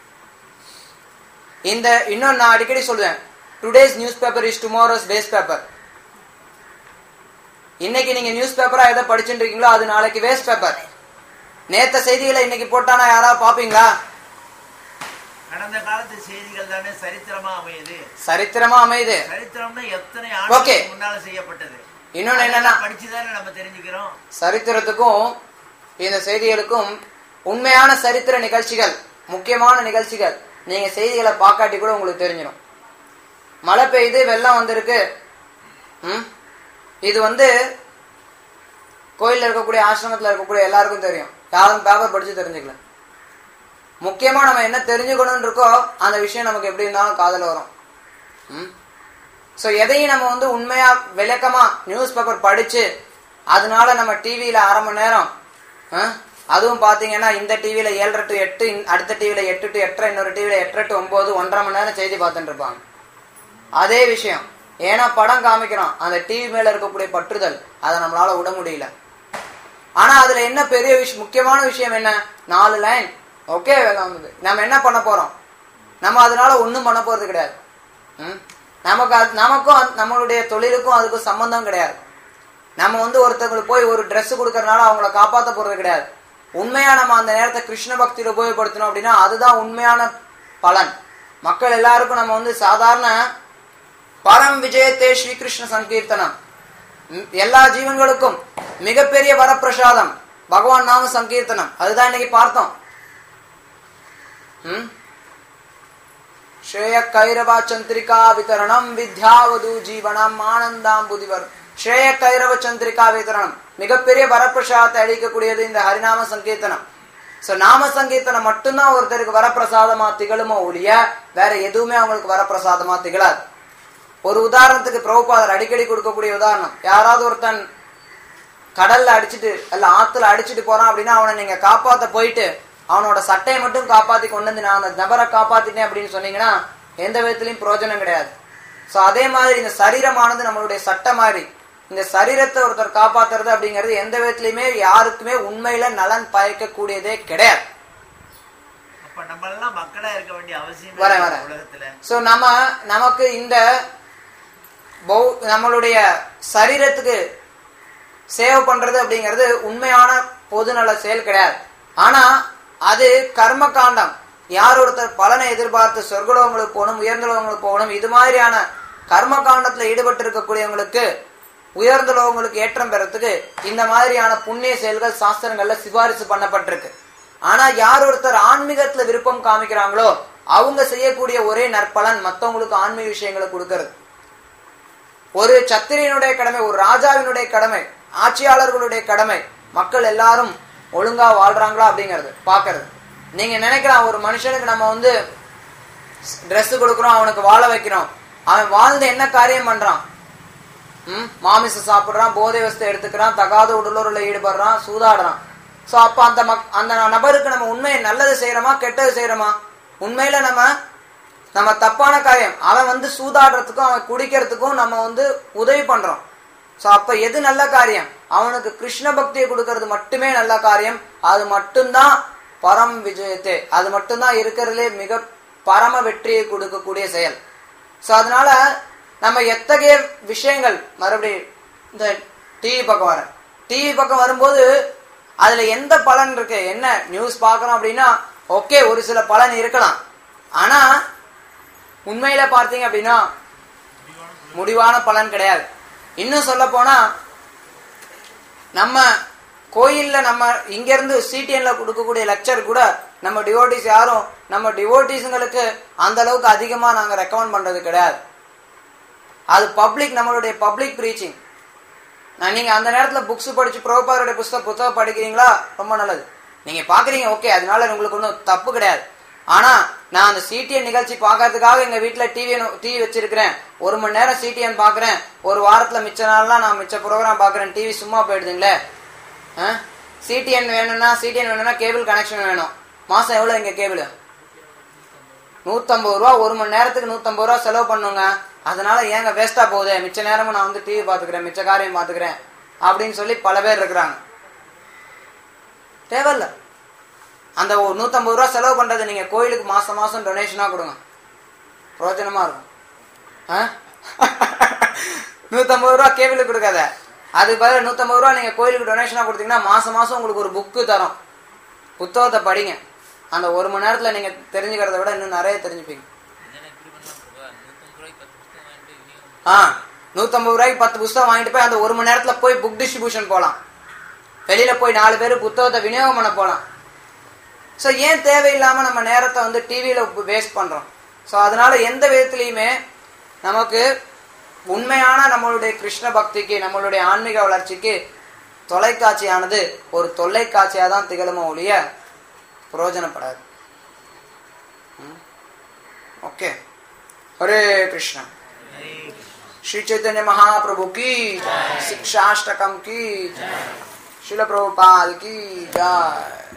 இந்த இன்னும் நான் அடிக்கடி சொல்லுவேன் today's newspaper is tomorrow's day's paper இன்னைக்கு நீங்க நியூஸ் பேப்பரா எதை படிச்சுட்டு இருக்கீங்களோ அது நாளைக்கு வேஸ்ட் பேப்பர் நேத்த செய்திகளை இன்னைக்கு போட்டானா யாராவது பாப்பீங்களா கடந்த காலத்து செய்திகள் தானே சரித்திரமா அமையுது சரித்திரமா அமையுது சரித்திரம்னா எத்தனை Okay. ஆண்டுகளுக்கு முன்னால செய்யப்பட்டது இன்னொன்னு என்னன்னா படிச்சுதானே நம்ம தெரிஞ்சுக்கிறோம் சரித்திரத்துக்கும் இந்த செய்திகளுக்கும் உண்மையான சரித்திர நிகழ்ச்சிகள் முக்கியமான நிகழ்ச்சிகள் நீங்க செய்திகளை பார்க்காட்டி கூட உங்களுக்கு தெரிஞ்சிடும் மழை பெய்யுது வெள்ளம் வந்திருக்கு ம்? இது வந்து கோயில்ல இருக்கக்கூடிய ஆசிரமத்துல இருக்கக்கூடிய எல்லாருக்கும் தெரியும் யாரும் பேப்பர் படிச்சு தெரிஞ்சுக்கல முக்கியமா நம்ம என்ன தெரிஞ்சுக்கணும்னு இருக்கோ அந்த விஷயம் நமக்கு எப்படி இருந்தாலும் காதல வரும் ம்? சோ எதையும் நம்ம வந்து உண்மையா விளக்கமா நியூஸ் பேப்பர் படிச்சு அதனால நம்ம டிவியில அரை மணி நேரம் ஆ? அதுவும் பாத்தீங்கன்னா இந்த டிவியில ஏழரை டு எட்டு இந்த- அடுத்த டிவியில எட்டு டு எட்டரை இன்னொரு டிவியில எட்டரை டு ஒன்பது ஒன்றரை மணி நேரம் செய்தி பார்த்துட்டு இருப்பாங்க அதே விஷயம் ஏன்னா படம் காமிக்கிறோம் அந்த டிவி மேல இருக்கக்கூடிய பற்றுதல் அதை நம்மளால விட முடியல ஆனா அதுல என்ன பெரிய விஷயம் முக்கியமான விஷயம் என்ன நாலு லைன் ஓகே நம்ம என்ன பண்ண போறோம் நம்ம அதனால ஒண்ணும் பண்ண போறது கிடையாது ம்? நமக்கு அது- நமக்கும் அந்த- நம்மளுடைய தொழிலுக்கும் அதுக்கும் சம்பந்தம் கிடையாது நம்ம வந்து ஒருத்தவங்களுக்கு போய் ஒரு Dress கொடுக்கறதுனால அவங்கள காப்பாத்த போறது கிடையாது உண்மையா நம்ம அந்த நேரத்தை கிருஷ்ண பக்தியில உபயோகப்படுத்தணும் அப்படின்னா அதுதான் உண்மையான பலன் மக்கள் எல்லாருக்கும் நம்ம வந்து சாதாரண பரம் விஜயத்தே ஸ்ரீகிருஷ்ண சங்கீர்த்தனம் ம், எல்லா ஜீவன்களுக்கும் மிகப்பெரிய வரப்பிரசாதம் பகவான் நாம சங்கீர்த்தனம் அதுதான் இன்னைக்கு பார்த்தோம் ம்? ஸ்ரேய கைரவ சந்திரிகா விதரணம் வித்யாவது ஜீவனம் ஆனந்தாம் புதிவர் ஸ்ரேய கைரவ சந்திரிகா விதரணம் மிகப்பெரிய வரப்பிரசாதத்தை அளிக்கக்கூடியது இந்த ஹரிநாம சங்கீர்த்தனம் சோ நாம சங்கீர்த்தனம் மட்டும்தான் ஒருத்தருக்கு வரப்பிரசாதமா திகழுமோ ஒழிய வேற எதுவுமே அவங்களுக்கு வரப்பிரசாதமா திகழாது ஒரு உதாரணத்துக்கு பிரபுபாதர் அடிக்கடி கொடுக்கக்கூடிய உதாரணம் யாராவது ஒருத்தன் கடல்ல அடிச்சிட்டு அல்ல ஆத்துல அடிச்சிட்டு போறான் அப்படின்னா அவனை நீங்க காப்பாத்த போயிட்டு அவனோட சட்டையை மட்டும் காப்பாத்தி கொண்டு வந்து நான் அந்த நபரை காப்பாத்திட்டேன் அப்படின்னு சொன்னீங்கன்னா எந்த விதத்திலையும் பிரயோஜனம் கிடையாது சோ அதே மாதிரி இந்த சரீரமானது நம்மளுடைய சட்டை மாதிரி இந்த சரீரத்தை ஒருத்தர் காப்பாத்துறது அப்படிங்கிறது எந்த விதத்திலையுமே யாருக்குமே உண்மையில நலன் பயக்கக்கூடியதே கிடையாது அப்ப நம்ம எல்லாம் மக்களா இருக்க வேண்டிய அவசியம் வரேன், இல்லை வரேன். உலகத்துல சோ நம்ம நமக்கு இந்த பௌ- நம்மளுடைய சரீரத்துக்கு சேவ் பண்றது அப்படிங்கிறது உண்மையான பொதுநல செயல் கிடையாது ஆனா அது கர்ம காண்டம் யார் ஒருத்தர் பலனை எதிர்பார்த்து சொர்க்கலோகங்களுக்கு போகணும் உயர்ந்தலோகங்களுக்கு போகணும் இது மாதிரியான கர்ம காண்டத்துல ஈடுபட்டு இருக்கக்கூடியவங்களுக்கு உயர்ந்த லோகங்களுக்கு ஏற்றம் பெறத்துக்கு இந்த மாதிரியான புண்ணிய செயல்கள் சாஸ்திரங்கள்ல சிபாரிசு பண்ணப்பட்டிருக்கு ஆனா யார் ஒருத்தர் ஆன்மீகத்துல விருப்பம் காமிக்கிறாங்களோ அவங்க செய்யக்கூடிய ஒரே நற்பலன் மத்தவங்களுக்கு ஆன்மீக விஷயங்களை கொடுக்கறது ஒரு சத்திரியனுடைய கடமை ஒரு ராஜாவினுடைய கடமை ஆட்சியாளர்களுடைய கடமை மக்கள் எல்லாரும் ஒழுங்கா வாழ்றாங்களா அப்படிங்கறது பாக்குறது நீங்க நினைக்கலாம் ஒரு மனுஷனுக்கு நம்ம வந்து Dress கொடுக்குறோம் அவனுக்கு வாழ வைக்கிறோம் அவன் வாழ்ந்து என்ன காரியம் பண்றான் ம் மாமிசம் சாப்பிடுறான் போதை வஸ்தை எடுத்துக்கிறான் தகாத உடலுறவுல ஈடுபடுறான் சூதாடுறான் சோ அப்ப அந்த மக் அந்த நபருக்கு நம்ம உண்மையை நல்லது செய்யறோமா கெட்டது செய்யறோமா உண்மையில நம்ம நம்ம தப்பான காரியம் அவன் வந்து சூதாடுறதுக்கும் அவன் குடிக்கிறதுக்கும் நம்ம வந்து உதவி பண்றோம் சோ அப்ப எது நல்ல காரியம் அவனுக்கு கிருஷ்ண பக்தியை கொடுக்கறது மட்டுமே நல்ல காரியம் அது மட்டும்தான் பரம் விஜயத்தை அது மட்டும்தான் இருக்கிறதுலே மிக பரம வெற்றியை கொடுக்கக்கூடிய செயல் சோ அதனால நம்ம எத்தகைய விஷயங்கள் மறுபடியும் இந்த டிவி பக்கம் வரேன் டிவி பக்கம் வரும்போது அதுல எந்த பலன் இருக்கு என்ன நியூஸ் பார்க்கறோம் அப்படின்னா ஓகே ஒரு சில பலன் இருக்கலாம் ஆனா உண்மையில பார்த்தீங்க அப்படின்னா முடிவான பலன் கிடையாது இன்னும் சொல்ல போனா நம்ம கோயில்ல நம்ம இங்க இருந்து சிடிஎன்ல கொடுக்கக்கூடிய லெக்சர் கூட நம்ம டிவோட்டிஸ் யாரும் நம்ம டிவோட்டிஸுங்களுக்கு அந்த அளவுக்கு அதிகமா நாங்க ரெக்கமெண்ட் பண்றது கிடையாது அது பப்ளிக் நம்மளுடைய பப்ளிக் ப்ரீச்சிங் நான் நீங்க அந்த நேரத்துல புக்ஸ் படிச்சு பிரபுபாருடைய புஸ்தகம் புத்தகம் படிக்கிறீங்களா ரொம்ப நல்லது நீங்க பாக்குறீங்க ஓகே அதனால உங்களுக்கு ஒன்றும் தப்பு கிடையாது ஆனா நான் அந்த சிடிஎன் நிகழ்ச்சி பார்க்கறதுக்காக எங்க வீட்டுல டிவி டிவி வச்சிருக்கிறேன் ஒரு மணி நேரம் சிடிஎன் பாக்குறேன் ஒரு வாரத்துல மிச்ச நாள்லாம் நான் மிச்ச ப்ரோக்ராம் பாக்குறேன் டிவி சும்மா போயிடுதுங்களே சிடிஎன் வேணும்னா சிடிஎன் வேணும்னா கேபிள் கனெக்ஷன் வேணும் மாசம் எவ்வளவு இங்க கேபிள் நூத்தம்பது ரூபா ஒரு மணி நேரத்துக்கு நூத்தம்பது ரூபா செலவு பண்ணுங்க அதனால ஏங்க வேஸ்டா போகுது மிச்ச நேரமும் நான் வந்து டிவி பாத்துக்கிறேன் மிச்ச காரியம் பாத்துக்கிறேன் அப்படின்னு சொல்லி பல பேர் இருக்கிறாங்க தேவையில்ல அந்த ஒரு நூத்தம்பது ரூபா செலவு பண்றது நீங்க கோயிலுக்கு மாசம் மாசம் டொனேஷனா கொடுங்க பிரயோஜனமா இருக்கும் ஆ? நூத்தம்பது ரூபா கேபிளுக்கு கொடுக்காத அதுக்கு பதில் நூத்தம்பது ரூபா நீங்க கோயிலுக்கு டொனேஷனா கொடுத்தீங்கன்னா மாசம் மாசம் உங்களுக்கு ஒரு புக்கு தரும் புத்தகத்தை படிங்க அந்த ஒரு மணி நேரத்துல நீங்க தெரிஞ்சுக்கிறத விட இன்னும் நிறைய தெரிஞ்சுப்பீங்க ஆ நூத்தம்பது ரூபாய்க்கு பத்து புத்தகம் வாங்கிட்டு போய் அந்த ஒரு மணி நேரத்துல போய் புக் டிஸ்ட்ரிபியூஷன் போலாம் வெளியில போய் நாலு பேர் புத்தகத்தை விநியோகம் பண்ண போலாம் ஸோ ஏன் தேவையில்லாம நம்ம நேரத்தை வந்து டிவியில வேஸ்ட் பண்றோம் ஸோ அதனால எந்த விதத்திலையுமே நமக்கு உண்மையான நம்மளுடைய கிருஷ்ண பக்திக்கு நம்மளுடைய ஆன்மீக வளர்ச்சிக்கு தொலைக்காட்சியானது ஒரு தொல்லைக்காட்சியா தான் திகழுமோ ஒழிய பிரயோஜனப்படாது ஓகே ஹரே கிருஷ்ணா श्री चैतन्य महाप्रभु की शिक्षाष्टकम की शिल प्रभुपाल की जय